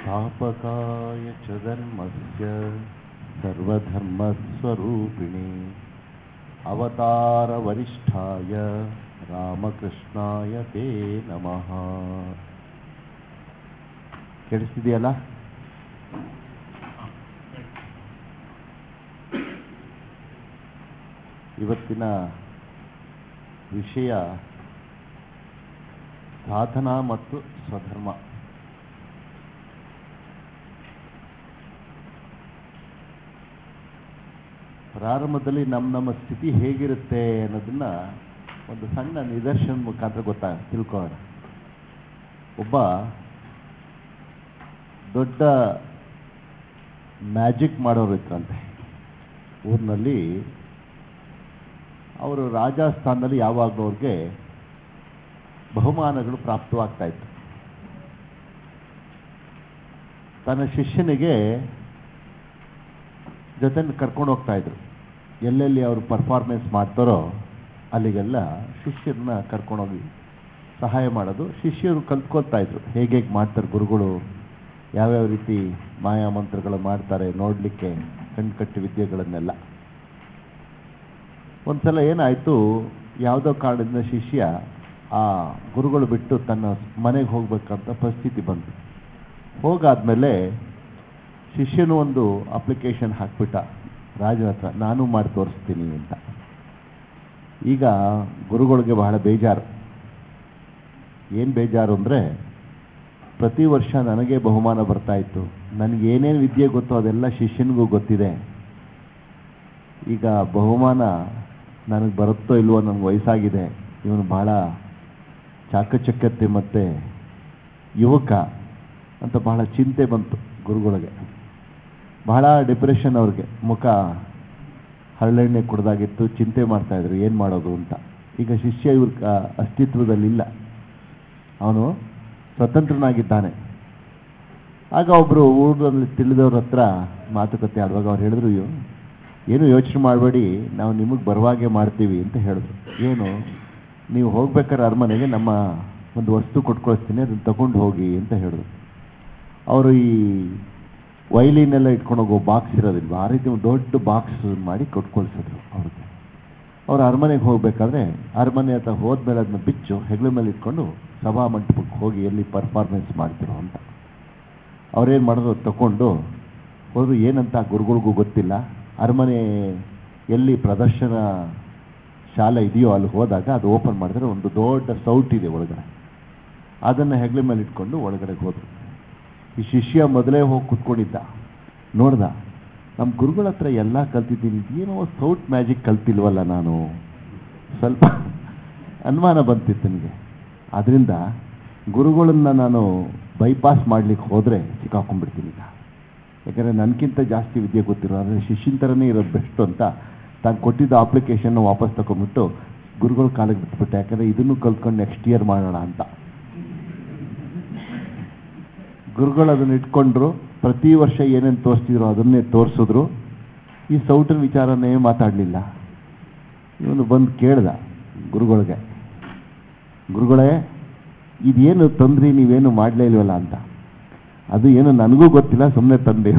स्थापकाय च धर्मस्य सर्वधर्मस्वरूपिणे अवतारवरिष्ठाय ರಾಮಕೃಷ್ಣಾಯ ತೇ ನಮಃ ಕೇಳಿಸ್ತಿದೆಯಲ್ಲ ಇವತ್ತಿನ ವಿಷಯ ಸಾಧನ ಮತ್ತು ಸ್ವಧರ್ಮ ಪ್ರಾರಂಭದಲ್ಲಿ ನಮ್ಮ ನಮ್ಮ ಸ್ಥಿತಿ ಹೇಗಿರುತ್ತೆ ಅನ್ನೋದನ್ನ ಒಂದು ಸಣ್ಣ ನಿದರ್ಶನ ಮುಖಾಂತರ ಗೊತ್ತಾ ತಿಳ್ಕೊಳ್ಳೋಣ ಒಬ್ಬ ದೊಡ್ಡ ಮ್ಯಾಜಿಕ್ ಮಾಡೋರು ಇದ್ರಂತೆ ಊರಿನಲ್ಲಿ ಅವರು ರಾಜಸ್ಥಾನದಲ್ಲಿ ಯಾವಾಗಲೂ ಅವ್ರಿಗೆ ಬಹುಮಾನಗಳು ಪ್ರಾಪ್ತವಾಗ್ತಾ ಇತ್ತು ತನ್ನ ಶಿಷ್ಯನಿಗೆ ಜೊತೆ ಕರ್ಕೊಂಡು ಹೋಗ್ತಾ ಇದ್ರು ಎಲ್ಲೆಲ್ಲಿ ಅವರು ಪರ್ಫಾರ್ಮೆನ್ಸ್ ಮಾಡ್ತಾರೋ ಅಲ್ಲಿಗೆಲ್ಲ ಶಿಷ್ಯರನ್ನ ಕರ್ಕೊಂಡೋಗಿ ಸಹಾಯ ಮಾಡೋದು ಶಿಷ್ಯರು ಕಲ್ತ್ಕೊಳ್ತಾ ಇದ್ರು ಹೇಗೆ ಹೇಗೆ ಮಾಡ್ತಾರೆ ಗುರುಗಳು ಯಾವ್ಯಾವ ರೀತಿ ಮಾಯಾ ಮಂತ್ರಗಳು ಮಾಡ್ತಾರೆ ನೋಡಲಿಕ್ಕೆ ಕಣ್ಕಟ್ಟಿ ವಿದ್ಯೆಗಳನ್ನೆಲ್ಲ ಒಂದ್ಸಲ ಏನಾಯಿತು ಯಾವುದೋ ಕಾರಣದಿಂದ ಶಿಷ್ಯ ಆ ಗುರುಗಳು ಬಿಟ್ಟು ತನ್ನ ಮನೆಗೆ ಹೋಗ್ಬೇಕಂತ ಪರಿಸ್ಥಿತಿ ಬಂತು ಹೋಗಾದ್ಮೇಲೆ ಶಿಷ್ಯನು ಒಂದು ಅಪ್ಲಿಕೇಶನ್ ಹಾಕ್ಬಿಟ್ಟ ರಾಜನ ಹತ್ರ ನಾನು ಮಾಡಿ ತೋರಿಸ್ತೀನಿ ಅಂತ ಈಗ ಗುರುಗಳಿಗೆ ಬಹಳ ಬೇಜಾರು ಏನು ಬೇಜಾರು ಅಂದರೆ ಪ್ರತಿ ವರ್ಷ ನನಗೆ ಬಹುಮಾನ ಬರ್ತಾ ಇತ್ತು ನನಗೆ ಏನೇನು ವಿದ್ಯೆ ಗೊತ್ತೋ ಅದೆಲ್ಲ ಶಿಷ್ಯನಿಗೂ ಗೊತ್ತಿದೆ ಈಗ ಬಹುಮಾನ ನನಗೆ ಬರುತ್ತೋ ಇಲ್ವೋ ನನಗೆ ವಯಸ್ಸಾಗಿದೆ ಇವನು ಭಾಳ ಚಾಕಚಕ್ಯತೆ ಮತ್ತು ಯುವಕ ಅಂತ ಬಹಳ ಚಿಂತೆ ಬಂತು ಗುರುಗಳಿಗೆ ಬಹಳ ಡಿಪ್ರೆಷನ್ ಅವ್ರಿಗೆ ಮುಖ ಹರಳೆಣ್ಣೆ ಕುಡ್ದಾಗಿತ್ತು ಚಿಂತೆ ಮಾಡ್ತಾಯಿದ್ರು ಏನು ಮಾಡೋದು ಅಂತ ಈಗ ಶಿಷ್ಯ ಇವ್ರ ಕ- ಅಸ್ತಿತ್ವದಲ್ಲಿಲ್ಲ ಅವನು ಸ್ವತಂತ್ರನಾಗಿದ್ದಾನೆ ಆಗ ಒಬ್ಬರು ಊರಲ್ಲಿ ತಿಳಿದವ್ರ ಹತ್ರ ಮಾತುಕತೆ ಆಡುವಾಗ ಅವ್ರು ಹೇಳಿದ್ರು "ಅಯ್ಯೋ, ಏನು ಯೋಚನೆ ಮಾಡಬೇಡಿ ನಾವು ನಿಮಗೆ ಬರುವಾಗೆ ಮಾಡ್ತೀವಿ ಅಂತ ಹೇಳಿದ್ರು ಏನು ನೀವು ಹೋಗ್ಬೇಕಾದ್ರೆ ಅರಮನೆಗೆ ನಮ್ಮ ಒಂದು ವಸ್ತು ಕೊಟ್ಕೊಳ್ತೀನಿ ಅದನ್ನು ತಗೊಂಡು ಹೋಗಿ ಅಂತ ಹೇಳಿದ್ರು ಅವರು ಈ ವೈಲಿನೆಲ್ಲ ಇಟ್ಕೊಂಡು ಹೋಗೋ ಬಾಕ್ಸ್ ಇರೋದಿಲ್ವ ಆ ರೀತಿ ಒಂದು ದೊಡ್ಡ ಬಾಕ್ಸ್ ಮಾಡಿ ಕೊಟ್ಕೊಳ್ಸಿದ್ರು ಅವ್ರಿಗೆ ಅವ್ರು ಅರಮನೆಗೆ ಹೋಗಬೇಕಾದ್ರೆ ಅರಮನೆ ಹತ್ರ ಹೋದ್ಮೇಲೆ ಅದನ್ನ ಬಿಚ್ಚು ಹೆಗಲ ಮೇಲೆ ಇಟ್ಕೊಂಡು ಸಭಾ ಮಂಟಪಕ್ಕೆ ಹೋಗಿ ಎಲ್ಲಿ ಪರ್ಫಾರ್ಮೆನ್ಸ್ ಮಾಡ್ತಿರೋ ಅಂತ ಅವ್ರೇನು ಮಾಡೋದು ಅದ್ ತಗೊಂಡು ಹೋದ್ರು ಏನಂತ ಗುರುಗಳಿಗೂ ಗೊತ್ತಿಲ್ಲ ಅರಮನೆ ಎಲ್ಲಿ ಪ್ರದರ್ಶನ ಶಾಲೆ ಇದೆಯೋ ಅಲ್ಲಿ ಹೋದಾಗ ಅದು ಓಪನ್ ಮಾಡಿದ್ರೆ ಒಂದು ದೊಡ್ಡ ಸೌಟ್ ಇದೆ ಒಳಗಡೆ ಅದನ್ನು ಹೆಗಲ ಮೇಲೆ ಇಟ್ಕೊಂಡು ಒಳಗಡೆ ಹೋದ್ರು ಈ ಶಿಷ್ಯ ಮೊದಲೇ ಹೋಗಿ ಕುತ್ಕೊಂಡಿದ್ದ ನೋಡ್ದ ನಮ್ಮ ಗುರುಗಳ ಹತ್ರ ಎಲ್ಲ ಕಲ್ತಿದ್ದೀನಿ ಏನೋ ಸೌಟ್ ಮ್ಯಾಜಿಕ್ ಕಲ್ತಿಲ್ವಲ್ಲ ನಾನು ಸ್ವಲ್ಪ ಅನುಮಾನ ಬಂತಿತ್ತು ನನಗೆ ಅದರಿಂದ ಗುರುಗಳನ್ನ ನಾನು ಬೈಪಾಸ್ ಮಾಡ್ಲಿಕ್ಕೆ ಹೋದರೆ ಸಿಕ್ಕಾಕೊಂಡ್ಬಿಡ್ತೀನಿ ಈಗ ಯಾಕಂದರೆ ನನಗಿಂತ ಜಾಸ್ತಿ ವಿದ್ಯೆ ಗೊತ್ತಿರೋ ಅಂದರೆ ಶಿಷ್ಯನ ಥರನೇ ಇರೋದು ಬೆಸ್ಟ್ ಅಂತ ತಾನು ಕೊಟ್ಟಿದ್ದ ಅಪ್ಲಿಕೇಶನ್ನ ವಾಪಸ್ ತಗೊಂಡ್ಬಿಟ್ಟು ಗುರುಗಳ ಕಾಲಿಗೆ ಬಿಟ್ಬಿಟ್ಟೆ ಯಾಕಂದರೆ ಇದನ್ನು ಕಲ್ತ್ಕೊಂಡು ನೆಕ್ಸ್ಟ್ ಇಯರ್ ಮಾಡೋಣ ಅಂತ ಗುರುಗಳು ಅದನ್ನ ಇಟ್ಕೊಂಡ್ರು ಪ್ರತಿ ವರ್ಷ ಏನೇನು ತೋರಿಸ್ತಿದ್ರು ಅದನ್ನೇ ತೋರಿಸಿದ್ರು ಈ ಸೌಟಿನ ವಿಚಾರನೇ ಮಾತಾಡಲಿಲ್ಲ ಇವನು ಬಂದು ಕೇಳ್ದ ಗುರುಗಳಿಗೆ ಗುರುಗಳೇ ಇದೇನು ತಂದ್ರಿ ನೀವೇನು ಮಾಡಲೇ ಇಲ್ವಲ್ಲ ಅಂತ ಅದು ಏನು ನನಗೂ ಗೊತ್ತಿಲ್ಲ ಸುಮ್ಮನೆ ತಂದೆ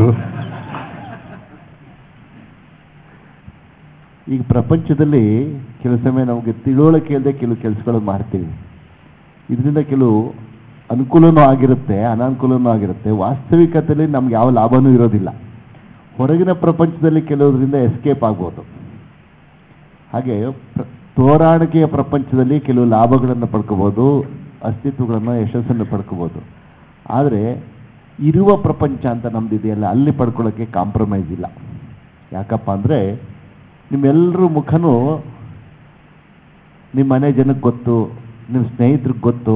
ಈಗ ಪ್ರಪಂಚದಲ್ಲಿ ಕೆಲವು ಸಮಯ ನಮಗೆ ತಿಳುವಳಿಕೆ ಇಲ್ಲದೆ ಕೆಲವು ಕೆಲಸಗಳು ಮಾಡ್ತೀವಿ ಇದರಿಂದ ಕೆಲವು ಅನುಕೂಲನೂ ಆಗಿರುತ್ತೆ ಅನಾನುಕೂಲನೂ ಆಗಿರುತ್ತೆ ವಾಸ್ತವಿಕತೆಯಲ್ಲಿ ನಮ್ಗೆ ಯಾವ ಲಾಭನೂ ಇರೋದಿಲ್ಲ ಹೊರಗಿನ ಪ್ರಪಂಚದಲ್ಲಿ ಕೆಲವುದರಿಂದ ಎಸ್ಕೇಪ್ ಆಗ್ಬೋದು ಹಾಗೆ ಪ್ರ- ತೋರಾಣಿಕೆಯ ಪ್ರಪಂಚದಲ್ಲಿ ಕೆಲವು ಲಾಭಗಳನ್ನು ಪಡ್ಕೋಬೋದು ಅಸ್ತಿತ್ವಗಳನ್ನು ಯಶಸ್ಸನ್ನು ಪಡ್ಕೋಬೋದು ಆದರೆ ಇರುವ ಪ್ರಪಂಚ ಅಂತ ನಮ್ದು ಇದೆಯಲ್ಲ ಅಲ್ಲಿ ಪಡ್ಕೊಳ್ಳೋಕ್ಕೆ ಕಾಂಪ್ರಮೈಸ್ ಇಲ್ಲ ಯಾಕಪ್ಪ ಅಂದರೆ ನಿಮ್ಮೆಲ್ಲರ ಮುಖನೂ ನಿಮ್ಮ ಮನೆ ಜನಕ್ಕೆ ಗೊತ್ತು ನಿಮ್ಮ ಸ್ನೇಹಿತರಿಗೆ ಗೊತ್ತು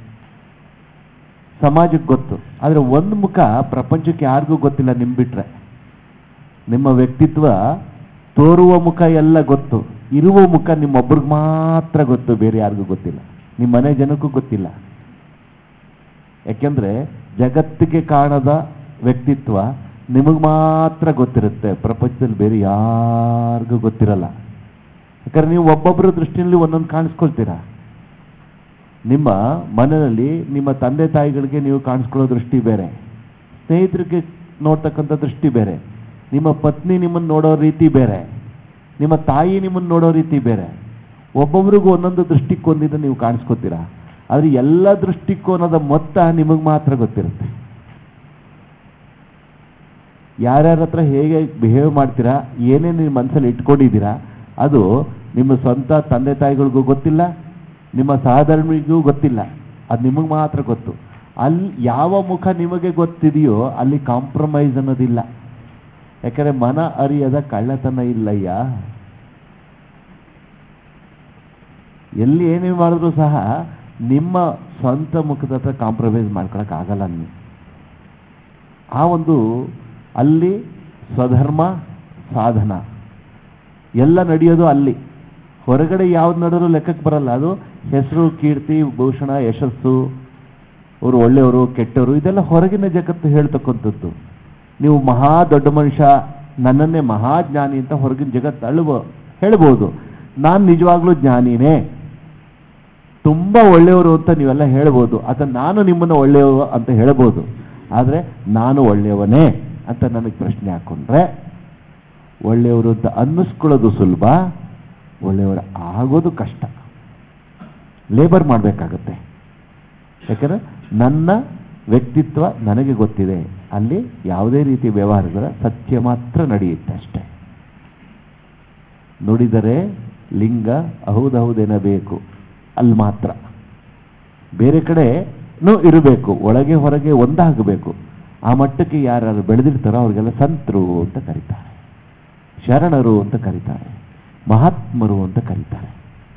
ಸಮಾಜಕ್ಕೆ ಗೊತ್ತು ಆದರೆ ಒಂದು ಮುಖ ಪ್ರಪಂಚಕ್ಕೆ ಯಾರಿಗೂ ಗೊತ್ತಿಲ್ಲ ನಿಮ್ಮ ಬಿಟ್ರೆ ನಿಮ್ಮ ವ್ಯಕ್ತಿತ್ವ ತೋರುವ ಮುಖ ಎಲ್ಲ ಗೊತ್ತು ಇರುವ ಮುಖ ನಿಮ್ಮೊಬ್ರಿಗೆ ಮಾತ್ರ ಗೊತ್ತು ಬೇರೆ ಯಾರಿಗೂ ಗೊತ್ತಿಲ್ಲ ನಿಮ್ಮ ಮನೆ ಜನಕ್ಕೂ ಗೊತ್ತಿಲ್ಲ ಯಾಕೆಂದ್ರೆ ಜಗತ್ತಿಗೆ ಕಾಣದ ವ್ಯಕ್ತಿತ್ವ ನಿಮಗೆ ಮಾತ್ರ ಗೊತ್ತಿರುತ್ತೆ ಪ್ರಪಂಚದಲ್ಲಿ ಬೇರೆ ಯಾರಿಗೂ ಗೊತ್ತಿರಲ್ಲ ಯಾಕಂದ್ರೆ ನೀವು ಒಬ್ಬೊಬ್ಬರ ದೃಷ್ಟಿಯಲ್ಲಿ ಒಂದೊಂದು ಕಾಣಿಸ್ಕೊಳ್ತೀರಾ ನಿಮ್ಮ ಮನೆಯಲ್ಲಿ ನಿಮ್ಮ ತಂದೆ ತಾಯಿಗಳಿಗೆ ನೀವು ಕಾಣಿಸ್ಕೊಳ್ಳೋ ದೃಷ್ಟಿ ಬೇರೆ ಸ್ನೇಹಿತರಿಗೆ ನೋಡ್ತಕ್ಕಂಥ ದೃಷ್ಟಿ ಬೇರೆ ನಿಮ್ಮ ಪತ್ನಿ ನಿಮ್ಮನ್ನು ನೋಡೋ ರೀತಿ ಬೇರೆ ನಿಮ್ಮ ತಾಯಿ ನಿಮ್ಮನ್ನು ನೋಡೋ ರೀತಿ ಬೇರೆ ಒಬ್ಬೊಬ್ರಿಗೂ ಒಂದೊಂದು ದೃಷ್ಟಿಕೋನದಿಂದ ನೀವು ಕಾಣಿಸ್ಕೊತೀರಾ ಆದರೆ ಎಲ್ಲ ದೃಷ್ಟಿಕೋನದ ಮೊತ್ತ ನಿಮಗೆ ಮಾತ್ರ ಗೊತ್ತಿರುತ್ತೆ ಯಾರ್ಯಾರ ಹತ್ರ ಹೇಗೆ ಬಿಹೇವ್ ಮಾಡ್ತೀರಾ ಏನೇನು ನಿಮ್ಮ ಮನಸ್ಸಲ್ಲಿ ಇಟ್ಕೊಂಡಿದ್ದೀರಾ ಅದು ನಿಮ್ಮ ಸ್ವಂತ ತಂದೆ ತಾಯಿಗಳಿಗೂ ಗೊತ್ತಿಲ್ಲ ನಿಮ್ಮ ಸಹಧರ್ಮಿಗೂ ಗೊತ್ತಿಲ್ಲ ಅದು ನಿಮಗೆ ಮಾತ್ರ ಗೊತ್ತು ಅಲ್ಲಿ ಯಾವ ಮುಖ ನಿಮಗೆ ಗೊತ್ತಿದೆಯೋ ಅಲ್ಲಿ ಕಾಂಪ್ರಮೈಸ್ ಅನ್ನೋದಿಲ್ಲ ಯಾಕಂದರೆ ಮನ ಅರಿಯದ ಕಳ್ಳತನ ಇಲ್ಲಯ್ಯ ಎಲ್ಲಿ ಏನೇ ಮಾಡಿದ್ರು ಸಹ ನಿಮ್ಮ ಸ್ವಂತ ಮುಖದ ಹತ್ರ ಕಾಂಪ್ರಮೈಸ್ ಮಾಡ್ಕೊಳಕ್ ಆಗಲ್ಲ ನೀವು ಆ ಒಂದು ಅಲ್ಲಿ ಸ್ವಧರ್ಮ ಸಾಧನ ಎಲ್ಲ ನಡೆಯೋದು ಅಲ್ಲಿ ಹೊರಗಡೆ ಯಾವ್ದು ನಡೆದ್ರು ಲೆಕ್ಕಕ್ಕೆ ಬರಲ್ಲ ಅದು ಹೆಸರು ಕೀರ್ತಿ ಭೂಷಣ ಯಶಸ್ಸು ಅವರು ಒಳ್ಳೆಯವರು ಕೆಟ್ಟವರು ಇದೆಲ್ಲ ಹೊರಗಿನ ಜಗತ್ತು ಹೇಳ್ತಕ್ಕಂಥದ್ದು ನೀವು ಮಹಾ ದೊಡ್ಡ ಮನುಷ್ಯ ನನ್ನನ್ನೇ ಮಹಾಜ್ಞಾನಿ ಅಂತ ಹೊರಗಿನ ಜಗತ್ತು ಅಳುವ ಹೇಳ್ಬೋದು ನಾನು ನಿಜವಾಗ್ಲೂ ಜ್ಞಾನಿನೇ ತುಂಬ ಒಳ್ಳೆಯವರು ಅಂತ ನೀವೆಲ್ಲ ಹೇಳ್ಬೋದು ಅಥವಾ ನಾನು ನಿಮ್ಮನ್ನು ಒಳ್ಳೆಯವರು ಅಂತ ಹೇಳ್ಬೋದು ಆದರೆ ನಾನು ಒಳ್ಳೆಯವನೇ ಅಂತ ನನಗೆ ಪ್ರಶ್ನೆ ಹಾಕ್ಕೊಂಡ್ರೆ ಒಳ್ಳೆಯವರು ಅಂತ ಅನ್ನಿಸ್ಕೊಳ್ಳೋದು ಸುಲಭ ಒಳ್ಳೆಯವರು ಆಗೋದು ಕಷ್ಟ ಲೇಬರ್ ಮಾಡಬೇಕಾಗತ್ತೆ ಯಾಕಂದರೆ ನನ್ನ ವ್ಯಕ್ತಿತ್ವ ನನಗೆ ಗೊತ್ತಿದೆ ಅಲ್ಲಿ ಯಾವುದೇ ರೀತಿ ವ್ಯವಹಾರಗಳ ಸತ್ಯ ಮಾತ್ರ ನಡೆಯುತ್ತೆ ಅಷ್ಟೇ ನುಡಿದರೆ ಲಿಂಗ ಹೌದೌದೆನಬೇಕು ಅಲ್ಲಿ ಮಾತ್ರ ಬೇರೆ ಕಡೆನೂ ಇರಬೇಕು ಒಳಗೆ ಹೊರಗೆ ಒಂದಾಗಬೇಕು ಆ ಮಟ್ಟಕ್ಕೆ ಯಾರು ಬೆಳೆದಿರ್ತಾರೋ ಅವ್ರಿಗೆಲ್ಲ ಸಂತರು ಅಂತ ಕರೀತಾರೆ ಶರಣರು ಅಂತ ಕರೀತಾರೆ ಮಹಾತ್ಮರು ಅಂತ ಕರೀತಾರೆ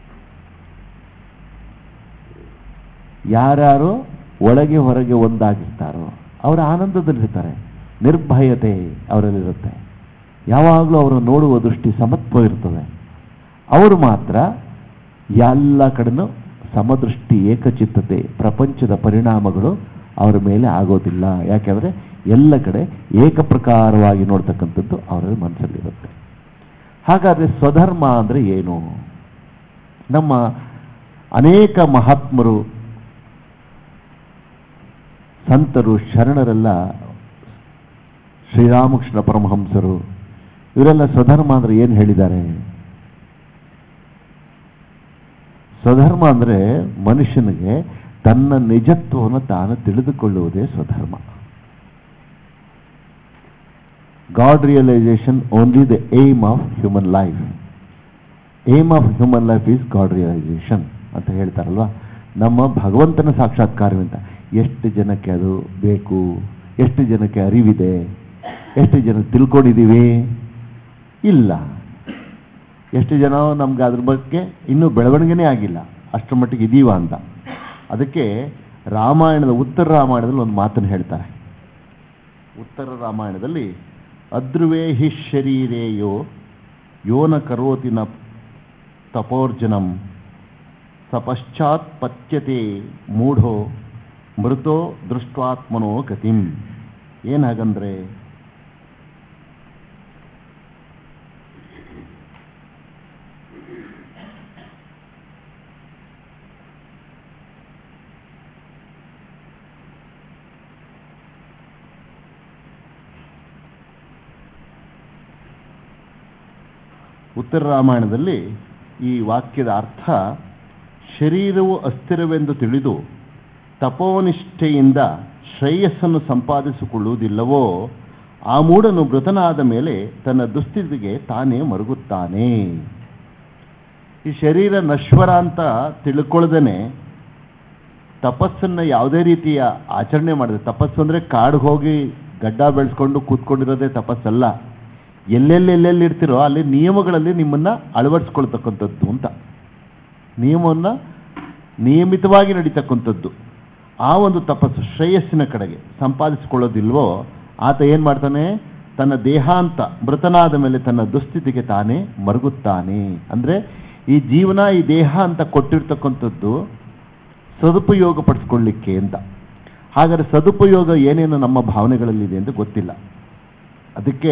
ಯಾರ್ಯಾರು ಒಳಗೆ ಹೊರಗೆ ಒಂದಾಗಿರ್ತಾರೋ ಅವರ ಆನಂದದಲ್ಲಿರ್ತಾರೆ ನಿರ್ಭಯತೆ ಅವರಲ್ಲಿರುತ್ತೆ ಯಾವಾಗಲೂ ಅವರು ನೋಡುವ ದೃಷ್ಟಿ ಸಮತ್ವ ಇರ್ತದೆ ಅವರು ಮಾತ್ರ ಎಲ್ಲ ಕಡೆನೂ ಸಮದೃಷ್ಟಿ ಏಕಚಿತ್ತತೆ ಪ್ರಪಂಚದ ಪರಿಣಾಮಗಳು ಅವರ ಮೇಲೆ ಆಗೋದಿಲ್ಲ ಯಾಕೆಂದರೆ ಎಲ್ಲ ಕಡೆ ಏಕಪ್ರಕಾರವಾಗಿ ನೋಡ್ತಕ್ಕಂಥದ್ದು ಅವರ ಮನಸ್ಸಲ್ಲಿರುತ್ತೆ ಹಾಗಾದರೆ ಸ್ವಧರ್ಮ ಅಂದರೆ ಏನು ನಮ್ಮ ಅನೇಕ ಮಹಾತ್ಮರು ಸಂತರು ಶರಣರೆಲ್ಲ ಶ್ರೀರಾಮಕೃಷ್ಣ ಪರಮಹಂಸರು ಇವರೆಲ್ಲ ಸ್ವಧರ್ಮ ಅಂದರೆ ಏನು ಹೇಳಿದ್ದಾರೆ ಸ್ವಧರ್ಮ ಅಂದರೆ ಮನುಷ್ಯನಿಗೆ ತನ್ನ ನಿಜತ್ವವನ್ನು ತಾನು ತಿಳಿದುಕೊಳ್ಳುವುದೇ ಸ್ವಧರ್ಮ God realisation only the aim of human life aim of human life is God realisation ಅಂತ ಹೇಳ್ತಾರಲ್ವಾ ನಮ್ಮ ಭಗವಂತನ ಸಾಕ್ಷಾತ್ಕಾರವಿಂತ ಎಷ್ಟು ಜನಕ್ಕೆ ಅದು ಬೇಕು ಎಷ್ಟು ಜನಕ್ಕೆ ಅರಿವಿದೆ ಎಷ್ಟು ಜನ ತಿಳ್ಕೊಂಡಿದ್ದೀವಿ ಇಲ್ಲ ಎಷ್ಟು ಜನ ನಮ್ಗೆ ಅದ್ರ ಬಗ್ಗೆ ಇನ್ನೂ ಬೆಳವಣಿಗೆನೇ ಆಗಿಲ್ಲ ಅಷ್ಟರ ಮಟ್ಟಿಗೆ ಇದೀವ ಅಂತ ಅದಕ್ಕೆ ರಾಮಾಯಣದ ಉತ್ತರ ರಾಮಾಯಣದಲ್ಲಿ ಒಂದು ಮಾತನ್ನು ಹೇಳ್ತಾರೆ ಉತ್ತರ ರಾಮಾಯಣದಲ್ಲಿ ಅದ್ರುವೇ ಹಿ ಶರೀರೇಯೋ ಯೋನ ಕರೋತಿ ನ ತಪೋರ್ಜನಂ ಸಪಶ್ಚಾತ್ ಪಚ್ಯತೆ ಮೂಢೋ ಮೃತೋ ದೃಷ್ಟ್ವಾತ್ಮನೋ ಗತಿಂ ಏನು ಹಾಗಂದ್ರೆ ಉತ್ತರ ರಾಮಾಯಣದಲ್ಲಿ ಈ ವಾಕ್ಯದ ಅರ್ಥ ಶರೀರವು ಅಸ್ಥಿರವೆಂದು ತಿಳಿದು ತಪೋನಿಷ್ಠೆಯಿಂದ ಶ್ರೇಯಸ್ಸನ್ನು ಸಂಪಾದಿಸಿಕೊಳ್ಳುವುದಿಲ್ಲವೋ ಆ ಮೂಢನು ಮೃತನಾದ ಮೇಲೆ ತನ್ನ ದುಸ್ಥಿತಿಗೆ ತಾನೇ ಮರುಗುತ್ತಾನೆ ಈ ಶರೀರ ನಶ್ವರ ಅಂತ ತಿಳ್ಕೊಳ್ದೇನೆ ತಪಸ್ಸನ್ನು ಯಾವುದೇ ರೀತಿಯ ಆಚರಣೆ ಮಾಡಿದೆ ತಪಸ್ಸು ಅಂದರೆ ಕಾಡಿಗೆ ಹೋಗಿ ಗಡ್ಡ ಬೆಳೆಸ್ಕೊಂಡು ಕೂತ್ಕೊಂಡಿರೋದೇ ತಪಸ್ಸಲ್ಲ ಎಲ್ಲೆಲ್ಲಿ ಎಲ್ಲೆಲ್ಲಿ ಇರ್ತಿರೋ ಅಲ್ಲಿ ನಿಯಮಗಳಲ್ಲಿ ನಿಮ್ಮನ್ನು ಅಳವಡಿಸ್ಕೊಳ್ತಕ್ಕಂಥದ್ದು ಅಂತ ನಿಯಮವನ್ನು ನಿಯಮಿತವಾಗಿ ನಡೀತಕ್ಕಂಥದ್ದು ಆ ಒಂದು ತಪಸ್ಸು ಶ್ರೇಯಸ್ಸಿನ ಕಡೆಗೆ ಸಂಪಾದಿಸಿಕೊಳ್ಳೋದಿಲ್ವೋ ಆತ ಏನು ಮಾಡ್ತಾನೆ ತನ್ನ ದೇಹಾಂತ ಮೃತನಾದ ಮೇಲೆ ತನ್ನ ದುಸ್ಥಿತಿಗೆ ತಾನೇ ಮರುಗುತ್ತಾನೆ ಅಂದರೆ ಈ ಜೀವನ ಈ ದೇಹ ಅಂತ ಕೊಟ್ಟಿರ್ತಕ್ಕಂಥದ್ದು ಸದುಪಯೋಗ ಪಡಿಸ್ಕೊಳ್ಳಿಕ್ಕೆ ಅಂತ ಹಾಗಾದರೆ ಸದುಪಯೋಗ ಏನೇನು ನಮ್ಮ ಭಾವನೆಗಳಲ್ಲಿದೆ ಅಂತ ಗೊತ್ತಿಲ್ಲ ಅದಕ್ಕೆ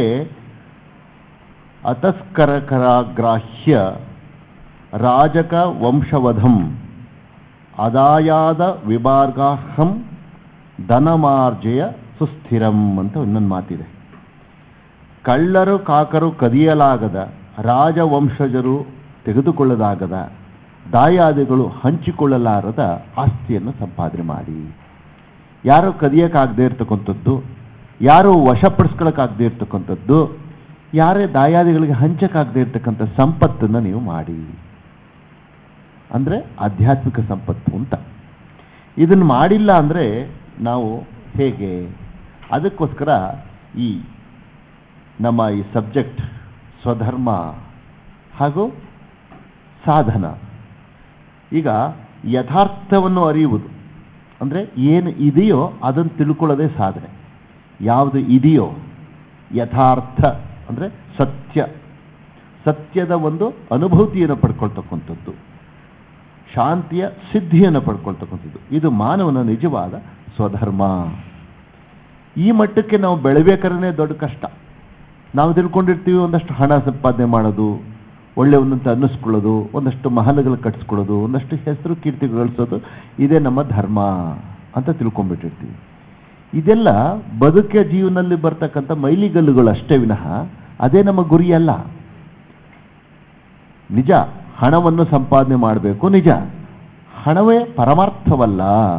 ಅತಸ್ಕರಕರಾಗ್ರಾಹ್ಯ ರಾಜಕ ವಂಶವಧಂ ಅದಾಯಾದ ವಿಭಾಗಾಹಂ ಧನಮಾರ್ಜಯ ಸುಸ್ಥಿರಂ ಅಂತ ಇನ್ನೊಂದು ಮಾತಿದೆ ಕಳ್ಳರು ಕಾಕರು ಕದಿಯಲಾಗದ ರಾಜವಂಶಜರು ತೆಗೆದುಕೊಳ್ಳಲಾಗದ ದಾಯಾದಿಗಳು ಹಂಚಿಕೊಳ್ಳಲಾರದ ಆಸ್ತಿಯನ್ನು ಸಂಪಾದನೆ ಮಾಡಿ ಯಾರು ಕದಿಯಕ್ಕಾಗದೇ ಇರ್ತಕ್ಕಂಥದ್ದು ಯಾರು ವಶಪಡಿಸ್ಕೊಳಕ್ಕಾಗದೇ ಇರ್ತಕ್ಕಂಥದ್ದು ಯಾರೇ ದಾಯಾದಿಗಳಿಗೆ ಹಂಚಕ್ಕಾಗದೇ ಇರ್ತಕ್ಕಂಥ ಸಂಪತ್ತನ್ನು ನೀವು ಮಾಡಿ ಅಂದರೆ ಆಧ್ಯಾತ್ಮಿಕ ಸಂಪತ್ತು ಅಂತ ಇದನ್ನು ಮಾಡಿಲ್ಲ ಅಂದರೆ ನಾವು ಹೇಗೆ ಅದಕ್ಕೋಸ್ಕರ ಈ ನಮ್ಮ ಈ ಸಬ್ಜೆಕ್ಟ್ ಸ್ವಧರ್ಮ ಹಾಗೂ ಸಾಧನ ಈಗ ಯಥಾರ್ಥವನ್ನು ಅರಿಯುವುದು ಅಂದರೆ ಏನು ಇದೆಯೋ ಅದನ್ನು ತಿಳ್ಕೊಳ್ಳೋದೇ ಸಾಧನೆ ಯಾವುದು ಇದೆಯೋ ಯಥಾರ್ಥ ಅಂದರೆ ಸತ್ಯ ಸತ್ಯದ ಒಂದು ಅನುಭೂತಿಯನ್ನು ಪಡ್ಕೊಳ್ತಕ್ಕಂಥದ್ದು ಶಾಂತಿಯ ಸಿದ್ಧಿಯನ್ನು ಪಡ್ಕೊಳ್ತಕ್ಕಂಥದ್ದು ಇದು ಮಾನವನ ನಿಜವಾದ ಸ್ವಧರ್ಮ ಈ ಮಟ್ಟಕ್ಕೆ ನಾವು ಬೆಳಿಬೇಕಾದ್ರೆ ದೊಡ್ಡ ಕಷ್ಟ ನಾವು ತಿಳ್ಕೊಂಡಿರ್ತೀವಿ ಒಂದಷ್ಟು ಹಣ ಸಂಪಾದನೆ ಮಾಡೋದು ಒಳ್ಳೆ ಒಂದಂತ ಅನ್ನಿಸ್ಕೊಳ್ಳೋದು ಒಂದಷ್ಟು ಮಹಲಗಳು ಕಟ್ಸ್ಕೊಳ್ಳೋದು ಒಂದಷ್ಟು ಹೆಸರು ಕೀರ್ತಿ ಗಳಿಸೋದು ಇದೇ ನಮ್ಮ ಧರ್ಮ ಅಂತ ತಿಳ್ಕೊಂಡ್ಬಿಟ್ಟಿರ್ತೀವಿ ಇದೆಲ್ಲ ಬದುಕಿನ ಜೀವನದಲ್ಲಿ ಬರ್ತಕ್ಕಂಥ ಮೈಲಿಗಲ್ಲುಗಳು ಅಷ್ಟೇ ವಿನಃ ಅದೇ ನಮ್ಮ ಗುರಿ ಅಲ್ಲ ನಿಜ ಹಣವನ್ನು ಸಂಪಾದನೆ ಮಾಡಬೇಕು ನಿಜ ಹಣವೇ ಪರಮಾರ್ಥವಲ್ಲ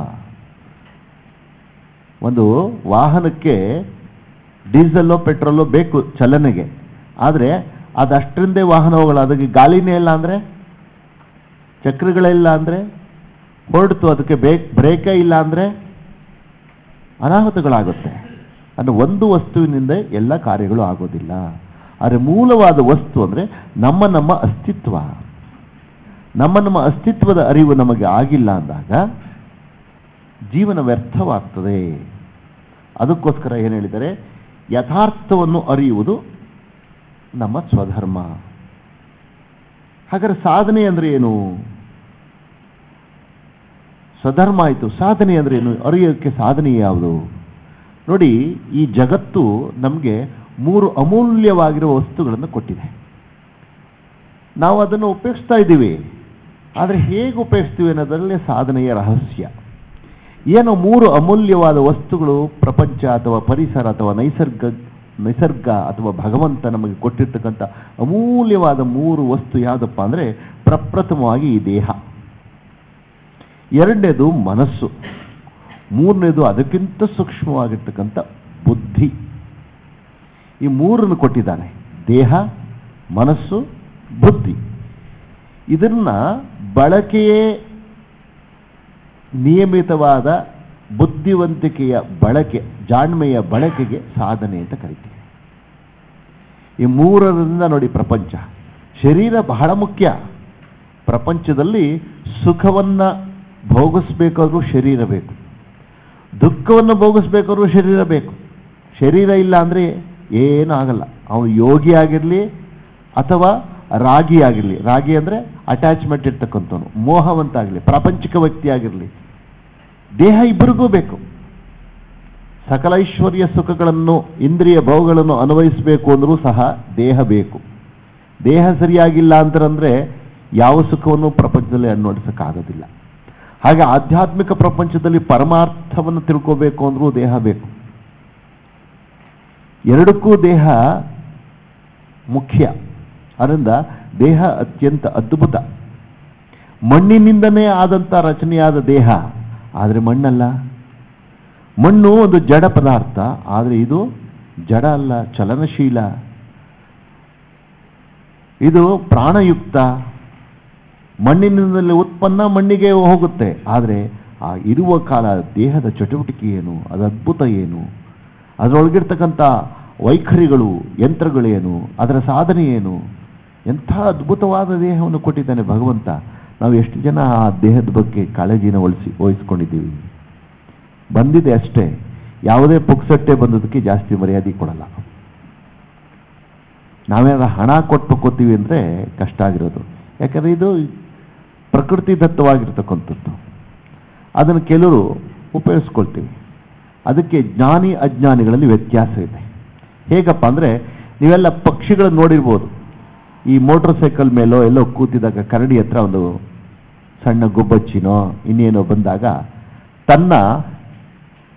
ಒಂದು ವಾಹನಕ್ಕೆ ಡೀಸೆಲ್ಲೋ ಪೆಟ್ರೋಲೋ ಬೇಕು ಚಲನೆಗೆ ಆದರೆ ಅದಷ್ಟರಿಂದೇ ವಾಹನ ಹೋಗಲ್ಲ ಅದಕ್ಕೆ ಗಾಳಿನೇ ಇಲ್ಲ ಅಂದರೆ ಚಕ್ರಗಳಿಲ್ಲ ಅಂದರೆ ಹೊರಡ್ತು ಅದಕ್ಕೆ ಬೇಕ್ ಬ್ರೇಕೇ ಇಲ್ಲ ಅಂದರೆ ಅನಾಹುತಗಳಾಗುತ್ತೆ ಅಂದರೆ ಒಂದು ವಸ್ತುವಿನಿಂದ ಎಲ್ಲ ಕಾರ್ಯಗಳು ಆಗೋದಿಲ್ಲ ಆದರೆ ಮೂಲವಾದ ವಸ್ತು ಅಂದರೆ ನಮ್ಮ ನಮ್ಮ ಅಸ್ತಿತ್ವ ನಮ್ಮ ನಮ್ಮ ಅಸ್ತಿತ್ವದ ಅರಿವು ನಮಗೆ ಆಗಿಲ್ಲ ಅಂದಾಗ ಜೀವನ ವ್ಯರ್ಥವಾಗ್ತದೆ ಅದಕ್ಕೋಸ್ಕರ ಏನು ಹೇಳಿದರೆ ಯಥಾರ್ಥವನ್ನು ಅರಿಯುವುದು ನಮ್ಮ ಸ್ವಧರ್ಮ ಹಾಗಾದ್ರೆ ಸಾಧನೆ ಅಂದರೆ ಏನು ಸ್ವಧರ್ಮ ಆಯಿತು ಸಾಧನೆ ಅಂದರೆ ಏನು ಅರಿಯೋಕ್ಕೆ ಸಾಧನೆ ಯಾವುದು ನೋಡಿ ಈ ಜಗತ್ತು ನಮಗೆ ಮೂರು ಅಮೂಲ್ಯವಾಗಿರುವ ವಸ್ತುಗಳನ್ನು ಕೊಟ್ಟಿದೆ ನಾವು ಅದನ್ನು ಉಪಯೋಗಿಸ್ತಾ ಇದ್ದೀವಿ ಆದರೆ ಹೇಗೆ ಉಪಯೋಗಿಸ್ತೀವಿ ಅನ್ನೋದರಲ್ಲೇ ಸಾಧನೆಯ ರಹಸ್ಯ ಏನು ಮೂರು ಅಮೂಲ್ಯವಾದ ವಸ್ತುಗಳು ಪ್ರಪಂಚ ಅಥವಾ ಪರಿಸರ ಅಥವಾ ನೈಸರ್ಗ ನಿಸರ್ಗ ಅಥವಾ ಭಗವಂತ ನಮಗೆ ಕೊಟ್ಟಿರ್ತಕ್ಕಂಥ ಅಮೂಲ್ಯವಾದ ಮೂರು ವಸ್ತು ಯಾವುದಪ್ಪ ಅಂದರೆ ಪ್ರಪ್ರಥಮವಾಗಿ ಈ ದೇಹ ಎರಡನೇದು ಮನಸ್ಸು ಮೂರನೇದು ಅದಕ್ಕಿಂತ ಸೂಕ್ಷ್ಮವಾಗಿರ್ತಕ್ಕಂಥ ಬುದ್ಧಿ ಈ ಮೂರನ್ನು ಕೊಟ್ಟಿದ್ದಾನೆ ದೇಹ ಮನಸ್ಸು ಬುದ್ಧಿ ಇದನ್ನ ಬಳಕೆಯೇ ನಿಯಮಿತವಾದ ಬುದ್ಧಿವಂತಿಕೆಯ ಬಳಕೆ ಜಾಣ್ಮೆಯ ಬಳಕೆಗೆ ಸಾಧನೆ ಅಂತ ಕರಿತೀವಿ ಈ ಮೂರರಿಂದ ನೋಡಿ ಪ್ರಪಂಚ ಶರೀರ ಬಹಳ ಮುಖ್ಯ ಪ್ರಪಂಚದಲ್ಲಿ ಸುಖವನ್ನ ಭೋಗಿಸ್ಬೇಕಾದ್ರೂ ಶರೀರ ಬೇಕು ದುಃಖವನ್ನು ಭೋಗಿಸ್ಬೇಕಾದ್ರೂ ಶರೀರ ಬೇಕು ಶರೀರ ಇಲ್ಲ ಅಂದರೆ ಏನೂ ಆಗಲ್ಲ ಅವನು ಯೋಗಿ ಆಗಿರಲಿ ಅಥವಾ ರಾಗಿ ಆಗಿರಲಿ ರಾಗಿ ಅಂದರೆ ಅಟ್ಯಾಚ್ಮೆಂಟ್ ಇರ್ತಕ್ಕಂಥವನು ಮೋಹವಂತ ಆಗಲಿ ಪ್ರಾಪಂಚಿಕ ವ್ಯಕ್ತಿ ಆಗಿರಲಿ ದೇಹ ಇಬ್ಬರಿಗೂ ಬೇಕು ಸಕಲ ಐಶ್ವರ್ಯ ಸುಖಗಳನ್ನು ಇಂದ್ರಿಯ ಭೋಗಗಳನ್ನು ಅನ್ವಯಿಸಬೇಕು ಅಂದರೂ ಸಹ ದೇಹ ಬೇಕು ದೇಹ ಸರಿಯಾಗಿಲ್ಲ ಅಂತಂದ್ರೆ ಯಾವ ಸುಖವನ್ನು ಪ್ರಪಂಚದಲ್ಲಿ ಅನ್ವಡಿಸೋಕ್ಕಾಗೋದಿಲ್ಲ ಹಾಗೆ ಆಧ್ಯಾತ್ಮಿಕ ಪ್ರಪಂಚದಲ್ಲಿ ಪರಮಾರ್ಥವನ್ನು ತಿಳ್ಕೋಬೇಕು ಅಂದ್ರೂ ದೇಹ ಬೇಕು ಎರಡಕ್ಕೂ ದೇಹ ಮುಖ್ಯ ಅದರಿಂದ ದೇಹ ಅತ್ಯಂತ ಅದ್ಭುತ ಮಣ್ಣಿನಿಂದನೇ ಆದಂಥ ರಚನೆಯಾದ ದೇಹ ಆದರೆ ಮಣ್ಣಲ್ಲ ಮಣ್ಣು ಒಂದು ಜಡ ಪದಾರ್ಥ ಆದರೆ ಇದು ಜಡ ಅಲ್ಲ ಚಲನಶೀಲ ಇದು ಪ್ರಾಣಯುಕ್ತ ಮಣ್ಣಿನಿಂದಲೇ ಉತ್ಪನ್ನ ಮಣ್ಣಿಗೆ ಹೋಗುತ್ತೆ ಆದರೆ ಆ ಇರುವ ಕಾಲ ದೇಹದ ಚಟುವಟಿಕೆ ಏನು ಅದು ಅದ್ಭುತ ಏನು ಅದರೊಳಗಿರ್ತಕ್ಕಂಥ ವೈಖರಿಗಳು ಯಂತ್ರಗಳೇನು ಅದರ ಸಾಧನೆ ಏನು ಎಂಥ ಅದ್ಭುತವಾದ ದೇಹವನ್ನು ಕೊಟ್ಟಿದ್ದಾನೆ ಭಗವಂತ ನಾವು ಎಷ್ಟು ಜನ ಆ ದೇಹದ ಬಗ್ಗೆ ಕಾಳಜಿನ ವಹಿಸಿ ವಹಿಸ್ಕೊಂಡಿದ್ದೀವಿ ಬಂದಿದೆ ಅಷ್ಟೇ ಯಾವುದೇ ಪುಕ್ಸಟ್ಟೆ ಬಂದದಕ್ಕೆ ಜಾಸ್ತಿ ಮರ್ಯಾದೆ ಕೊಡಲ್ಲ ನಾವೇನಾದ್ರು ಹಣ ಕೊಟ್ಟು ತಗೋತೀವಿ ಅಂದರೆ ಕಷ್ಟ ಆಗಿರೋದು ಯಾಕಂದರೆ ಇದು ಪ್ರಕೃತಿ ದತ್ತವಾಗಿರ್ತಕ್ಕಂಥದ್ದು ಅದನ್ನು ಕೆಲವರು ಉಪಯೋಗಿಸ್ಕೊಳ್ತೀವಿ ಅದಕ್ಕೆ ಜ್ಞಾನಿ ಅಜ್ಞಾನಿಗಳಲ್ಲಿ ವ್ಯತ್ಯಾಸ ಇದೆ ಹೇಗಪ್ಪ ಅಂದರೆ ನೀವೆಲ್ಲ ಪಕ್ಷಿಗಳನ್ನು ನೋಡಿರ್ಬೋದು ಈ ಮೋಟರ್ ಸೈಕಲ್ ಮೇಲೋ ಎಲ್ಲೋ ಕೂತಿದಾಗ ಕರಡಿ ಹತ್ರ ಒಂದು ಸಣ್ಣ ಗುಬ್ಬಚ್ಚಿನೋ ಇನ್ನೇನೋ ಬಂದಾಗ ತನ್ನ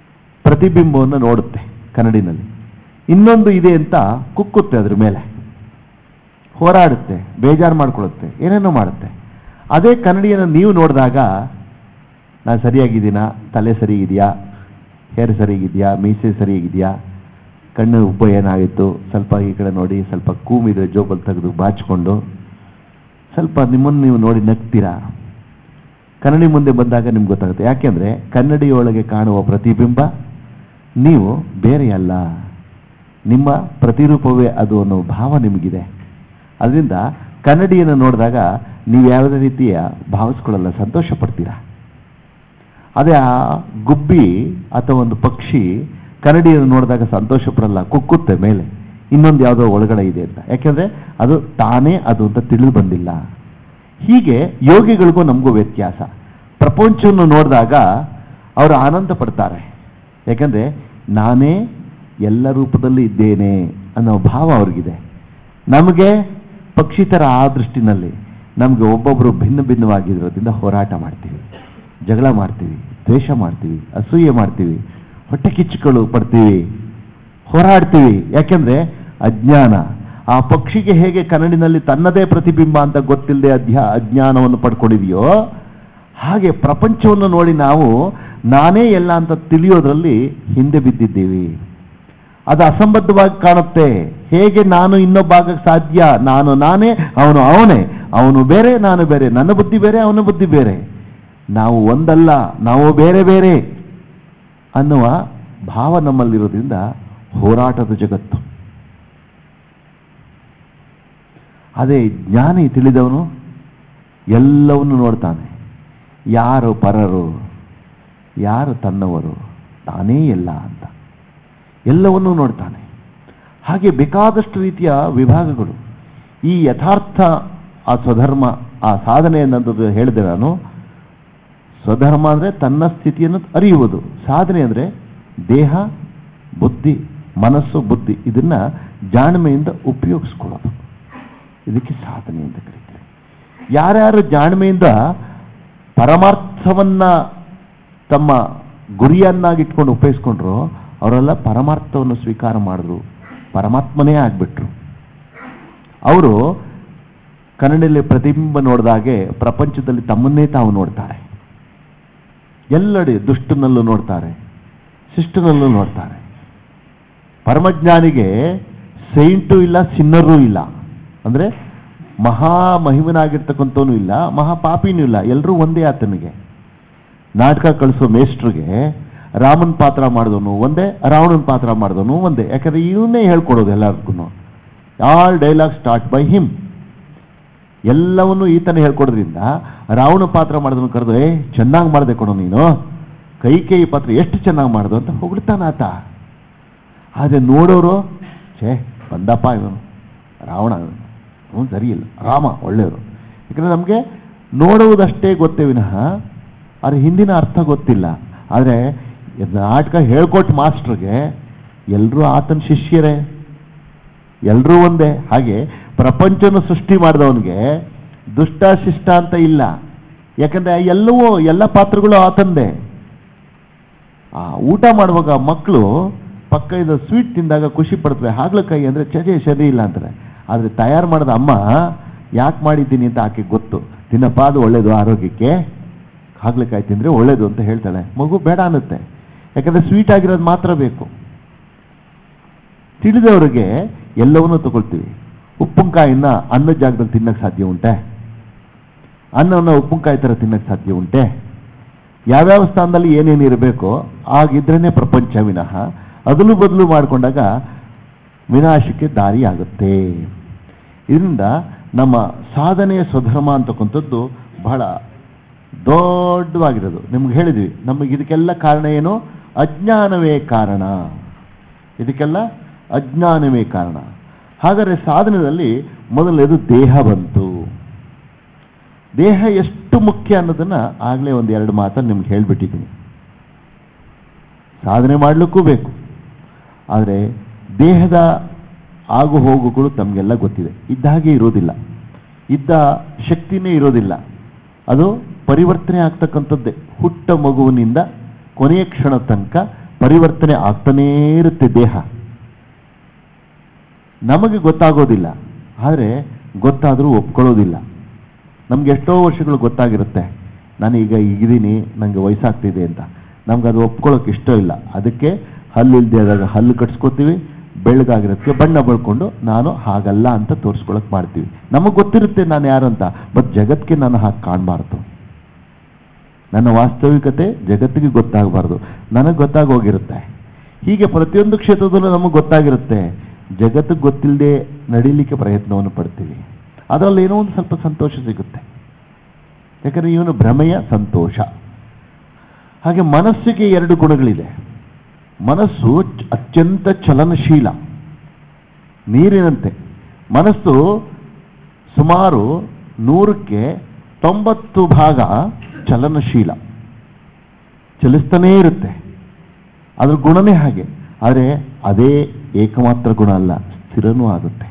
ಪ್ರತಿಬಿಂಬವನ್ನು ನೋಡುತ್ತೆ ಕನ್ನಡಿನಲ್ಲಿ ಇನ್ನೊಂದು ಇದೆ ಅಂತ ಕುಕ್ಕುತ್ತೆ ಅದ್ರ ಮೇಲೆ ಹೋರಾಡುತ್ತೆ ಬೇಜಾರು ಮಾಡ್ಕೊಳ್ಳುತ್ತೆ ಏನೇನೋ ಮಾಡುತ್ತೆ ಅದೇ ಕನ್ನಡಿಯನ್ನು ನೀವು ನೋಡಿದಾಗ ನಾನು ಸರಿಯಾಗಿದ್ದೀನಾ ತಲೆ ಸರಿಗಿದೆಯಾ ಹೇರ್ ಸರಿಗಿದೆಯಾ ಮೀಸೆ ಸರಿಗಿದೆಯಾ ಕಣ್ಣು ಉಬ್ಬ ಏನಾಗಿತ್ತು ಸ್ವಲ್ಪ ಈ ಕಡೆ ನೋಡಿ ಸ್ವಲ್ಪ ಕೂಮಿದ್ರೆ ಜೋಬಲ್ ತೆಗೆದು ಬಾಚಿಕೊಂಡು ಸ್ವಲ್ಪ ನಿಮ್ಮನ್ನು ನೀವು ನೋಡಿ ನಗ್ತೀರಾ ಕನ್ನಡಿ ಮುಂದೆ ಬಂದಾಗ ನಿಮ್ಗೆ ಗೊತ್ತಾಗುತ್ತೆ ಯಾಕೆಂದರೆ ಕನ್ನಡಿಯೊಳಗೆ ಕಾಣುವ ಪ್ರತಿಬಿಂಬ ನೀವು ಬೇರೆ ಅಲ್ಲ ನಿಮ್ಮ ಪ್ರತಿರೂಪವೇ ಅದು ಅನ್ನೋ ಭಾವ ನಿಮಗಿದೆ ಅದರಿಂದ ಕನ್ನಡಿಯನ್ನು ನೋಡಿದಾಗ ನೀವು ಯಾವುದೇ ರೀತಿಯ ಭಾವಿಸ್ಕೊಳ್ಳಲ್ಲ ಸಂತೋಷ ಪಡ್ತೀರಾ ಅದೇ ಆ ಗುಬ್ಬಿ ಅಥವಾ ಒಂದು ಪಕ್ಷಿ ಕನ್ನಡಿಯನ್ನು ನೋಡಿದಾಗ ಸಂತೋಷ ಪಡಲ್ಲ ಕುಕ್ಕುತ್ತೆ ಮೇಲೆ ಇನ್ನೊಂದು ಯಾವುದೋ ಒಳಗಡೆ ಇದೆ ಅಂತ ಯಾಕೆಂದ್ರೆ ಅದು ತಾನೇ ಅದು ಅಂತ ತಿಳಿದು ಬಂದಿಲ್ಲ ಹೀಗೆ ಯೋಗಿಗಳಿಗೂ ನಮಗೂ ವ್ಯತ್ಯಾಸ ಪ್ರಪಂಚವನ್ನು ನೋಡಿದಾಗ ಅವರು ಆನಂದ ಪಡ್ತಾರೆ ಯಾಕಂದ್ರೆ ನಾನೇ ಎಲ್ಲ ರೂಪದಲ್ಲಿ ಇದ್ದೇನೆ ಅನ್ನೋ ಭಾವ ಅವ್ರಿಗಿದೆ ನಮಗೆ ಪಕ್ಷಿ ಥರ ಆ ದೃಷ್ಟಿನಲ್ಲಿ ನಮಗೆ ಒಬ್ಬೊಬ್ಬರು ಭಿನ್ನ ಭಿನ್ನವಾಗಿರೋದ್ರಿಂದ ಹೋರಾಟ ಮಾಡ್ತೀವಿ ಜಗಳ ಮಾಡ್ತೀವಿ ದ್ವೇಷ ಮಾಡ್ತೀವಿ ಅಸೂಯೆ ಮಾಡ್ತೀವಿ ಹೊಟ್ಟೆ ಕಿಚ್ಚುಗಳು ಪಡ್ತೀವಿ ಹೋರಾಡ್ತೀವಿ ಯಾಕೆಂದ್ರೆ ಅಜ್ಞಾನ ಆ ಪಕ್ಷಿಗೆ ಹೇಗೆ ಕನ್ನಡಿನಲ್ಲಿ ತನ್ನದೇ ಪ್ರತಿಬಿಂಬ ಅಂತ ಗೊತ್ತಿಲ್ಲದೆ ಅಧ್ಯ ಅಜ್ಞಾನವನ್ನು ಪಡ್ಕೊಂಡಿದೆಯೋ ಹಾಗೆ ಪ್ರಪಂಚವನ್ನು ನೋಡಿ ನಾವು ನಾನೇ ಎಲ್ಲ ಅಂತ ತಿಳಿಯೋದ್ರಲ್ಲಿ ಹಿಂದೆ ಬಿದ್ದಿದ್ದೀವಿ ಅದು ಅಸಂಬದ್ಧವಾಗಿ ಕಾಣುತ್ತೆ ಹೇಗೆ ನಾನು ಇನ್ನೊಬ್ಬ ಆಗಕ್ಕೆ ಸಾಧ್ಯ ನಾನು ನಾನೇ ಅವನು ಅವನೇ ಅವನು ಬೇರೆ ನಾನು ಬೇರೆ ನನ್ನ ಬುದ್ಧಿ ಬೇರೆ ಅವನ ಬುದ್ಧಿ ಬೇರೆ ನಾವು ಒಂದಲ್ಲ ನಾವು ಬೇರೆ ಬೇರೆ ಅನ್ನುವ ಭಾವ ನಮ್ಮಲ್ಲಿರೋದ್ರಿಂದ ಹೋರಾಟದ ಜಗತ್ತು ಅದೇ ಜ್ಞಾನಿ ತಿಳಿದವನು ಎಲ್ಲವನ್ನು ನೋಡ್ತಾನೆ ಯಾರು ಪರರು ಯಾರು ತನ್ನವರು ತಾನೇ ಎಲ್ಲ ಅಂತ ಎಲ್ಲವನ್ನೂ ನೋಡ್ತಾನೆ ಹಾಗೆ ಬೇಕಾದಷ್ಟು ರೀತಿಯ ವಿಭಾಗಗಳು ಈ ಯಥಾರ್ಥ ಆ ಸ್ವಧರ್ಮ ಆ ಸಾಧನೆ ಅನ್ನೋದು ಹೇಳಿದೆ ನಾನು ಸ್ವಧರ್ಮ ಅಂದರೆ ತನ್ನ ಸ್ಥಿತಿಯನ್ನು ಅರಿಯುವುದು ಸಾಧನೆ ಅಂದರೆ ದೇಹ ಬುದ್ಧಿ ಮನಸ್ಸು ಬುದ್ಧಿ ಇದನ್ನ ಜಾಣ್ಮೆಯಿಂದ ಉಪಯೋಗಿಸ್ಕೊಳ್ಳೋದು ಇದಕ್ಕೆ ಸಾಧನೆ ಅಂತ ಕರೀತಾರೆ ಯಾರ್ಯಾರು ಜಾಣ್ಮೆಯಿಂದ ಪರಮಾರ್ಥವನ್ನ ತಮ್ಮ ಗುರಿಯನ್ನಾಗಿಟ್ಕೊಂಡು ಉಪಯೋಗಿಸ್ಕೊಂಡ್ರು ಅವರೆಲ್ಲ ಪರಮಾರ್ಥವನ್ನು ಸ್ವೀಕಾರ ಮಾಡಿದ್ರು ಪರಮಾತ್ಮನೇ ಆಗ್ಬಿಟ್ರು ಅವರು ಕನ್ನಡದಲ್ಲಿ ಪ್ರತಿಬಿಂಬ ನೋಡಿದಾಗೆ ಪ್ರಪಂಚದಲ್ಲಿ ತಮ್ಮನ್ನೇ ತಾವು ನೋಡ್ತಾರೆ ಎಲ್ಲೆಡೆ ದುಷ್ಟನಲ್ಲೂ ನೋಡ್ತಾರೆ ಶಿಷ್ಟನಲ್ಲೂ ನೋಡ್ತಾರೆ ಪರಮಜ್ಞಾನಿಗೆ ಸೈಂಟು ಇಲ್ಲ ಸಿನ್ನರೂ ಇಲ್ಲ ಅಂದ್ರೆ ಮಹಾ ಮಹಿಮನಾಗಿರ್ತಕ್ಕಂಥವನು ಇಲ್ಲ ಮಹಾ ಪಾಪಿನೂ ಇಲ್ಲ ಎಲ್ಲರೂ ಒಂದೇ ಆತನಿಗೆ ನಾಟಕ ಕಳಿಸೋ ಮೇಸ್ಟ್ರಿಗೆ ರಾಮನ್ ಪಾತ್ರ ಮಾಡಿದವನು ಒಂದೇ ರಾವಣನ ಪಾತ್ರ ಮಾಡಿದವನು ಒಂದೇ ಯಾಕಂದ್ರೆ ಇವನ್ನೇ ಹೇಳ್ಕೊಡೋದು ಎಲ್ಲರಿಗೂ all dialogue start by him ಎಲ್ಲವನ್ನು ಈತನೇ ಹೇಳ್ಕೊಡೋದ್ರಿಂದ ರಾವಣ ಪಾತ್ರ ಮಾಡಿದವನು ಕರೆದು ಏ ಚೆನ್ನಾಗಿ ಮಾಡಿದೆ ಕೊಡು ನೀನು ಕೈ ಕೈ ಪಾತ್ರ ಎಷ್ಟು ಚೆನ್ನಾಗಿ ಮಾಡ್ದು ಅಂತ ಹೊಗಳ್ತಾನ ಆತ ಆದರೆ ನೋಡೋರು ಛೇ ಬಂದಪ್ಪ ಇವನು ರಾವಣ ಇವನು ಅವನು ಸರಿ ಇಲ್ಲ ರಾಮ ಒಳ್ಳೆಯವರು ಯಾಕಂದ್ರೆ ನಮಗೆ ನೋಡುವುದಷ್ಟೇ ಗೊತ್ತೇ ವಿನಃ ಅದ್ರ ಹಿಂದಿನ ಅರ್ಥ ಗೊತ್ತಿಲ್ಲ ಆದರೆ ನಾಟಕ ಹೇಳ್ಕೊಟ್ಟು ಮಾಸ್ಟ್ರಿಗೆ ಎಲ್ಲರೂ ಆತನ ಶಿಷ್ಯರೇ ಎಲ್ಲರೂ ಒಂದೇ ಹಾಗೆ ಪ್ರಪಂಚನ ಸೃಷ್ಟಿ ಮಾಡಿದವನಿಗೆ ದುಷ್ಟ ಶಿಷ್ಟ ಅಂತ ಇಲ್ಲ ಯಾಕಂದ್ರೆ ಎಲ್ಲವೂ ಎಲ್ಲ ಪಾತ್ರಗಳು ಆತಂದೆ ಆ ಊಟ ಮಾಡುವಾಗ ಮಕ್ಕಳು ಪಕ್ಕದ ಸ್ವೀಟ್ ತಿಂದಾಗ ಖುಷಿ ಪಡ್ತವೆ ಹಾಗಲಕಾಯಿ ಅಂದರೆ ಚಜೆ ಸರಿ ಇಲ್ಲ ಅಂತಾರೆ ಆದರೆ ತಯಾರು ಮಾಡಿದ ಅಮ್ಮ ಯಾಕೆ ಮಾಡಿದ್ದೀನಿ ಅಂತ ಆಕೆ ಗೊತ್ತು ತಿನ್ನಪ್ಪ ಅದು ಒಳ್ಳೇದು ಆರೋಗ್ಯಕ್ಕೆ ಹಾಗಲಕಾಯಿ ತಿಂದರೆ ಒಳ್ಳೇದು ಅಂತ ಹೇಳ್ತಾಳೆ ಮಗು ಬೇಡ ಅನ್ನುತ್ತೆ ಯಾಕಂದ್ರೆ ಸ್ವೀಟ್ ಆಗಿರೋದು ಮಾತ್ರ ಬೇಕು ತಿಳಿದವರಿಗೆ ಎಲ್ಲವನ್ನೂ ತಗೊಳ್ತೀವಿ ಉಪ್ಪಿನಕಾಯಿನ ಅನ್ನದ ಜಾಗದಲ್ಲಿ ತಿನ್ನಕ್ಕೆ ಸಾಧ್ಯ ಉಂಟೆ ಅನ್ನವನ್ನು ಉಪ್ಪಿನಕಾಯಿ ಥರ ತಿನ್ನಕ್ಕೆ ಸಾಧ್ಯ ಉಂಟೆ ಯಾವ್ಯಾವ ಸ್ಥಾನದಲ್ಲಿ ಏನೇನು ಇರಬೇಕೋ ಆಗಿದ್ರೇನೆ ಪ್ರಪಂಚ ವಿನಃ ಅದಲು ಬದಲು ಮಾಡಿಕೊಂಡಾಗ ವಿನಾಶಕ್ಕೆ ದಾರಿ ಆಗುತ್ತೆ ಇದರಿಂದ ನಮ್ಮ ಸಾಧನೆಯ ಸ್ವಧರ್ಮ ಅಂತಕ್ಕಂಥದ್ದು ಬಹಳ ದೊಡ್ಡವಾಗಿರೋದು ನಿಮ್ಗೆ ಹೇಳಿದ್ವಿ ನಮಗೆ ಇದಕ್ಕೆಲ್ಲ ಕಾರಣ ಏನು ಅಜ್ಞಾನವೇ ಕಾರಣ ಇದಕ್ಕೆಲ್ಲ ಅಜ್ಞಾನವೇ ಕಾರಣ ಹಾಗಾದರೆ ಸಾಧನದಲ್ಲಿ ಮೊದಲನೇದು ದೇಹ ಬಂತು ದೇಹ ಎಷ್ಟು ಮುಖ್ಯ ಅನ್ನೋದನ್ನ ಆಗಲೇ ಒಂದು ಎರಡು ಮಾತನ್ನು ನಿಮ್ಗೆ ಹೇಳ್ಬಿಟ್ಟಿದ್ದೀನಿ ಸಾಧನೆ ಮಾಡಲಿಕ್ಕೂ ಬೇಕು ಆದರೆ ದೇಹದ ಆಗು ಹೋಗುಗಳು ತಮಗೆಲ್ಲ ಗೊತ್ತಿದೆ ಇದ್ದ ಹಾಗೆ ಇರೋದಿಲ್ಲ ಇದ್ದ ಶಕ್ತಿನೇ ಇರೋದಿಲ್ಲ ಅದು ಪರಿವರ್ತನೆ ಆಗ್ತಕ್ಕಂಥದ್ದೇ ಹುಟ್ಟ ಮಗುವಿನಿಂದ ಕೊನೆಯ ಕ್ಷಣ ತನಕ ಪರಿವರ್ತನೆ ಆಗ್ತಾನೇ ಇರುತ್ತೆ ದೇಹ ನಮಗೆ ಗೊತ್ತಾಗೋದಿಲ್ಲ ಆದರೆ ಗೊತ್ತಾದರೂ ಒಪ್ಕೊಳ್ಳೋದಿಲ್ಲ ನಮ್ಗೆ ಎಷ್ಟೋ ವರ್ಷಗಳು ಗೊತ್ತಾಗಿರುತ್ತೆ ನಾನೀಗ ಈಗಿದ್ದೀನಿ ನನಗೆ ವಯಸ್ಸಾಗ್ತಿದೆ ಅಂತ ನಮ್ಗೆ ಅದು ಒಪ್ಕೊಳ್ಳೋಕೆ ಇಷ್ಟ ಇಲ್ಲ ಅದಕ್ಕೆ ಹಲ್ಲು ಇಲ್ಲದೆ ಆದಾಗ ಹಲ್ಲು ಕಟ್ಸ್ಕೊತೀವಿ ಬೆಳ್ಳಗಾಗಿರೋದಕ್ಕೆ ಬಣ್ಣ ಬಳ್ಕೊಂಡು ನಾನು ಹಾಗಲ್ಲ ಅಂತ ತೋರಿಸ್ಕೊಳಕ್ ಮಾಡ್ತೀವಿ ನಮಗೆ ಗೊತ್ತಿರುತ್ತೆ ನಾನು ಯಾರು ಅಂತ ಬಟ್ ಜಗತ್ತಿಗೆ ನಾನು ಹಾಗೆ ಕಾಣಬಾರ್ದು ನನ್ನ ವಾಸ್ತವಿಕತೆ ಜಗತ್ತಿಗೆ ಗೊತ್ತಾಗಬಾರ್ದು ನನಗೆ ಗೊತ್ತಾಗೋಗಿರುತ್ತೆ ಹೀಗೆ ಪ್ರತಿಯೊಂದು ಕ್ಷೇತ್ರದಲ್ಲೂ ನಮಗೆ ಗೊತ್ತಾಗಿರುತ್ತೆ ಜಗತ್ತಿಗೆ ಗೊತ್ತಿಲ್ಲದೆ ನಡೀಲಿಕ್ಕೆ ಪ್ರಯತ್ನವನ್ನು ಪಡ್ತೀವಿ ಅದರಲ್ಲಿ ಏನೋ ಒಂದು ಸ್ವಲ್ಪ ಸಂತೋಷ ಸಿಗುತ್ತೆ ಯಾಕಂದರೆ ಇವನು ಭ್ರಮೆಯ ಸಂತೋಷ ಹಾಗೆ ಮನಸ್ಸಿಗೆ ಎರಡು ಗುಣಗಳಿದೆ ಮನಸ್ಸು ಚ- ಅತ್ಯಂತ ಚಲನಶೀಲ ನೀರಿನಂತೆ ಮನಸ್ಸು ಸುಮಾರು ನೂರಕ್ಕೆ ತೊಂಬತ್ತು ಭಾಗ ಚಲನಶೀಲ ಚಲಿಸ್ತಾನೇ ಇರುತ್ತೆ ಅದ್ರ ಗುಣನೇ ಹಾಗೆ ಆದರೆ ಅದೇ ಏಕಮಾತ್ರ ಗುಣ ಅಲ್ಲ ಸ್ಥಿರನೂ ಆಗುತ್ತೆ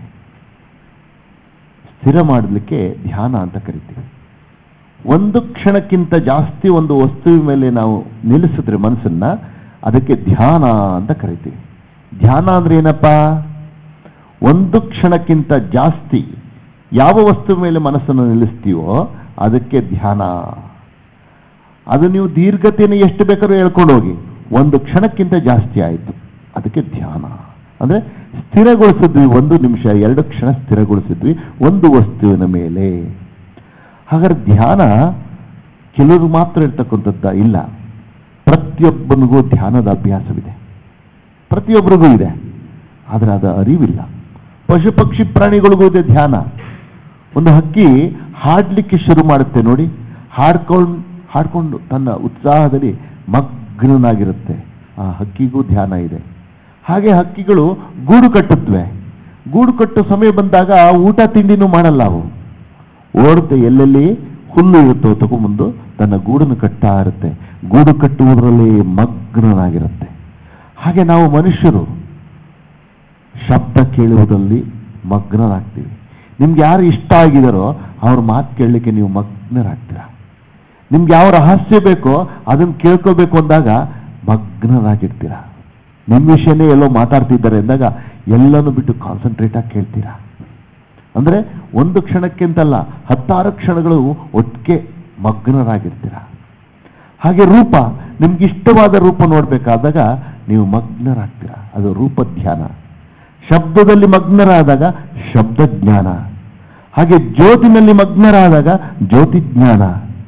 ಸ್ಥಿರ ಮಾಡಲಿಕ್ಕೆ ಧ್ಯಾನ ಅಂತ ಕರಿತೀವಿ ಒಂದು ಕ್ಷಣಕ್ಕಿಂತ ಜಾಸ್ತಿ ಒಂದು ವಸ್ತುವಿನ ಮೇಲೆ ನಾವು ನಿಲ್ಲಿಸಿದ್ರೆ ಮನಸ್ಸನ್ನ ಅದಕ್ಕೆ ಧ್ಯಾನ ಅಂತ ಕರಿತೀವಿ ಧ್ಯಾನ ಅಂದ್ರೆ ಏನಪ್ಪ ಒಂದು ಕ್ಷಣಕ್ಕಿಂತ ಜಾಸ್ತಿ ಯಾವ ವಸ್ತು ಮೇಲೆ ಮನಸ್ಸನ್ನು ನಿಲ್ಲಿಸ್ತೀವೋ ಅದಕ್ಕೆ ಧ್ಯಾನ ಅದು ನೀವು ದೀರ್ಘತೆಯನ್ನು ಎಷ್ಟು ಬೇಕಾದ್ರೂ ಹೇಳ್ಕೊಂಡು ಹೋಗಿ ಒಂದು ಕ್ಷಣಕ್ಕಿಂತ ಜಾಸ್ತಿ ಆಯಿತು ಅದಕ್ಕೆ ಧ್ಯಾನ ಅಂದರೆ ಸ್ಥಿರಗೊಳಿಸಿದ್ವಿ ಒಂದು ನಿಮಿಷ ಎರಡು ಕ್ಷಣ ಸ್ಥಿರಗೊಳಿಸಿದ್ವಿ ಒಂದು ವಸ್ತುವಿನ ಮೇಲೆ ಹಾಗಾದ್ರೆ ಧ್ಯಾನ ಕೆಲವರು ಮಾತ್ರ ಇರ್ತಕ್ಕಂಥದ್ದ ಇಲ್ಲ ಪ್ರತಿಯೊಬ್ಬನಿಗೂ ಧ್ಯಾನದ ಅಭ್ಯಾಸವಿದೆ ಪ್ರತಿಯೊಬ್ಬರಿಗೂ ಇದೆ ಆದರೆ ಅದು ಅರಿವಿಲ್ಲ ಪಶು ಪಕ್ಷಿ ಪ್ರಾಣಿಗಳಿಗೂ ಇದೆ ಧ್ಯಾನ ಒಂದು ಹಕ್ಕಿ ಹಾಡ್ಲಿಕ್ಕೆ ಶುರು ಮಾಡುತ್ತೆ ನೋಡಿ ಹಾಡ್ಕೊಂಡು ಹಾಡ್ಕೊಂಡು ತನ್ನ ಉತ್ಸಾಹದಲ್ಲಿ ಮಗ್ನನಾಗಿರುತ್ತೆ ಆ ಹಕ್ಕಿಗೂ ಧ್ಯಾನ ಇದೆ ಹಾಗೆ ಹಕ್ಕಿಗಳು ಗೂಡು ಕಟ್ಟುತ್ತವೆ ಗೂಡು ಕಟ್ಟೋ ಸಮಯ ಬಂದಾಗ ಊಟ ತಿಂಡಿನೂ ಮಾಡಲ್ಲ ಅವು ಓಡುತ್ತೆ ಎಲ್ಲೆಲ್ಲಿ ಹುಲ್ಲು ಇರುತ್ತೋ ತಗೊಂಬಂದು ತನ್ನ ಗೂಡನ್ನು ಕಟ್ತಾ ಇರುತ್ತೆ ಗೂಡು ಕಟ್ಟುವುದರಲ್ಲಿ ಮಗ್ನನಾಗಿರುತ್ತೆ ಹಾಗೆ ನಾವು ಮನುಷ್ಯರು ಶಬ್ದ ಕೇಳುವುದರಲ್ಲಿ ಮಗ್ನರಾಗ್ತೀವಿ ನಿಮ್ಗೆ ಯಾರು ಇಷ್ಟ ಆಗಿದಾರೋ ಅವ್ರ ಮಾತು ಕೇಳಲಿಕ್ಕೆ ನೀವು ಮಗ್ನರಾಗ್ತೀರ ನಿಮ್ಗೆ ಯಾವ ರಹಸ್ಯ ಬೇಕೋ ಅದನ್ನು ಕೇಳ್ಕೋಬೇಕು ಅಂದಾಗ ಮಗ್ನರಾಗಿರ್ತೀರ ನಿಮ್ಮ ವಿಷಯನೇ ಎಲ್ಲೋ ಮಾತಾಡ್ತಿದ್ದಾರೆ ಅಂದಾಗ ಎಲ್ಲನೂ ಬಿಟ್ಟು ಕಾನ್ಸಂಟ್ರೇಟ್ ಆಗಿ ಕೇಳ್ತೀರಾ ಅಂದರೆ ಒಂದು ಕ್ಷಣಕ್ಕಿಂತಲ್ಲ ಹತ್ತಾರು ಕ್ಷಣಗಳು ಒಟ್ಟಿಗೆ ಮಗ್ನರಾಗಿರ್ತೀರ ಹಾಗೆ ರೂಪ ನಿಮ್ಗೆ ಇಷ್ಟವಾದ ರೂಪ ನೋಡಬೇಕಾದಾಗ ನೀವು ಮಗ್ನರಾಗ್ತೀರ ಅದು ರೂಪ ಧ್ಯಾನ ಶಬ್ದದಲ್ಲಿ ಮಗ್ನರಾದಾಗ ಶಬ್ದ ಜ್ಞಾನ ಹಾಗೆ ಜ್ಯೋತಿನಲ್ಲಿ ಮಗ್ನರಾದಾಗ ಜ್ಯೋತಿ ಜ್ಞಾನ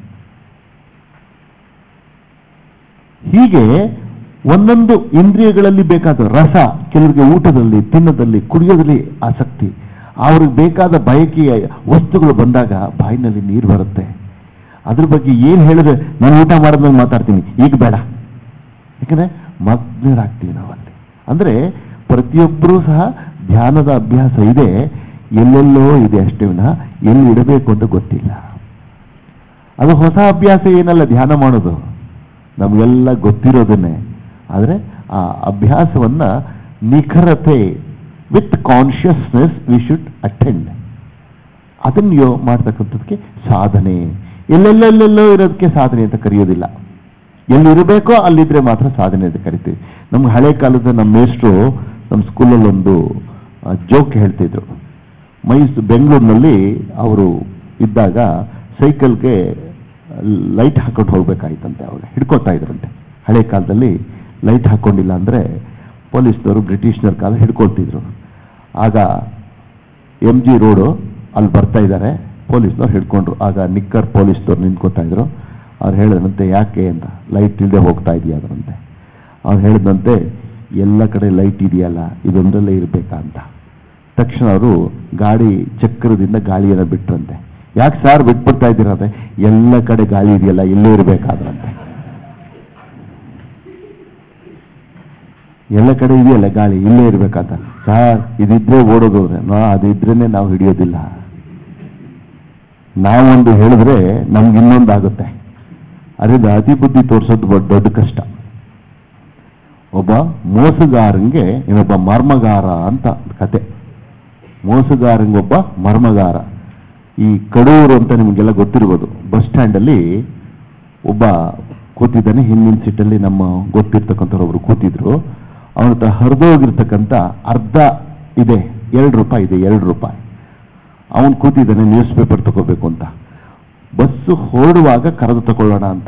ಹೀಗೆ ಒಂದೊಂದು ಇಂದ್ರಿಯಗಳಲ್ಲಿ ಬೇಕಾದ ರಸ ಕೆಲವರಿಗೆ ಊಟದಲ್ಲಿ ತಿನ್ನದಲ್ಲಿ ಕುಡಿಯೋದಲ್ಲಿ ಆಸಕ್ತಿ ಅವ್ರಿಗೆ ಬೇಕಾದ ಬಯಕೆಯ ವಸ್ತುಗಳು ಬಂದಾಗ ಬಾಯಿನಲ್ಲಿ ನೀರು ಬರುತ್ತೆ ಅದ್ರ ಬಗ್ಗೆ ಏನು ಹೇಳಿದ್ರೆ ನಾನು ಊಟ ಮಾಡಿದ್ಮೇಲೆ ಮಾತಾಡ್ತೀನಿ ಈಗ ಬೇಡ ಯಾಕಂದ್ರೆ ಮಗ್ನರಾಗ್ತೀವಿ ನಾವಲ್ಲಿ ಅಂದರೆ ಪ್ರತಿಯೊಬ್ಬರೂ ಸಹ ಧ್ಯಾನದ ಅಭ್ಯಾಸ ಇದೆ ಎಲ್ಲೆಲ್ಲೋ ಇದೆ ಅಷ್ಟೇ ವಿನಃ ಎಲ್ಲಿ ಇಡಬೇಕು ಅಂತ ಗೊತ್ತಿಲ್ಲ ಅದು ಹೊಸ ಅಭ್ಯಾಸ ಏನಲ್ಲ ಧ್ಯಾನ ಮಾಡೋದು ನಮಗೆಲ್ಲ ಗೊತ್ತಿರೋದನ್ನೇ ಆದರೆ ಆ ಅಭ್ಯಾಸವನ್ನ ನಿಖರತೆ with consciousness we should attend ಅದನ್ನು ಯೋ ಮಾಡ್ತಕ್ಕಂಥದ್ದಕ್ಕೆ ಸಾಧನೆ ಎಲ್ಲೆಲ್ಲೆಲ್ಲೆಲ್ಲೋ ಇರೋದಕ್ಕೆ ಸಾಧನೆ ಅಂತ ಕರೆಯೋದಿಲ್ಲ ಎಲ್ಲಿರಬೇಕೋ ಅಲ್ಲಿದ್ರೆ ಮಾತ್ರ ಸಾಧನೆ ಅಂತ ಕರಿತೀವಿ ನಮ್ಗೆ ಹಳೆ ಕಾಲದ ನಮ್ಮ ಮೇಷ್ಟ್ರು ನಮ್ಮ ಸ್ಕೂಲಲ್ಲಿ ಒಂದು ಜೋಕ್ ಹೇಳ್ತಿದ್ರು ಮೈಸೂರು ಬೆಂಗಳೂರಿನಲ್ಲಿ ಅವರು ಇದ್ದಾಗ ಸೈಕಲ್ಗೆ ಲೈಟ್ ಹಾಕೊಂಡು ಹೋಗ್ಬೇಕಾಯ್ತಂತೆ ಅವ್ರು ಹಿಡ್ಕೊತಾ ಇದ್ರಂತೆ ಹಳೆ ಕಾಲದಲ್ಲಿ ಲೈಟ್ ಹಾಕೊಂಡಿಲ್ಲ ಅಂದರೆ ಪೊಲೀಸ್ನವರು ಬ್ರಿಟಿಷ್ನವ್ರ ಕಾಲ ಹಿಡ್ಕೊಳ್ತಿದ್ರು ಆಗ ಎಮ್ ಜಿ ರೋಡು ಅಲ್ಲಿ ಬರ್ತಾ ಇದ್ದಾರೆ ಪೊಲೀಸ್ನವ್ರು ಹಿಡ್ಕೊಂಡ್ರು ಆಗ ನಿಕ್ಕರ್ ಪೊಲೀಸ್ನವ್ರು ನಿಂತ್ಕೋತಾ ಇದ್ರು ಅವ್ರು ಹೇಳಿದ್ರಂತೆ ಯಾಕೆ ಅಂತ ಲೈಟ್ ಇಲ್ಲದೆ ಹೋಗ್ತಾ ಇದೆಯಾ ಅದರಂತೆ ಅವ್ರು ಹೇಳಿದಂತೆ ಎಲ್ಲ ಕಡೆ ಲೈಟ್ ಇದೆಯಲ್ಲ ಇದೊಂದರಲ್ಲೇ ಇರಬೇಕಾ ಅಂತ ತಕ್ಷಣ ಅವರು ಗಾಡಿ ಚಕ್ರದಿಂದ ಗಾಳಿಯನ್ನು ಬಿಟ್ರಂತೆ ಯಾಕೆ ಸಾರ್ ಬಿಟ್ಬಿಡ್ತಾ ಇದ್ದೀರಾ ಅಂದ್ರೆ ಎಲ್ಲ ಕಡೆ ಗಾಳಿ ಇದೆಯಲ್ಲ ಇಲ್ಲೇ ಇರಬೇಕಾದ್ರಂತೆ ಎಲ್ಲ ಕಡೆ ಇದೆಯಲ್ಲ ಗಾಳಿ ಇಲ್ಲೇ ಇರ್ಬೇಕಂತ ಸಾರ್ ಇದಿದ್ರೆ ಓಡೋದವ್ರೆ ನಾ ಅದಿದ್ರೇನೆ ನಾವು ಹಿಡಿಯೋದಿಲ್ಲ ನಾವೊಂದು ಹೇಳಿದ್ರೆ ನಮ್ಗೆ ಇನ್ನೊಂದು ಆಗುತ್ತೆ ಅದರಿಂದ ಅತಿ ಬುದ್ಧಿ ತೋರಿಸೋದು ದೊಡ್ಡ ದೊಡ್ಡ ಕಷ್ಟ ಒಬ್ಬ ಮೋಸಗಾರಂಗೆ ಇನ್ನೊಬ್ಬ ಮರ್ಮಗಾರ ಅಂತ ಕತೆ ಮೋಸಗಾರಂಗೊಬ್ಬ ಮರ್ಮಗಾರ ಈ ಕಡೂರು ಅಂತ ನಿಮಗೆಲ್ಲ ಗೊತ್ತಿರ್ಬೋದು ಬಸ್ ಸ್ಟ್ಯಾಂಡಲ್ಲಿ ಒಬ್ಬ ಕೂತಿದ್ದಾನೆ ಹಿಂದಿನ ಸೀಟಲ್ಲಿ ನಮ್ಮ ಗೊತ್ತಿರ್ತಕ್ಕಂಥವ್ರೊಬ್ರು ಕೂತಿದ್ರು ಅವನ ಹತ್ರ ಹರಿದೋಗಿರ್ತಕ್ಕಂಥ ಅರ್ಧ ಇದೆ ಎರಡು ರೂಪಾಯಿ ಇದೆ ಎರಡು ರೂಪಾಯಿ ಅವನು ಕೂತಿದ್ದಾನೆ ನ್ಯೂಸ್ ಪೇಪರ್ ತಗೋಬೇಕು ಅಂತ ಬಸ್ಸು ಹೊರಡುವಾಗ ಕರೆದು ತಗೊಳ್ಳೋಣ ಅಂತ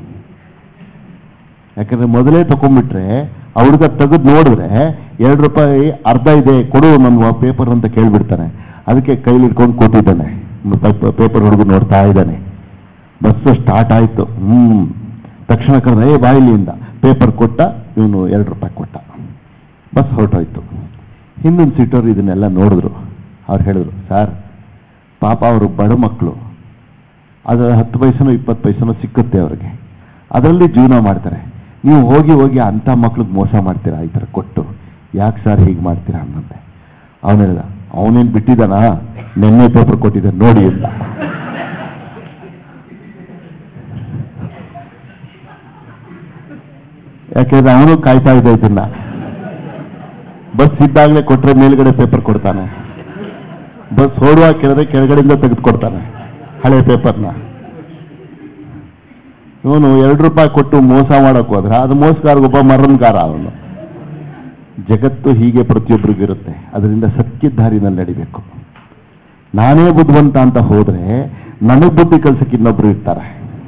ಯಾಕಂದ್ರೆ ಮೊದಲೇ ತಗೊಂಡ್ಬಿಟ್ರೆ ಆ ಹುಡುಗ ತೆಗೆದು ನೋಡಿದ್ರೆ ಎರಡು ರೂಪಾಯಿ ಅರ್ಧ ಇದೆ ಕೊಡು ನನ್ನ ಪೇಪರ್ ಅಂತ ಕೇಳ್ಬಿಡ್ತಾನೆ ಅದಕ್ಕೆ ಕೈಲಿ ಇಟ್ಕೊಂಡು ಕೂತಿದ್ದಾನೆ ಪೇಪರ್ ಹುಡುಗ ನೋಡ್ತಾ ಇದ್ದಾನೆ ಬಸ್ಸು ಸ್ಟಾರ್ಟ್ ಆಯಿತು ಹ್ಮ್ ತಕ್ಷಣ ಕರೆದ ಏ ಬಾಯಿಲಿಂದ ಪೇಪರ್ ಕೊಟ್ಟ ಇವನು ಎರಡು ರೂಪಾಯಿ ಕೊಟ್ಟ ಬಸ್ ಹೊರಟೋಯ್ತು ಹಿಂದಿನ ಸೀಟವ್ರು ಇದನ್ನೆಲ್ಲ ನೋಡಿದ್ರು ಅವ್ರು ಹೇಳಿದ್ರು ಸರ್ ಪಾಪ ಅವರು ಬಡ ಮಕ್ಕಳು ಅದು ಹತ್ತು ಪೈಸನೋ ಇಪ್ಪತ್ತು ಪೈಸನೋ ಸಿಕ್ಕುತ್ತೆ ಅವ್ರಿಗೆ ಅದರಲ್ಲಿ ಜೀವನ ಮಾಡ್ತಾರೆ ನೀವು ಹೋಗಿ ಹೋಗಿ ಅಂಥ ಮಕ್ಳಿಗೆ ಮೋಸ ಮಾಡ್ತೀರಾ ಈ ಥರ ಕೊಟ್ಟು ಯಾಕೆ ಸರ್ ಹೀಗೆ ಮಾಡ್ತೀರಾ ಅನ್ನಂತೆ ಅವನು ಹೇಳ್ದ ಅವನೇನು ಬಿಟ್ಟಿದ್ದಾನ ನೆನ್ನೆ ಪೇಪರ್ ಕೊಟ್ಟಿದ್ದ ನೋಡಿ ಅಂತ ಯಾಕೆಂದ್ರೆ ಅವನು ಕಾಯ್ತಾ ಇದ್ದ ಇದನ್ನ ಬಸ್ ಇದ್ದಾಗಲೇ ಕೊಟ್ಟರೆ ಮೇಲ್ಗಡೆ ಪೇಪರ್ ಕೊಡ್ತಾನೆ ಬಸ್ ಹೊಡುವಾಗ ಕೇಳಿದ್ರೆ ಕೆಳಗಡೆಯಿಂದ ತೆಗೆದು ಕೊಡ್ತಾನೆ ಹಳೆ ಪೇಪರ್ನ ಇವನು ಎರಡು ರೂಪಾಯಿ ಕೊಟ್ಟು ಮೋಸ ಮಾಡಕ್ ಹೋದ್ರೆ ಅದು ಮೋಸಗಾರಗೊಬ್ಬ ಮರಣಗಾರ ಅವನು ಜಗತ್ತು ಹೀಗೆ ಪ್ರತಿಯೊಬ್ಬರಿಗೂ ಇರುತ್ತೆ ಅದರಿಂದ ಸತ್ಯದಾರಿನಲ್ಲಿ ನಡಿಬೇಕು ನಾನೇ ಬುದ್ಧಿವಂತ ಅಂತ ಹೋದ್ರೆ ನನಗೆ ಬುದ್ಧಿ ಕಲ್ಸಕ್ಕೆ ಇನ್ನೊಬ್ರು ಇರ್ತಾರೆ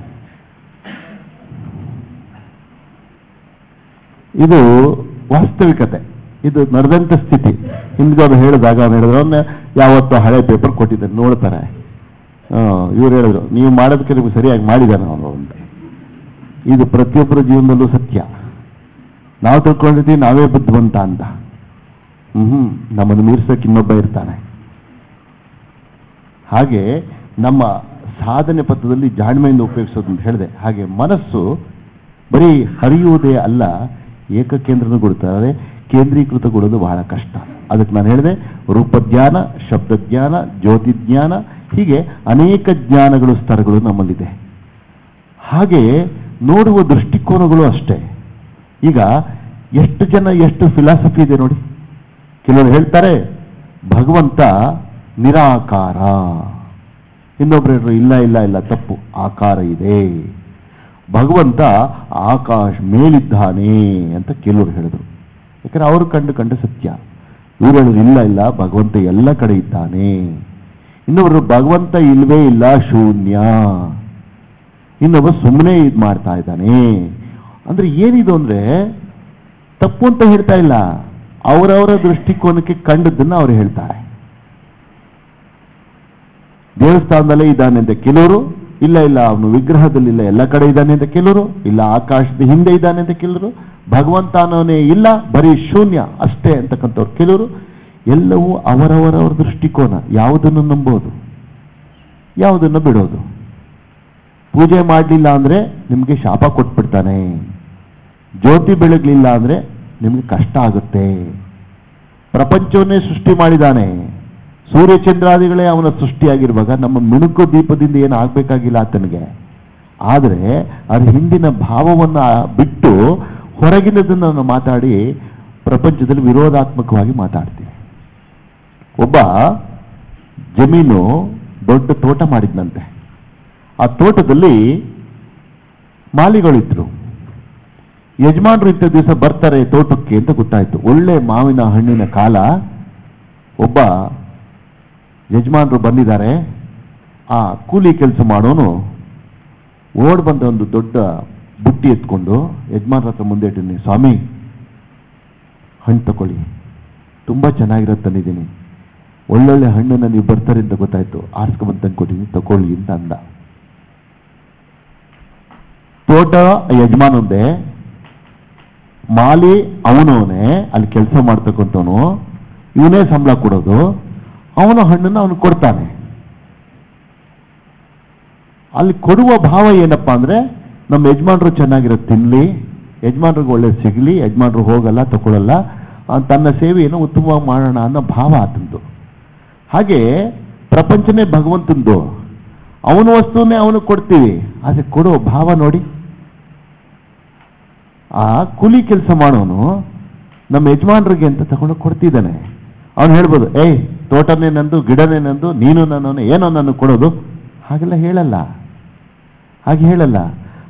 ಇದು ವಾಸ್ತವಿಕತೆ ಇದು ನಡೆದಂತ ಸ್ಥಿತಿ ಹಿಂದೆ ಅವ್ರು ಹೇಳಿದಾಗ ಅವ್ನು ಹೇಳಿದ್ರು ಅವ್ನು ಯಾವತ್ತೋ ಹಳೆ ಪೇಪರ್ ಕೊಟ್ಟಿದ್ದಾರೆ ನೋಡ್ತಾರೆ ಇವ್ರು ಹೇಳಿದ್ರು ನೀವು ಮಾಡೋದಕ್ಕೆ ನಿಮ್ಗೆ ಸರಿಯಾಗಿ ಮಾಡಿದ್ದಾನೆ ಅವನು ಅಂತ ಇದು ಪ್ರತಿಯೊಬ್ಬರ ಜೀವನದಲ್ಲೂ ಸತ್ಯ ನಾವು ತಿಳ್ಕೊಂಡಿರ್ತೀವಿ ನಾವೇ ಬುದ್ಧಿವಂತ ಅಂತ ಹ್ಮ್ ನಮ್ಮನ್ನು ಮೀರ್ಸಕ್ಕೆ ಇನ್ನೊಬ್ಬ ಇರ್ತಾನೆ ಹಾಗೆ ನಮ್ಮ ಸಾಧನೆ ಪಥದಲ್ಲಿ ಜಾಣ್ಮೆಯಿಂದ ಉಪಯೋಗಿಸೋದು ಅಂತ ಹೇಳಿದೆ ಹಾಗೆ ಮನಸ್ಸು ಬರೀ ಹರಿಯುವುದೇ ಅಲ್ಲ ಏಕಕೇಂದ್ರಗೊಳ್ತಾರೆ ಕೇಂದ್ರೀಕೃತಗೊಳ್ಳೋದು ಬಹಳ ಕಷ್ಟ ಅದಕ್ಕೆ ನಾನು ಹೇಳಿದೆ ರೂಪಜ್ಞಾನ ಶಬ್ದಜ್ಞಾನ ಜ್ಯೋತಿಜ್ಞಾನ ಹೀಗೆ ಅನೇಕ ಜ್ಞಾನಗಳು ಸ್ತರಗಳು ನಮ್ಮಲ್ಲಿದೆ ಹಾಗೆ ನೋಡುವ ದೃಷ್ಟಿಕೋನಗಳು ಅಷ್ಟೇ ಈಗ ಎಷ್ಟು ಜನ ಎಷ್ಟು ಫಿಲಾಸಫಿ ಇದೆ ನೋಡಿ ಕೆಲವರು ಹೇಳ್ತಾರೆ ಭಗವಂತ ನಿರಾಕಾರ ಇನ್ನೊಬ್ರು ಹೇಳಿದ್ರು ಇಲ್ಲ ಇಲ್ಲ ಇಲ್ಲ ತಪ್ಪು ಆಕಾರ ಇದೆ ಭಗವಂತ ಆಕಾಶ ಮೇಲಿದ್ದಾನೆ ಅಂತ ಕೆಲವರು ಹೇಳಿದ್ರು ಯಾಕಂದ್ರೆ ಅವರು ಕಂಡು ಕಂಡು ಸತ್ಯ ಇವ್ರು ಹೇಳಿದ್ರು ಇಲ್ಲ ಇಲ್ಲ ಭಗವಂತ ಎಲ್ಲ ಕಡೆ ಇದ್ದಾನೆ ಇನ್ನೊಬ್ರು ಭಗವಂತ ಇಲ್ವೇ ಇಲ್ಲ ಶೂನ್ಯ ಇನ್ನೊಬ್ಬ ಸುಮ್ಮನೆ ಇದು ಮಾಡ್ತಾ ಇದ್ದಾನೆ ಅಂದ್ರೆ ಏನಿದು ಅಂದ್ರೆ ತಪ್ಪು ಅಂತ ಹೇಳ್ತಾ ಇಲ್ಲ ಅವರವರ ದೃಷ್ಟಿಕೋನಕ್ಕೆ ಕಂಡದ್ದನ್ನ ಅವ್ರು ಹೇಳ್ತಾರೆ ದೇವಸ್ಥಾನದಲ್ಲೇ ಇದ್ದಾನೆ ಅಂತ ಕೆಲವರು ಇಲ್ಲ ಇಲ್ಲ ಅವನು ವಿಗ್ರಹದಲ್ಲಿಲ್ಲ ಎಲ್ಲ ಕಡೆ ಇದ್ದಾನೆ ಅಂತ ಕೆಲವರು ಇಲ್ಲ ಆಕಾಶದ ಹಿಂದೆ ಇದ್ದಾನೆ ಅಂತ ಕೆಲವರು ಭಗವಂತ ಅನ್ನೋನೇ ಇಲ್ಲ ಬರೀ ಶೂನ್ಯ ಅಷ್ಟೇ ಅಂತಕ್ಕಂಥವ್ರು ಕೆಲವರು ಎಲ್ಲವೂ ಅವರವರವರ ದೃಷ್ಟಿಕೋನ ಯಾವುದನ್ನು ನಂಬೋದು ಯಾವುದನ್ನು ಬಿಡೋದು ಪೂಜೆ ಮಾಡಲಿಲ್ಲ ಅಂದ್ರೆ ನಿಮಗೆ ಶಾಪ ಕೊಟ್ಬಿಡ್ತಾನೆ ಜ್ಯೋತಿ ಬೆಳಗ್ಲಿಲ್ಲ ಅಂದ್ರೆ ನಿಮಗೆ ಕಷ್ಟ ಆಗುತ್ತೆ ಪ್ರಪಂಚವನ್ನೇ ಸೃಷ್ಟಿ ಮಾಡಿದ್ದಾನೆ ಸೂರ್ಯಚಂದ್ರಾದಿಗಳೇ ಅವನ ಸೃಷ್ಟಿಯಾಗಿರುವಾಗ ನಮ್ಮ ಮಿಣುಕು ದೀಪದಿಂದ ಏನು ಆಗ್ಬೇಕಾಗಿಲ್ಲ ಆತನಿಗೆ ಆದರೆ ಅದ್ರ ಹಿಂದಿನ ಭಾವವನ್ನ ಬಿಟ್ಟು ಹೊರಗಿನದನ್ನು ನಾವು ಮಾತಾಡಿ ಪ್ರಪಂಚದಲ್ಲಿ ವಿರೋಧಾತ್ಮಕವಾಗಿ ಮಾತಾಡ್ತೀವಿ ಒಬ್ಬ ಜಮೀನು ದೊಡ್ಡ ತೋಟ ಮಾಡಿದ್ನಂತೆ ಆ ತೋಟದಲ್ಲಿ ಮಾಲಿಗಳಿದ್ರು ಯಜಮಾನರು ಇಂಥ ದಿವಸ ಬರ್ತಾರೆ ತೋಟಕ್ಕೆ ಅಂತ ಗೊತ್ತಾಯ್ತು ಒಳ್ಳೆ ಮಾವಿನ ಹಣ್ಣಿನ ಕಾಲ ಒಬ್ಬ ಯಜಮಾನರು ಬಂದಿದ್ದಾರೆ ಆ ಕೂಲಿ ಕೆಲಸ ಮಾಡೋನು ಓಡ್ ಬಂದ ಒಂದು ದೊಡ್ಡ ಬುಟ್ಟಿ ಎತ್ಕೊಂಡು ಯಜಮಾನ್ರ ಹತ್ರ ಮುಂದೆ ಇಟ್ಟಿನಿ ಸ್ವಾಮಿ ಹಣ್ಣು ತಗೊಳ್ಳಿ ತುಂಬ ಚೆನ್ನಾಗಿರೋದು ತಂದಿದ್ದೀನಿ ಒಳ್ಳೊಳ್ಳೆ ಹಣ್ಣನ್ನು ನೀವು ಬರ್ತಾರೆ ಅಂತ ಗೊತ್ತಾಯ್ತು ಆರಿಸ್ಕೊಂಬಂದು ತಂದ್ಕೊಟ್ಟಿದ್ದೀನಿ ತಗೊಳ್ಳಿ ಅಂತ ಅಂದ ತೋಟ ಯಜಮಾನಂದೆ ಮಾಲಿ ಅವನವನೇ ಅಲ್ಲಿ ಕೆಲಸ ಮಾಡ್ತಕ್ಕಂಥವನು ಇವನೇ ಸಂಬಳ ಕೊಡೋದು ಅವನ ಹಣ್ಣನ್ನು ಅವನು ಕೊಡ್ತಾನೆ ಅಲ್ಲಿ ಕೊಡುವ ಭಾವ ಏನಪ್ಪ ಅಂದ್ರೆ ನಮ್ಮ ಯಜಮಾನರು ಚೆನ್ನಾಗಿರೋದು ತಿನ್ಲಿ ಯಜಮಾನ್ರಿಗೆ ಒಳ್ಳೆ ಸಿಗಲಿ ಯಜಮಾನರು ಹೋಗಲ್ಲ ತಗೊಳ್ಳಲ್ಲ ಆ, ತನ್ನ ಸೇವೆಯನ್ನು ಉತ್ತಮವಾಗಿ ಮಾಡೋಣ ಅನ್ನೋ ಭಾವ ಆತಂದು ಹಾಗೆ ಪ್ರಪಂಚನೇ ಭಗವಂತಂದು ಅವನ ವಸ್ತುವನ್ನೇ ಅವನು ಕೊಡ್ತೀವಿ ಆದರೆ ಕೊಡೋ ಭಾವ ನೋಡಿ ಆ ಕೂಲಿ ಕೆಲಸ ಮಾಡೋನು ನಮ್ಮ ಯಜಮಾನ್ರಿಗೆ ಅಂತ ತಗೊಂಡು ಕೊಡ್ತಿದ್ದಾನೆ ಅವನು ಹೇಳ್ಬೋದು ಏಯ್ ತೋಟನೇ ನಂದು ಗಿಡನೇ ನಂದು ನೀನು ನನ್ನನ್ನು ಏನೋ ನನ್ನ ಕೊಡೋದು ಹಾಗೆಲ್ಲ ಹೇಳಲ್ಲ ಹಾಗೆ ಹೇಳಲ್ಲ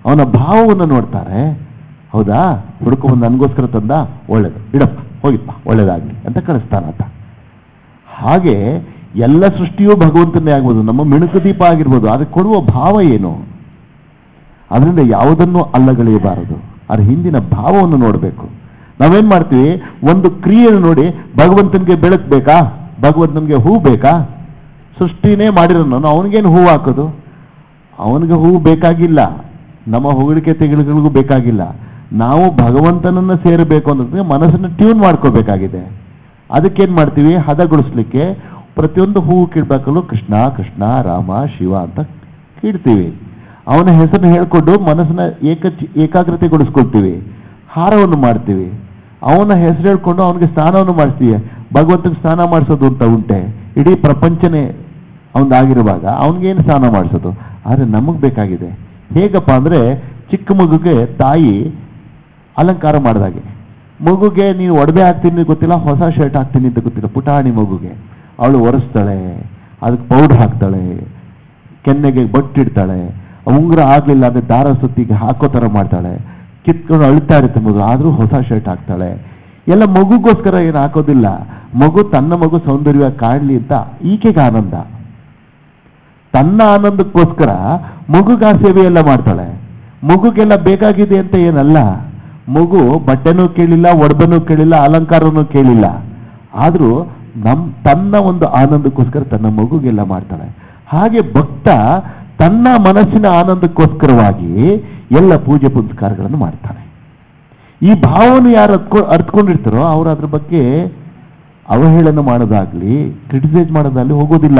ಅವನ ಭಾವವನ್ನು ನೋಡ್ತಾರೆ ಹೌದಾ ಹುಡುಕೊಂಬಂದು ನನಗೋಸ್ಕರ ತಂದ ಒಳ್ಳೇದು ಇಡಪ್ಪ ಹೋಗಿಪ್ಪ ಒಳ್ಳೇದಾಗ್ಲಿ ಅಂತ ಕಳಿಸ್ತಾನಾತ ಹಾಗೆ ಎಲ್ಲ ಸೃಷ್ಟಿಯೂ ಭಗವಂತನೇ ಆಗ್ಬೋದು ನಮ್ಮ ಮಿಣುಕು ದೀಪ ಆಗಿರ್ಬೋದು ಅದಕ್ಕೆ ಕೊಡುವ ಭಾವ ಏನು ಅದರಿಂದ ಯಾವುದನ್ನು ಅಲ್ಲಗಳೆಯಬಾರದು ಅದ್ರ ಹಿಂದಿನ ಭಾವವನ್ನು ನೋಡಬೇಕು ನಾವೇನ್ ಮಾಡ್ತೀವಿ ಒಂದು ಕ್ರಿಯೆಯನ್ನು ನೋಡಿ ಭಗವಂತನಿಗೆ ಬೆಳಕು ಬೇಕಾ ಭಗವಂತನಿಗೆ ಹೂ ಬೇಕಾ ಸೃಷ್ಟಿನೇ ಮಾಡಿರೋನು ಅವನಿಗೇನು ಹೂ ಹಾಕೋದು ಅವನಿಗೆ ಹೂ ಬೇಕಾಗಿಲ್ಲ ನಮ್ಮ ಹೊಗಳಿಕೆ ತೆಗಳಿಗಳಿಗೂ ಬೇಕಾಗಿಲ್ಲ ನಾವು ಭಗವಂತನನ್ನ ಸೇರಬೇಕು ಅನ್ನೋದಕ್ಕೆ ಮನಸ್ಸನ್ನು ಟ್ಯೂನ್ ಮಾಡ್ಕೋಬೇಕಾಗಿದೆ ಅದಕ್ಕೇನು ಮಾಡ್ತೀವಿ ಹದಗೊಳಿಸ್ಲಿಕ್ಕೆ ಪ್ರತಿಯೊಂದು ಹೂವು ಕೀಳ್ಬೇಕಲ್ಲೂ ಕೃಷ್ಣ ಕೃಷ್ಣ ರಾಮ ಶಿವ ಅಂತ ಕೀಳ್ತೀವಿ ಅವನ ಹೆಸರನ್ನು ಹೇಳ್ಕೊಂಡು ಮನಸ್ಸನ್ನ ಏಕ ಏಕಾಗ್ರತೆಗೊಳಿಸ್ಕೊಳ್ತೀವಿ ಹಾರವನ್ನು ಮಾಡ್ತೀವಿ ಅವನ ಹೆಸರು ಹೇಳ್ಕೊಂಡು ಅವನಿಗೆ ಸ್ನಾನವನ್ನು ಮಾಡಿಸ್ತೀವಿ ಭಗವಂತನಿಗೆ ಸ್ನಾನ ಮಾಡಿಸೋದು ಅಂತ ಉಂಟೆ ಇಡೀ ಪ್ರಪಂಚನೇ ಅವನದಾಗಿರುವಾಗ ಅವನಿಗೇನು ಸ್ನಾನ ಮಾಡಿಸೋದು ಆದರೆ ನಮಗೆ ಬೇಕಾಗಿದೆ ಹೇಗಪ್ಪ ಅಂದರೆ ಚಿಕ್ಕ ಮಗುಗೆ ತಾಯಿ ಅಲಂಕಾರ ಮಾಡಿದಾಗೆ ಮಗುಗೆ ನೀನು ಒಡವೆ ಹಾಕ್ತೀನಿ ಗೊತ್ತಿಲ್ಲ ಹೊಸ ಶರ್ಟ್ ಹಾಕ್ತೀನಿ ಅಂತ ಗೊತ್ತಿಲ್ಲ ಪುಟಾಣಿ ಮಗುಗೆ ಅವಳು ಒರೆಸ್ತಾಳೆ ಅದಕ್ಕೆ ಪೌಡರ್ ಹಾಕ್ತಾಳೆ ಕೆನ್ನೆಗೆ ಬಟ್ಟಿಡ್ತಾಳೆ ಉಂಗುರ ಆಗಲಿಲ್ಲ ಅಂದರೆ ದಾರ ಸುತ್ತಿಗೆ ಹಾಕೋ ಥರ ಮಾಡ್ತಾಳೆ ಕಿತ್ಕೊಂಡು ಅಳ್ತಾ ಇರುತ್ತೆ ಮಗು ಆದರೂ ಹೊಸ ಶರ್ಟ್ ಹಾಕ್ತಾಳೆ ಎಲ್ಲ ಮಗುಗೋಸ್ಕರ ಏನು ಹಾಕೋದಿಲ್ಲ ಮಗು ತನ್ನ ಮಗು ಸೌಂದರ್ಯವಾಗಿ ಕಾಣಲಿ ಅಂತ ಈಕೆಗೆ ಆನಂದ ತನ್ನ ಆನಂದಕ್ಕೋಸ್ಕರ ಮಗುಗ ಸೇವೆ ಎಲ್ಲ ಮಾಡ್ತಾಳೆ ಮಗುಗೆಲ್ಲ ಬೇಕಾಗಿದೆ ಅಂತ ಏನಲ್ಲ ಮಗು ಬಟ್ಟೆನೂ ಕೇಳಿಲ್ಲ ಒಡಬನೂ ಕೇಳಿಲ್ಲ ಅಲಂಕಾರನೂ ಕೇಳಿಲ್ಲ ಆದರೂ ನಮ್ ತನ್ನ ಒಂದು ಆನಂದಕ್ಕೋಸ್ಕರ ತನ್ನ ಮಗುಗೆಲ್ಲ ಮಾಡ್ತಾಳೆ ಹಾಗೆ ಭಕ್ತ ತನ್ನ ಮನಸ್ಸಿನ ಆನಂದಕ್ಕೋಸ್ಕರವಾಗಿ ಎಲ್ಲ ಪೂಜೆ ಪುನಸ್ಕಾರಗಳನ್ನು ಮಾಡ್ತಾನೆ ಈ ಭಾವನೆ ಯಾರು ಅರ್ತ್ಕೊ ಅರ್ತ್ಕೊಂಡಿರ್ತಾರೋ ಅವ್ರು ಅದ್ರ ಬಗ್ಗೆ ಅವಹೇಳನ ಮಾಡೋದಾಗ್ಲಿ ಕ್ರಿಟಿಸೈಸ್ ಮಾಡೋದಾಗ್ಲಿ ಹೋಗೋದಿಲ್ಲ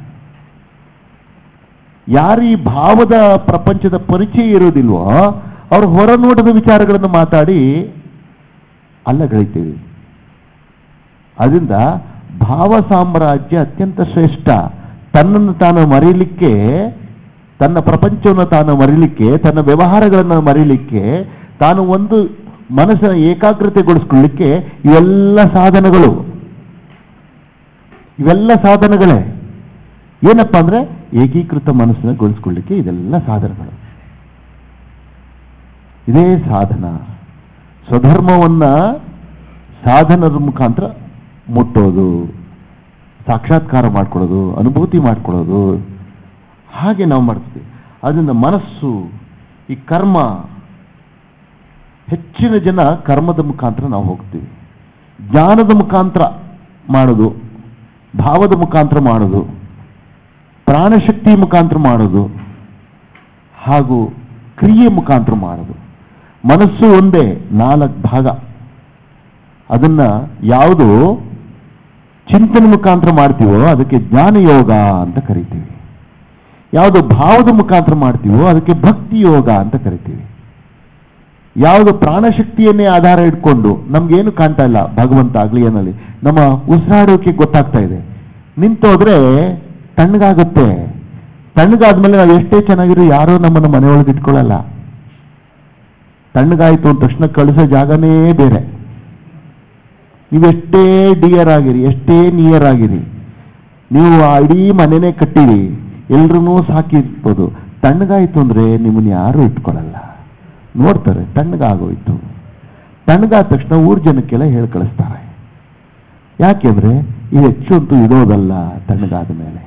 ಯಾರು ಈ ಭಾವದ ಪ್ರಪಂಚದ ಪರಿಚಯ ಇರೋದಿಲ್ವೋ ಅವ್ರು ಹೊರ ನೋಟದ ವಿಚಾರಗಳನ್ನು ಮಾತಾಡಿ ಅಲ್ಲಗೈತೀವಿ ಅದರಿಂದ ಭಾವ ಸಾಮ್ರಾಜ್ಯ ಅತ್ಯಂತ ಶ್ರೇಷ್ಠ ತನ್ನನ್ನು ತಾನು ಮರೀಲಿಕ್ಕೆ ತನ್ನ ಪ್ರಪಂಚವನ್ನು ತಾನು ಮರೀಲಿಕ್ಕೆ ತನ್ನ ವ್ಯವಹಾರಗಳನ್ನು ಮರೀಲಿಕ್ಕೆ ತಾನು ಒಂದು ಮನಸ್ಸನ್ನು ಏಕಾಗ್ರತೆಗೊಳಿಸ್ಕೊಳ್ಳಿಕ್ಕೆ ಇವೆಲ್ಲ ಸಾಧನಗಳು ಇವೆಲ್ಲ ಸಾಧನಗಳೇ ಏನಪ್ಪ ಅಂದ್ರೆ ಏಕೀಕೃತ ಮನಸ್ಸನ್ನ ಗೊಳಿಸ್ಕೊಳ್ಳಿಕ್ಕೆ ಇದೆಲ್ಲ ಸಾಧನಗಳು ಇದೇ ಸಾಧನ ಸ್ವಧರ್ಮವನ್ನ ಸಾಧನದ ಮುಖಾಂತರ ಮುಟ್ಟೋದು ಸಾಕ್ಷಾತ್ಕಾರ ಮಾಡ್ಕೊಳ್ಳೋದು ಅನುಭೂತಿ ಮಾಡ್ಕೊಳ್ಳೋದು ಹಾಗೆ ನಾವು ಮಾಡ್ತೀವಿ ಅದರಿಂದ ಮನಸ್ಸು ಈ ಕರ್ಮ ಹೆಚ್ಚಿನ ಜನ ಕರ್ಮದ ಮುಖಾಂತರ ನಾವು ಹೋಗ್ತೀವಿ ಜ್ಞಾನದ ಮುಖಾಂತರ ಮಾಡೋದು ಭಾವದ ಮುಖಾಂತರ ಮಾಡೋದು ಪ್ರಾಣಶಕ್ತಿ ಮುಖಾಂತರ ಮಾಡೋದು ಹಾಗೂ ಕ್ರಿಯೆ ಮುಖಾಂತರ ಮಾಡೋದು ಮನಸ್ಸು ಒಂದೇ ನಾಲ್ಕು ಭಾಗ ಅದನ್ನ ಯಾವುದು ಚಿಂತನೆ ಮುಖಾಂತರ ಮಾಡ್ತೀವೋ ಅದಕ್ಕೆ ಜ್ಞಾನ ಯೋಗ ಅಂತ ಕರಿತೀವಿ ಯಾವುದು ಭಾವದ ಮುಖಾಂತರ ಮಾಡ್ತೀವೋ ಅದಕ್ಕೆ ಭಕ್ತಿ ಯೋಗ ಅಂತ ಕರಿತೀವಿ ಯಾವುದು ಪ್ರಾಣಶಕ್ತಿಯನ್ನೇ ಆಧಾರ ಇಟ್ಕೊಂಡು ನಮ್ಗೇನು ಕಾಣ್ತಾ ಇಲ್ಲ ಭಗವಂತ ಆಗ್ಲಿ ಏನಲ್ಲಿ ನಮ್ಮ ಉಸಿರಾಡೋಕೆ ಗೊತ್ತಾಗ್ತಾ ಇದೆ ನಿಂತೋದ್ರೆ ತಣ್ಣಗಾಗುತ್ತೆ ತಣ್ಣಗಾದ್ಮೇಲೆ ನಾವು ಎಷ್ಟೇ ಚೆನ್ನಾಗಿರೋ ಯಾರೋ ನಮ್ಮನ್ನು ಮನೆಯೊಳಗೆ ಇಟ್ಕೊಳ್ಳಲ್ಲ ತಣ್ಣಗಾಯ್ತು ಅಂದ ತಕ್ಷಣ ಕಳಿಸೋ ಜಾಗನೇ ಬೇರೆ ನೀವೆಷ್ಟೇ ಡಿಯರ್ ಆಗಿರಿ ಎಷ್ಟೇ ನಿಯರ್ ಆಗಿರಿ ನೀವು ಆ ಇಡೀ ಮನೆನೇ ಕಟ್ಟಿರಿ ಎಲ್ರೂ ಸಾಕಿರ್ಬೋದು ತಣ್ಣಗಾಯ್ತು ಅಂದ್ರೆ ನಿಮ್ಮನ್ನ ಯಾರು ಇಟ್ಕೊಳ್ಳಲ್ಲ ನೋಡ್ತಾರೆ ತಣ್ಣಗಾಗೋಯ್ತು ತಣ್ಣಗಾದ ತಕ್ಷಣ ಊರ್ ಜನಕ್ಕೆಲ್ಲ ಹೇಳಿ ಕಳಿಸ್ತಾರೆ ಯಾಕೆಂದ್ರೆ ಇದು ಹೆಚ್ಚು ಅಂತೂ ಇರೋದಲ್ಲ ತಣ್ಣಗಾದ ಮೇಲೆ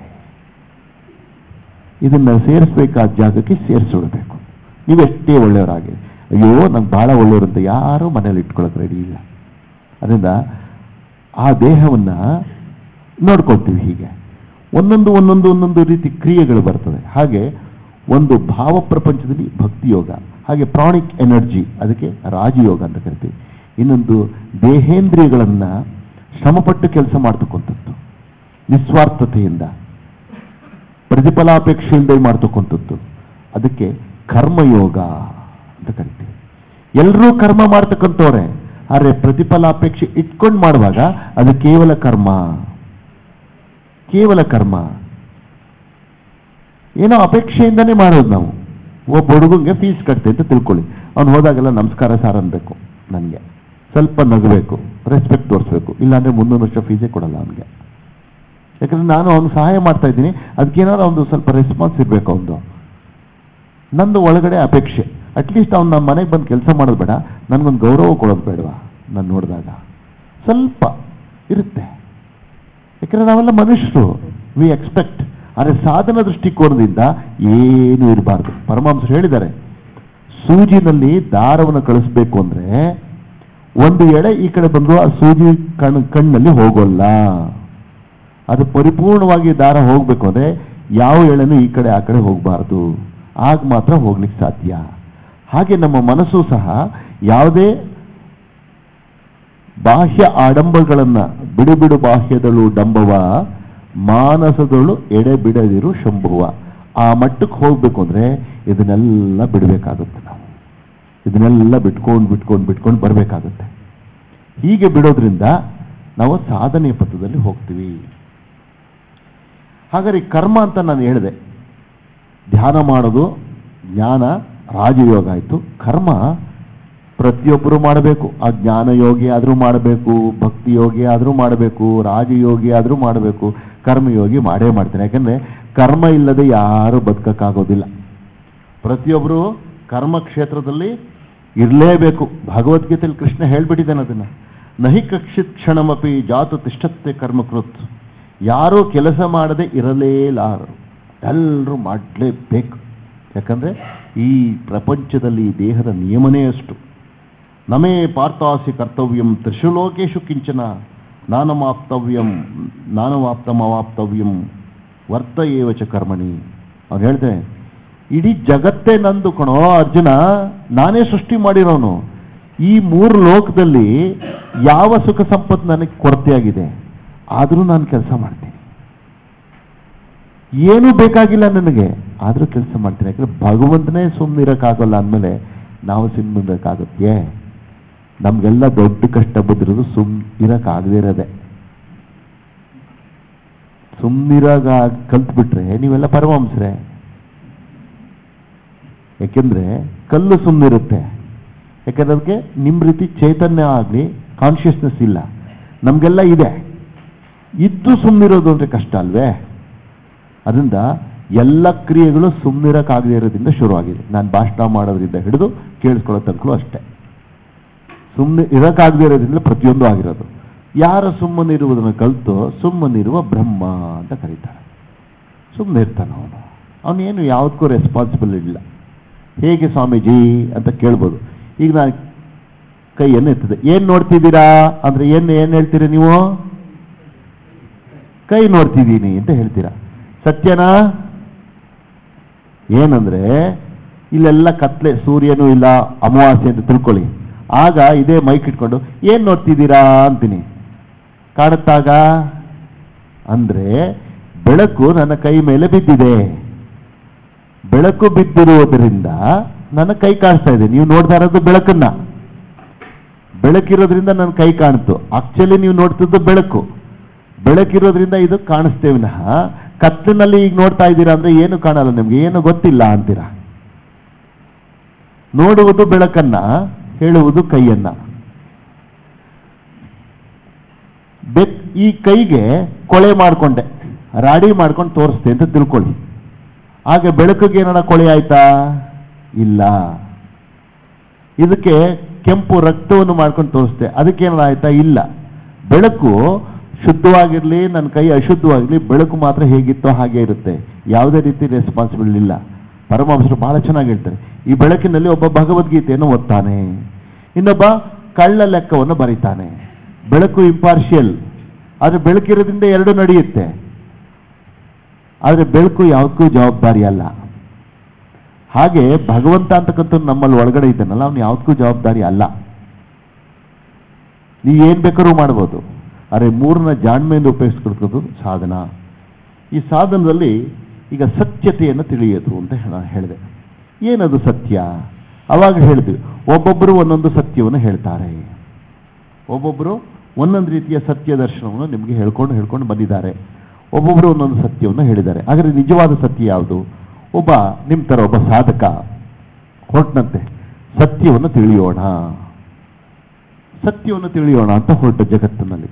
ಇದನ್ನ ಸೇರಿಸ್ಬೇಕಾದ ಜಾಗಕ್ಕೆ ಸೇರಿಸಿಡ್ಬೇಕು ನೀವೆಷ್ಟೇ ಒಳ್ಳೆಯವರಾಗಿ ಅಯ್ಯೋ ನಂಗೆ ಬಹಳ ಒಳ್ಳೆಯವರು ಅಂತ ಯಾರೂ ಮನೇಲಿ ಇಟ್ಕೊಳ್ಳೋಕೆ ರೆಡಿ ಇಲ್ಲ ಅದರಿಂದ ಆ ದೇಹವನ್ನ ನೋಡ್ಕೊಳ್ತೀವಿ ಹೀಗೆ ಒಂದೊಂದು ಒಂದೊಂದು ಒಂದೊಂದು ರೀತಿ ಕ್ರಿಯೆಗಳು ಬರ್ತದೆ ಹಾಗೆ ಒಂದು ಭಾವ ಪ್ರಪಂಚದಲ್ಲಿ ಭಕ್ತಿ ಯೋಗ ಹಾಗೆ ಪ್ರಾಣಿಕ್ ಎನರ್ಜಿ ಅದಕ್ಕೆ ರಾಜಯೋಗ ಅಂತ ಕರಿತೀವಿ ಇನ್ನೊಂದು ದೇಹೇಂದ್ರಿಯಗಳನ್ನ ಶ್ರಮಪಟ್ಟು ಕೆಲಸ ಮಾಡ್ತಕ್ಕಂಥದ್ದು ನಿಸ್ವಾರ್ಥತೆಯಿಂದ ಪ್ರತಿಫಲಾಪೇಕ್ಷೆಯಿಂದ ಮಾಡ್ತಕ್ಕಂಥದ್ದು ಅದಕ್ಕೆ ಕರ್ಮಯೋಗ ಅಂತ ಕರಿತೀವಿ ಎಲ್ಲರೂ ಕರ್ಮ ಮಾಡ್ತಕ್ಕಂಥವ್ರೆ ಆದರೆ ಪ್ರತಿಫಲಾಪೇಕ್ಷೆ ಇಟ್ಕೊಂಡು ಮಾಡುವಾಗ ಅದು ಕೇವಲ ಕರ್ಮ ಕೇವಲ ಕರ್ಮ ಏನೋ ಅಪೇಕ್ಷೆಯಿಂದನೇ ಮಾಡೋದು ನಾವು ಒಬ್ಬ ಹುಡುಗಂಗೆ ಫೀಸ್ ಕಟ್ತೆ ಅಂತ ತಿಳ್ಕೊಳ್ಳಿ ಅವ್ನು ಹೋದಾಗೆಲ್ಲ ನಮಸ್ಕಾರ ಸಾರ್ ಅನ್ಬೇಕು ನನಗೆ ಸ್ವಲ್ಪ ನಗಬೇಕು ರೆಸ್ಪೆಕ್ಟ್ ತೋರಿಸ್ಬೇಕು ಇಲ್ಲಾಂದ್ರೆ ಮುಂದೊಂದು ವರ್ಷ ಫೀಸೇ ಕೊಡಲ್ಲ ಅವನಿಗೆ ಯಾಕಂದ್ರೆ ನಾನು ಅವ್ನು ಸಹಾಯ ಮಾಡ್ತಾ ಇದ್ದೀನಿ ಅದಕ್ಕೇನಾದ್ರು ಒಂದು ಸ್ವಲ್ಪ ರೆಸ್ಪಾನ್ಸ್ ಇರಬೇಕು ಅವನು ನಂದು ಒಳಗಡೆ ಅಪೇಕ್ಷೆ ಅಟ್ಲೀಸ್ಟ್ ಅವ್ನು ನಮ್ಮ ಮನೆಗೆ ಬಂದು ಕೆಲಸ ಮಾಡೋದು ಬೇಡ ನನಗೊಂದು ಗೌರವ ಕೊಡೋದು ಬೇಡವಾ ನಾನು ನೋಡಿದಾಗ ಸ್ವಲ್ಪ ಇರುತ್ತೆ ಯಾಕಂದ್ರೆ ನಾವೆಲ್ಲ ಮನುಷ್ಯರು ವಿ ಎಕ್ಸ್ಪೆಕ್ಟ್ ಆದರೆ ಸಾಧನ ದೃಷ್ಟಿಕೋನದಿಂದ ಏನೂ ಇರಬಾರ್ದು ಪರಮಹಂಸರು ಹೇಳಿದ್ದಾರೆ ಸೂಜಿನಲ್ಲಿ ದಾರವನ್ನು ಕಳಿಸ್ಬೇಕು ಅಂದ್ರೆ ಒಂದು ಎಳೆ ಈ ಕಡೆ ಬಂದು ಆ ಸೂಜಿ ಕಣ್ ಕಣ್ಣಲ್ಲಿ ಹೋಗೋಲ್ಲ ಅದು ಪರಿಪೂರ್ಣವಾಗಿ ದಾರ ಹೋಗಬೇಕು ಅಂದ್ರೆ ಯಾವ ಎಳೆನೂ ಈ ಕಡೆ ಆ ಕಡೆ ಹೋಗಬಾರ್ದು ಆಗ ಮಾತ್ರ ಹೋಗ್ಲಿಕ್ಕೆ ಸಾಧ್ಯ ಹಾಗೆ ನಮ್ಮ ಮನಸ್ಸು ಸಹ ಯಾವುದೇ ಬಾಹ್ಯ ಆಡಂಬಗಳನ್ನ ಬಿಡು ಬಿಡು ಬಾಹ್ಯದಳು ಡಂಬವ ಮಾನಸದಳು ಎಡೆ ಬಿಡದಿರು ಶಂಭುವ ಆ ಮಟ್ಟಕ್ಕೆ ಹೋಗ್ಬೇಕು ಅಂದ್ರೆ ಇದನ್ನೆಲ್ಲ ಬಿಡಬೇಕಾಗುತ್ತೆ ನಾವು ಇದನ್ನೆಲ್ಲ ಬಿಟ್ಕೊಂಡು ಬಿಟ್ಕೊಂಡು ಬಿಟ್ಕೊಂಡು ಬರಬೇಕಾಗುತ್ತೆ ಹೀಗೆ ಬಿಡೋದ್ರಿಂದ ನಾವು ಸಾಧನೆಯ ಪಥದಲ್ಲಿ ಹೋಗ್ತೀವಿ ಹಾಗಾದ್ರೆ ಈ ಕರ್ಮ ಅಂತ ನಾನು ಹೇಳಿದೆ ಧ್ಯಾನ ಮಾಡೋದು ಜ್ಞಾನ ರಾಜಯೋಗ ಆಯಿತು ಕರ್ಮ ಪ್ರತಿಯೊಬ್ಬರು ಮಾಡಬೇಕು ಆ ಜ್ಞಾನ ಯೋಗಿ ಆದರೂ ಮಾಡಬೇಕು ಭಕ್ತಿ ಯೋಗಿ ಆದರೂ ಮಾಡಬೇಕು ರಾಜಯೋಗಿ ಆದರೂ ಮಾಡಬೇಕು ಕರ್ಮಯೋಗಿ ಮಾಡೇ ಮಾಡ್ತಾರೆ ಯಾಕಂದ್ರೆ ಕರ್ಮ ಇಲ್ಲದೆ ಯಾರು ಬದುಕಕ್ಕಾಗೋದಿಲ್ಲ ಪ್ರತಿಯೊಬ್ಬರು ಕರ್ಮ ಕ್ಷೇತ್ರದಲ್ಲಿ ಇರಲೇಬೇಕು ಭಗವದ್ಗೀತೆಯಲ್ಲಿ ಕೃಷ್ಣ ಹೇಳ್ಬಿಟ್ಟಿದ್ದಾನೆ ಅದನ್ನ ನಹಿ ಕಕ್ಷಿತ್ ಕ್ಷಣಮಪಿ ಜಾತು ತಿಷ್ಠತ್ತೆ ಕರ್ಮಕೃತ್ ಯಾರೂ ಕೆಲಸ ಮಾಡದೆ ಇರಲೇಲಾರರು ಎಲ್ಲರೂ ಮಾಡಲೇಬೇಕು ಯಾಕಂದ್ರೆ ಈ ಪ್ರಪಂಚದಲ್ಲಿ ಈ ದೇಹದ ನಿಯಮನೇ ಅಷ್ಟು ನಮೇ ಪಾರ್ಥಾಸಿ ಕರ್ತವ್ಯಂ ತ್ರಿಷು ಲೋಕೇಶು ಕಿಂಚನ ನಾನಮಾಪ್ತವ್ಯಂ ನಾನವಾಪ್ತಮವಾಪ್ತವ್ಯಂ ವರ್ತ ಏವ ಚ ಕರ್ಮಣಿ ಅವ್ನು ಹೇಳ್ತೇನೆ ಇಡೀ ಜಗತ್ತೇ ನಂದು ಕಣೋ ಅರ್ಜುನ ನಾನೇ ಸೃಷ್ಟಿ ಮಾಡಿರೋನು ಈ ಮೂರು ಲೋಕದಲ್ಲಿ ಯಾವ ಸುಖ ಸಂಪತ್ತು ನನಗೆ ಕೊರತೆಯಾಗಿದೆ ಆದರೂ ನಾನು ಕೆಲಸ ಮಾಡ್ತೀನಿ ಏನೂ ಬೇಕಾಗಿಲ್ಲ ನನಗೆ ಆದರೂ ಕೆಲಸ ಮಾಡ್ತೀನಿ ಯಾಕಂದ್ರೆ ಭಗವಂತನೇ ಸುಮ್ಮನಿರೋಕ್ಕಾಗಲ್ಲ ಅಂದಮೇಲೆ ನಾವು ಸುಮ್ಮನಿರೋಕ್ಕಾಗುತ್ತೆ ನಮಗೆಲ್ಲ ದೊಡ್ಡ ಕಷ್ಟ ಬಂದಿರೋದು ಸುಮ್ ಇರೋಕ್ಕಾಗದೇ ಇರೋದೆ ಸುಮ್ಮನಿರಾಗ ಕಲ್ತ್ಬಿಟ್ರೆ ನೀವೆಲ್ಲ ಪರಮಹಂಸ್ರೆ ಯಾಕೆಂದ್ರೆ ಕಲ್ಲು ಸುಮ್ಮನಿರುತ್ತೆ ಯಾಕಂದ್ರೆ ಅದಕ್ಕೆ ನಿಮ್ಮ ರೀತಿ ಚೈತನ್ಯ ಆಗಲಿ ಕಾನ್ಷಿಯಸ್ನೆಸ್ ಇಲ್ಲ ನಮಗೆಲ್ಲ ಇದೆ ಇದ್ದು ಸುಮ್ಮನಿರೋದು ಅಂದ್ರೆ ಕಷ್ಟ ಅಲ್ವೇ ಅದರಿಂದ ಎಲ್ಲ ಕ್ರಿಯೆಗಳು ಸುಮ್ಮನಿರಕ್ಕಾಗದೇ ಇರೋದ್ರಿಂದ ಶುರುವಾಗಿದೆ ನಾನು ಭಾಷಣ ಮಾಡೋದ್ರಿಂದ ಹಿಡಿದು ಕೇಳಿಸ್ಕೊಳ್ಳೋ ತನಕಲೂ ಅಷ್ಟೇ ಸುಮ್ಮನೆ ಇರೋಕ್ಕಾಗದೇ ಇರೋದ್ರಿಂದ ಪ್ರತಿಯೊಂದು ಆಗಿರೋದು ಯಾರು ಸುಮ್ಮನಿರುವುದನ್ನು ಕಲಿತು ಸುಮ್ಮನಿರುವ ಬ್ರಹ್ಮ ಅಂತ ಕರೀತಾರೆ ಸುಮ್ಮನೆ ಇರ್ತಾನೆ ಅವನು ಅವನೇನು ಯಾವುದಕ್ಕೂ ರೆಸ್ಪಾನ್ಸಿಬಲ್ ಇಲ್ಲ ಹೇಗೆ ಸ್ವಾಮೀಜಿ ಅಂತ ಕೇಳ್ಬೋದು ಈಗ ನಾನು ಕೈಯನ್ನು ಎತ್ತದೆ ಏನು ನೋಡ್ತಿದ್ದೀರಾ ಅಂದ್ರೆ ಏನು ಏನು ಹೇಳ್ತೀರಾ ನೀವು ಕೈ ನೋಡ್ತಿದ್ದೀನಿ ಅಂತ ಹೇಳ್ತೀರಾ ಸತ್ಯನಾ ಏನಂದ್ರೆ ಇಲ್ಲೆಲ್ಲ ಕತ್ಲೆ ಸೂರ್ಯನೂ ಇಲ್ಲ ಅಮಾವಾಸ್ಯೆ ಅಂತ ತಿಳ್ಕೊಳ್ಳಿ ಆಗ ಇದೇ ಮೈಕ್ ಇಟ್ಕೊಂಡು ಏನ್ ನೋಡ್ತಿದ್ದೀರಾ ಅಂತೀನಿ ಕಾಣುತ್ತಾಗ ಅಂದ್ರೆ ಬೆಳಕು ನನ್ನ ಕೈ ಮೇಲೆ ಬಿದ್ದಿದೆ ಬೆಳಕು ಬಿದ್ದಿರುವುದರಿಂದ ನನ್ನ ಕೈ ಕಾಣಿಸ್ತಾ ಇದೆ ನೀವು ನೋಡ್ತಾ ಇರೋದು ಬೆಳಕನ್ನ ಬೆಳಕಿರೋದ್ರಿಂದ ನನ್ನ ಕೈ ಕಾಣ್ತು ಆಕ್ಚುಲಿ ನೀವು ನೋಡ್ತಿದ್ದು ಬೆಳಕು ಬೆಳಕಿರೋದ್ರಿಂದ ಇದು ಕಾಣಿಸ್ತೇವೆ ವಿನಃ ಕತ್ತಲಿನಲ್ಲಿ ಈಗ ನೋಡ್ತಾ ಇದ್ದೀರಾ ಅಂದ್ರೆ ಏನು ಕಾಣಲ್ಲ ನಿಮ್ಗೆ ಏನು ಗೊತ್ತಿಲ್ಲ ಅಂತೀರಾ ನೋಡುವುದು ಬೆಳಕನ್ನ ಹೇಳುವುದು ಕೈಯನ್ನ ಬೆಕ್ ಈ ಕೈಗೆ ಕೊಳೆ ಮಾಡಿಕೊಂಡೆ ರಾಡಿ ಮಾಡ್ಕೊಂಡು ತೋರಿಸ್ತೆ ಅಂತ ತಿಳ್ಕೊಳ್ಳಿ ಆಗ ಬೆಳಕಿಗೆ ಏನಾರ ಕೊಳೆ ಆಯ್ತಾ ಇಲ್ಲ ಇದಕ್ಕೆ ಕೆಂಪು ರಕ್ತವನ್ನು ಮಾಡ್ಕೊಂಡು ತೋರಿಸ್ತೆ ಅದಕ್ಕೆ ಏನಾರ ಆಯ್ತಾ ಇಲ್ಲ ಬೆಳಕು ಶುದ್ಧವಾಗಿರ್ಲಿ ನನ್ನ ಕೈ ಅಶುದ್ಧವಾಗಿರ್ಲಿ ಬೆಳಕು ಮಾತ್ರ ಹೇಗಿತ್ತೋ ಹಾಗೆ ಇರುತ್ತೆ ಯಾವುದೇ ರೀತಿ ರೆಸ್ಪಾನ್ಸಿಬಲ್ ಇಲ್ಲ ಪರಮಹಂಸರು ಬಹಳ ಚೆನ್ನಾಗಿ ಹೇಳ್ತಾರೆ ಈ ಬೆಳಕಿನಲ್ಲಿ ಒಬ್ಬ ಭಗವದ್ಗೀತೆಯನ್ನು ಓದ್ತಾನೆ ಇನ್ನೊಬ್ಬ ಕಳ್ಳ ಲೆಕ್ಕವನ್ನು ಬರೀತಾನೆ ಬೆಳಕು ಇಂಪಾರ್ಷಿಯಲ್ ಆದರೆ ಬೆಳಕಿರೋದ್ರಿಂದ ಎರಡು ನಡೆಯುತ್ತೆ ಆದರೆ ಬೆಳಕು ಯಾವುದಕ್ಕೂ ಜವಾಬ್ದಾರಿ ಅಲ್ಲ ಹಾಗೆ ಭಗವಂತ ಅಂತಕ್ಕಂಥ ನಮ್ಮಲ್ಲಿ ಒಳಗಡೆ ಇದ್ದಾನಲ್ಲ ಅವನು ಯಾವುದಕ್ಕೂ ಜವಾಬ್ದಾರಿ ಅಲ್ಲ ನೀವು ಏನ್ ಬೇಕಾದ್ರೂ ಮಾಡ್ಬೋದು ಆದರೆ ಮೂರನ್ನ ಜಾಣ್ಮೆಯಿಂದ ಉಪಯೋಗಿಸ್ಕೊಳ್ಕೋದು ಸಾಧನ ಈ ಸಾಧನದಲ್ಲಿ ಈಗ ಸತ್ಯತೆಯನ್ನು ತಿಳಿಯೋದು ಅಂತ ನಾನು ಹೇಳಿದೆ ಏನದು ಸತ್ಯ ಅವಾಗ ಹೇಳಿದ್ವಿ ಒಬ್ಬೊಬ್ಬರು ಒಂದೊಂದು ಸತ್ಯವನ್ನು ಹೇಳ್ತಾರೆ ಒಬ್ಬೊಬ್ಬರು ಒಂದೊಂದು ರೀತಿಯ ಸತ್ಯ ದರ್ಶನವನ್ನು ನಿಮಗೆ ಹೇಳ್ಕೊಂಡು ಹೇಳ್ಕೊಂಡು ಬಂದಿದ್ದಾರೆ ಒಬ್ಬೊಬ್ಬರು ಒಂದೊಂದು ಸತ್ಯವನ್ನು ಹೇಳಿದ್ದಾರೆ ಹಾಗಾದ್ರೆ ನಿಜವಾದ ಸತ್ಯ ಯಾವುದು ಒಬ್ಬ ನಿಮ್ಮ ಥರ ಒಬ್ಬ ಸಾಧಕ ಹೊರಟನಂತೆ ಸತ್ಯವನ್ನು ತಿಳಿಯೋಣ ಸತ್ಯವನ್ನು ತಿಳಿಯೋಣ ಅಂತ ಹೊರಟ ಜಗತ್ತಿನಲ್ಲಿ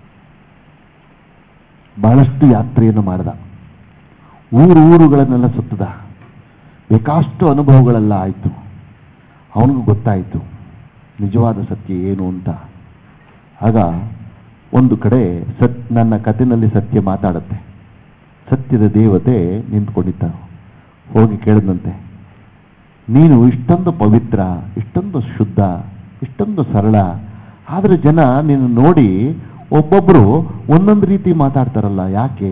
ಬಹಳಷ್ಟು ಯಾತ್ರೆಯನ್ನು ಮಾಡಿದ ಊರು ಊರುಗಳನ್ನೆಲ್ಲ ಸುತ್ತದ ಬೇಕಾಷ್ಟು ಅನುಭವಗಳೆಲ್ಲ ಆಯಿತು ಅವನಿಗೂ ಗೊತ್ತಾಯಿತು ನಿಜವಾದ ಸತ್ಯ ಏನು ಅಂತ ಆಗ ಒಂದು ಕಡೆ ಸತ್ ನನ್ನ ಕಥೆನಲ್ಲಿ ಸತ್ಯ ಮಾತಾಡುತ್ತೆ ಸತ್ಯದ ದೇವತೆ ನಿಂತ್ಕೊಂಡಿದ್ದ ಹೋಗಿ ಕೇಳಿದಂತೆ ನೀನು ಇಷ್ಟೊಂದು ಪವಿತ್ರ ಇಷ್ಟೊಂದು ಶುದ್ಧ ಇಷ್ಟೊಂದು ಸರಳ ಆದರೆ ಜನ ನೀನು ನೋಡಿ ಒಬ್ಬೊಬ್ಬರು ಒಂದೊಂದು ರೀತಿ ಮಾತಾಡ್ತಾರಲ್ಲ ಯಾಕೆ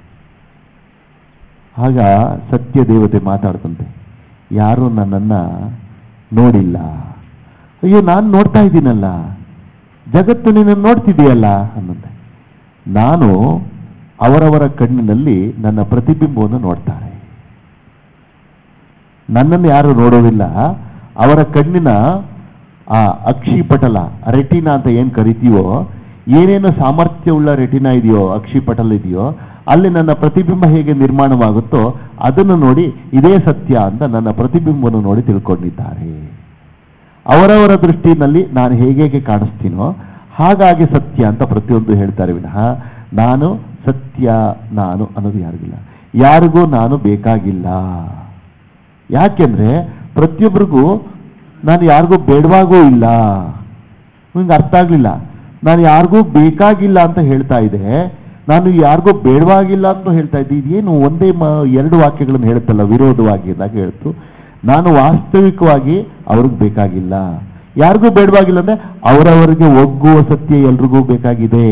ಆಗ ಸತ್ಯ ದೇವತೆ ಮಾತಾಡ್ತಂತೆ ಯಾರೂ ನನ್ನನ್ನು ನೋಡಿಲ್ಲ ಅಯ್ಯೋ ನಾನು ನೋಡ್ತಾ ಇದ್ದೀನಲ್ಲ ಜಗತ್ತು ನಿನ್ನನ್ನು ನೋಡ್ತಿದೆಯಲ್ಲ ಅನ್ನಂತೆ ನಾನು ಅವರವರ ಕಣ್ಣಿನಲ್ಲಿ ನನ್ನ ಪ್ರತಿಬಿಂಬವನ್ನು ನೋಡ್ತಾರೆ ನನ್ನನ್ನು ಯಾರು ನೋಡೋದಿಲ್ಲ ಅವರ ಕಣ್ಣಿನ ಆ ಅಕ್ಷಿಪಟಲ ರೆಟಿನಾ ಅಂತ ಏನು ಕರಿತೀವೋ ಏನೇನು ಸಾಮರ್ಥ್ಯವುಳ್ಳ ರೆಟಿನಾ ಇದೆಯೋ ಅಕ್ಷಿಪಟಲ ಇದೆಯೋ ಅಲ್ಲಿ ನನ್ನ ಪ್ರತಿಬಿಂಬ ಹೇಗೆ ನಿರ್ಮಾಣವಾಗುತ್ತೋ ಅದನ್ನು ನೋಡಿ ಇದೇ ಸತ್ಯ ಅಂತ ನನ್ನ ಪ್ರತಿಬಿಂಬವನ್ನು ನೋಡಿ ತಿಳ್ಕೊಂಡಿದ್ದಾರೆ ಅವರವರ ದೃಷ್ಟಿನಲ್ಲಿ ನಾನು ಹೇಗೆ ಹೇಗೆ ಕಾಣಿಸ್ತೀನೋ ಹಾಗಾಗಿ ಸತ್ಯ ಅಂತ ಪ್ರತಿಯೊಂದು ಹೇಳ್ತಾರೆ ವಿನಃ ನಾನು ಸತ್ಯ ನಾನು ಅನ್ನೋದು ಯಾರಿಗಿಲ್ಲ ಯಾರಿಗೂ ನಾನು ಬೇಕಾಗಿಲ್ಲ ಯಾಕೆಂದ್ರೆ ಪ್ರತಿಯೊಬ್ಬರಿಗೂ ನಾನು ಯಾರಿಗೂ ಬೇಡವಾಗೂ ಇಲ್ಲ ನಿಮ್ಗೆ ಅರ್ಥ ಆಗಲಿಲ್ಲ ನಾನು ಯಾರಿಗೂ ಬೇಕಾಗಿಲ್ಲ ಅಂತ ಹೇಳ್ತಾ ಇದೆ ನಾನು ಯಾರಿಗೂ ಬೇಡವಾಗಿಲ್ಲ ಅಂತ ಹೇಳ್ತಾ ಇದ್ದೆ ಇದೇನು ಒಂದೇ ಮ ಎರಡು ವಾಕ್ಯಗಳನ್ನು ಹೇಳುತ್ತಲ್ಲ ವಿರೋಧವಾಗಿ ಅಂದಾಗ ಹೇಳ್ತು ನಾನು ವಾಸ್ತವಿಕವಾಗಿ ಅವ್ರಿಗೆ ಬೇಕಾಗಿಲ್ಲ ಯಾರಿಗೂ ಬೇಡವಾಗಿಲ್ಲ ಅಂದ್ರೆ ಅವರವರಿಗೆ ಒಗ್ಗುವ ಸತ್ಯ ಎಲ್ರಿಗೂ ಬೇಕಾಗಿದೆ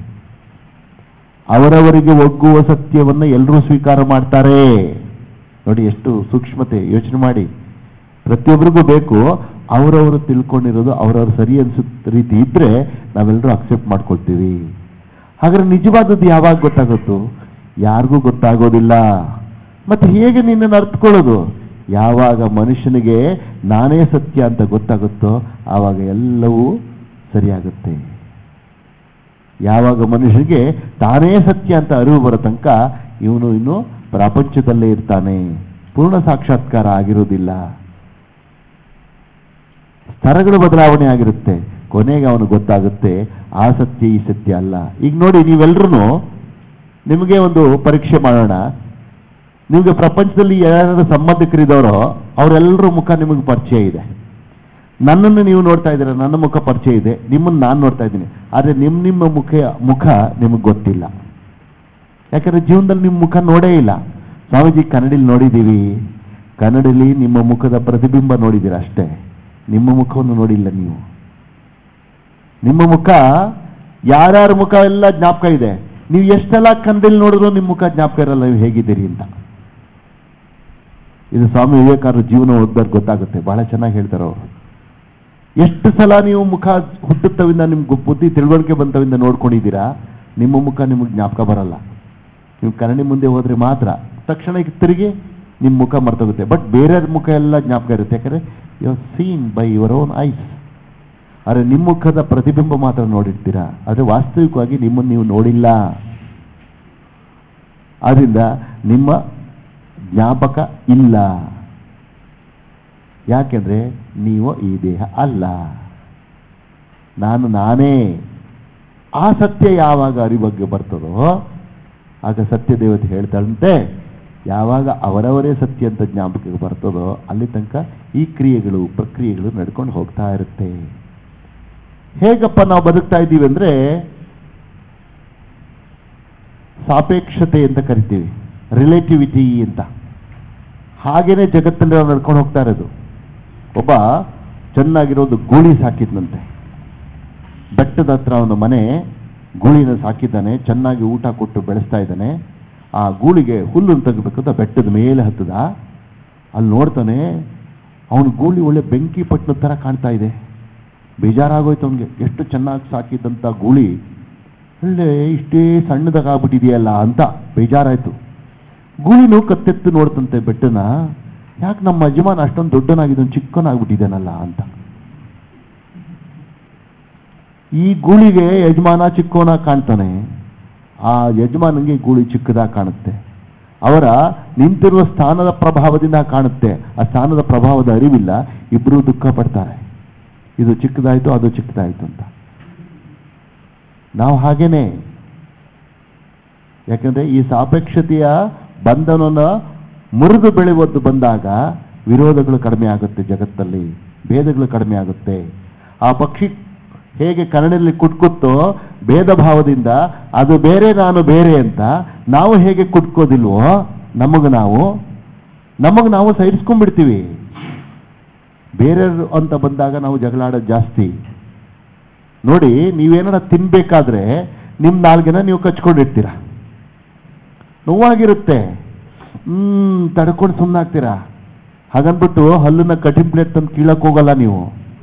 ಅವರವರಿಗೆ ಒಗ್ಗುವ ಸತ್ಯವನ್ನ ಎಲ್ಲರೂ ಸ್ವೀಕಾರ ಮಾಡ್ತಾರೆ ನೋಡಿ ಎಷ್ಟು ಸೂಕ್ಷ್ಮತೆ ಯೋಚನೆ ಮಾಡಿ ಪ್ರತಿಯೊಬ್ಬರಿಗೂ ಬೇಕು ಅವರವರು ತಿಳ್ಕೊಂಡಿರೋದು ಅವರವ್ರು ಸರಿ ಅನ್ಸೋ ರೀತಿ ಇದ್ರೆ ನಾವೆಲ್ಲರೂ ಅಕ್ಸೆಪ್ಟ್ ಮಾಡ್ಕೊಳ್ತೀವಿ ಹಾಗಾದ್ರೆ ನಿಜವಾದದ್ದು ಯಾವಾಗ ಗೊತ್ತಾಗುತ್ತೋ ಯಾರಿಗೂ ಗೊತ್ತಾಗೋದಿಲ್ಲ ಮತ್ತೆ ಹೇಗೆ ನಿನ್ನನ್ನು ಅರ್ಥಕೊಳ್ಳೋದು ಯಾವಾಗ ಮನುಷ್ಯನಿಗೆ ನಾನೇ ಸತ್ಯ ಅಂತ ಗೊತ್ತಾಗುತ್ತೋ ಆವಾಗ ಎಲ್ಲವೂ ಸರಿಯಾಗುತ್ತೆ ಯಾವಾಗ ಮನುಷ್ಯನಿಗೆ ತಾನೇ ಸತ್ಯ ಅಂತ ಅರಿವು ಬರೋ ತನಕ ಇವನು ಇನ್ನು ಪ್ರಪಂಚದಲ್ಲೇ ಇರ್ತಾನೆ ಪೂರ್ಣ ಸಾಕ್ಷಾತ್ಕಾರ ಆಗಿರೋದಿಲ್ಲ ಸ್ತರಗಳು ಬದಲಾವಣೆ ಆಗಿರುತ್ತೆ ಕೊನೆಗೆ ಅವನು ಗೊತ್ತಾಗುತ್ತೆ ಆ ಸತ್ಯ ಈ ಸತ್ಯ ಅಲ್ಲ ಈಗ ನೋಡಿ ನೀವೆಲ್ಲರೂ ನಿಮಗೆ ಒಂದು ಪರೀಕ್ಷೆ ಮಾಡೋಣ ನಿಮಗೆ ಪ್ರಪಂಚದಲ್ಲಿ ಯಾರು ಸಂಬಂಧಿಕರಿದ್ದವರೋ ಅವರೆಲ್ಲರ ಮುಖ ನಿಮಗೆ ಪರಿಚಯ ಇದೆ ನನ್ನನ್ನು ನೀವು ನೋಡ್ತಾ ಇದ್ದೀರ ನನ್ನ ಮುಖ ಪರಿಚಯ ಇದೆ ನಿಮ್ಮನ್ನು ನಾನು ನೋಡ್ತಾ ಇದ್ದೀನಿ ಆದರೆ ನಿಮ್ಮ ನಿಮ್ಮ ಮುಖ ಮುಖ ನಿಮಗೆ ಗೊತ್ತಿಲ್ಲ ಯಾಕಂದ್ರೆ ಜೀವನದಲ್ಲಿ ನಿಮ್ಮ ಮುಖ ನೋಡೇ ಇಲ್ಲ ಸ್ವಾಮೀಜಿ ಕನ್ನಡಿಲಿ ನೋಡಿದ್ದೀವಿ ಕನ್ನಡಲ್ಲಿ ನಿಮ್ಮ ಮುಖದ ಪ್ರತಿಬಿಂಬ ನೋಡಿದ್ದೀರ ಅಷ್ಟೇ ನಿಮ್ಮ ಮುಖವನ್ನು ನೋಡಿಲ್ಲ ನೀವು ನಿಮ್ಮ ಮುಖ ಯಾರ್ಯಾರ ಮುಖ ಎಲ್ಲ ಜ್ಞಾಪಕ ಇದೆ ನೀವು ಎಷ್ಟೆಲ್ಲ ಕನ್ನಡಲ್ಲಿ ನೋಡಿದ್ರು ನಿಮ್ಮ ಮುಖ ಜ್ಞಾಪಕ ಇರಲ್ಲ ನೀವು ಹೇಗಿದ್ದೀರಿ ಅಂತ ಇದು ಸ್ವಾಮಿ ವಿವೇಕಾನಂದ ಜೀವನ ಓದ್ಬೇಕು ಗೊತ್ತಾಗುತ್ತೆ ಬಹಳ ಚೆನ್ನಾಗಿ ಹೇಳ್ತಾರೆ ಅವರು ಎಷ್ಟು ಸಲ ನೀವು ಮುಖ ಹುಟ್ಟುತ್ತವಿಂದ ನಿಮ್ಗೆ ಬುದ್ಧಿ ತಿಳುವಳಿಕೆ ಬಂತವಿಂದ ನೋಡ್ಕೊಂಡಿದ್ದೀರಾ ನಿಮ್ಮ ಮುಖ ನಿಮಗೆ ಜ್ಞಾಪಕ ಬರಲ್ಲ ನೀವು ಕನ್ನಡಿ ಮುಂದೆ ಹೋದ್ರೆ ಮಾತ್ರ ತಕ್ಷಣ ಈಗ ತಿರುಗಿ ನಿಮ್ಮ ಮುಖ ಮರ್ತೋಗುತ್ತೆ ಬಟ್ ಬೇರೆಯವ್ರ ಮುಖ ಎಲ್ಲ ಜ್ಞಾಪಕ ಇರುತ್ತೆ ಯಾಕಂದ್ರೆ you seen by your own eyes ಆದರೆ ನಿಮ್ಮ ಮುಖದ ಪ್ರತಿಬಿಂಬ ಮಾತ್ರ ನೋಡಿರ್ತೀರಾ ಆದರೆ ವಾಸ್ತವಿಕವಾಗಿ ನಿಮ್ಮನ್ನು ನೀವು ನೋಡಿಲ್ಲ ಆದ್ರಿಂದ ನಿಮ್ಮ ಜ್ಞಾಪಕ ಇಲ್ಲ ಯಾಕೆಂದ್ರೆ ನೀವು ಈ ದೇಹ ಅಲ್ಲ ನಾನು ನಾನೇ ಆ ಸತ್ಯ ಯಾವಾಗ ಅರಿವಗ್ಗೆ ಬರ್ತದೋ ಆಗ ಸತ್ಯ ದೇವತೆ ಹೇಳ್ತಾಳಂತೆ ಯಾವಾಗ ಅವರವರೇ ಸತ್ಯ ಅಂತ ಜ್ಞಾಪಕಕ್ಕೆ ಬರ್ತದೋ ಅಲ್ಲಿ ತನಕ ಈ ಕ್ರಿಯೆಗಳು ಪ್ರಕ್ರಿಯೆಗಳು ನಡ್ಕೊಂಡು ಹೋಗ್ತಾ ಇರುತ್ತೆ ಹೇಗಪ್ಪ ನಾವು ಬದುಕ್ತಾ ಇದ್ದೀವಿ ಅಂದ್ರೆ ಸಾಪೇಕ್ಷತೆ ಅಂತ ಕರಿತೀವಿ ರಿಲೇಟಿವಿಟಿ ಅಂತ ಹಾಗೇನೆ ಜಗತ್ತಲ್ಲಿ ನಾವು ನಡ್ಕೊಂಡು ಹೋಗ್ತಾ ಇರೋದು ಒಬ್ಬ ಚೆನ್ನಾಗಿರೋದು ಗೂಳಿ ಸಾಕಿದ್ನಂತೆ ಬೆಟ್ಟದ ಹತ್ರ ಅವನ ಮನೆ ಗೂಳಿನ ಸಾಕಿದ್ದಾನೆ ಚೆನ್ನಾಗಿ ಊಟ ಕೊಟ್ಟು ಬೆಳೆಸ್ತಾ ಇದ್ದಾನೆ ಆ ಗೂಳಿಗೆ ಹುಲ್ಲನ್ನು ತೆಗಬೇಕಂತ ಬೆಟ್ಟದ ಮೇಲೆ ಹತ್ತದ ಅಲ್ಲಿ ನೋಡ್ತಾನೆ ಅವನ ಗೂಳಿ ಒಳ್ಳೆ ಬೆಂಕಿ ಪಟ್ಟಣದ ಥರ ಕಾಣ್ತಾ ಇದೆ ಬೇಜಾರಾಗೋಯ್ತು ಅವನಿಗೆ ಎಷ್ಟು ಚೆನ್ನಾಗಿ ಸಾಕಿದ್ದಂಥ ಗೂಳಿ ಒಳ್ಳೆ ಇಷ್ಟೇ ಸಣ್ಣದಾಗ್ಬಿಟ್ಟಿದೆಯಲ್ಲ ಅಂತ ಬೇಜಾರಾಯ್ತು ಗೂಳಿನು ಕತ್ತೆತ್ತು ನೋಡ್ತಂತೆ ಬೆಟ್ಟನ ಯಾಕೆ ನಮ್ಮ ಯಜಮಾನ ಅಷ್ಟೊಂದು ದೊಡ್ಡನಾಗಿದ್ದಾನೆ ಚಿಕ್ಕನಾಗ್ಬಿಟ್ಟಿದ್ದಾನಲ್ಲ ಅಂತ ಈ ಗೂಳಿಗೆ ಯಜಮಾನ ಚಿಕ್ಕವನ ಕಾಣ್ತಾನೆ ಆ ಯಜಮಾನನಿಗೆ ಗೂಳಿ ಚಿಕ್ಕದಾಗಿ ಕಾಣುತ್ತೆ ಅವರ ನಿಂತಿರುವ ಸ್ಥಾನದ ಪ್ರಭಾವದಿಂದ ಕಾಣುತ್ತೆ ಆ ಸ್ಥಾನದ ಪ್ರಭಾವದ ಅರಿವಿಲ್ಲ ಇಬ್ಬರು ದುಃಖ ಪಡ್ತಾರೆ ಇದು ಚಿಕ್ಕದಾಯ್ತು ಅದು ಚಿಕ್ಕದಾಯ್ತು ಅಂತ ನಾವು ಹಾಗೇನೆ ಯಾಕಂದ್ರೆ ಈ ಸಾಪೇಕ್ಷತೆಯ ಬಂಧನವನ್ನು ಮುರಿದು ಬೆಳೆಯುವುದು ಬಂದಾಗ ವಿರೋಧಗಳು ಕಡಿಮೆ ಆಗುತ್ತೆ ಜಗತ್ತಲ್ಲಿ ಭೇದಗಳು ಕಡಿಮೆ ಆಗುತ್ತೆ ಆ ಪಕ್ಷಿ ಹೇಗೆ ಕನ್ನಡಲ್ಲಿ ಕುಟ್ಕುತ್ತೋ ಭೇದ ಭಾವದಿಂದ ಅದು ಬೇರೆ ನಾನು ಬೇರೆ ಅಂತ ನಾವು ಹೇಗೆ ಕುಟ್ಕೋದಿಲ್ವೋ ನಮಗೆ ನಾವು ನಮಗೆ ನಾವು ಸಹಿಸ್ಕೊಂಡ್ಬಿಡ್ತೀವಿ ಬೇರೆಯವರು ಅಂತ ಬಂದಾಗ ನಾವು ಜಗಳ ಆಡೋದು ಜಾಸ್ತಿ ನೋಡಿ ನೀವೇನಾರ ತಿನ್ಬೇಕಾದ್ರೆ ನಿಮ್ಮ ನಾಲ್ಗೆನ ನೀವು ಕಚ್ಕೊಂಡಿರ್ತೀರ ನೋವಾಗಿರುತ್ತೆ ಹ್ಮ್ ತಡ್ಕೊಂಡು ಸುಮ್ಮನಾಗ್ತೀರಾ ಹಾಗನ್ಬಿಟ್ಟು ಹಲ್ಲನ್ನ ಕಟಿಂಗ್ ಪ್ಲೇಟ್ ತಂದು ಕೀಳಕ್ ಹೋಗಲ್ಲ ನೀವು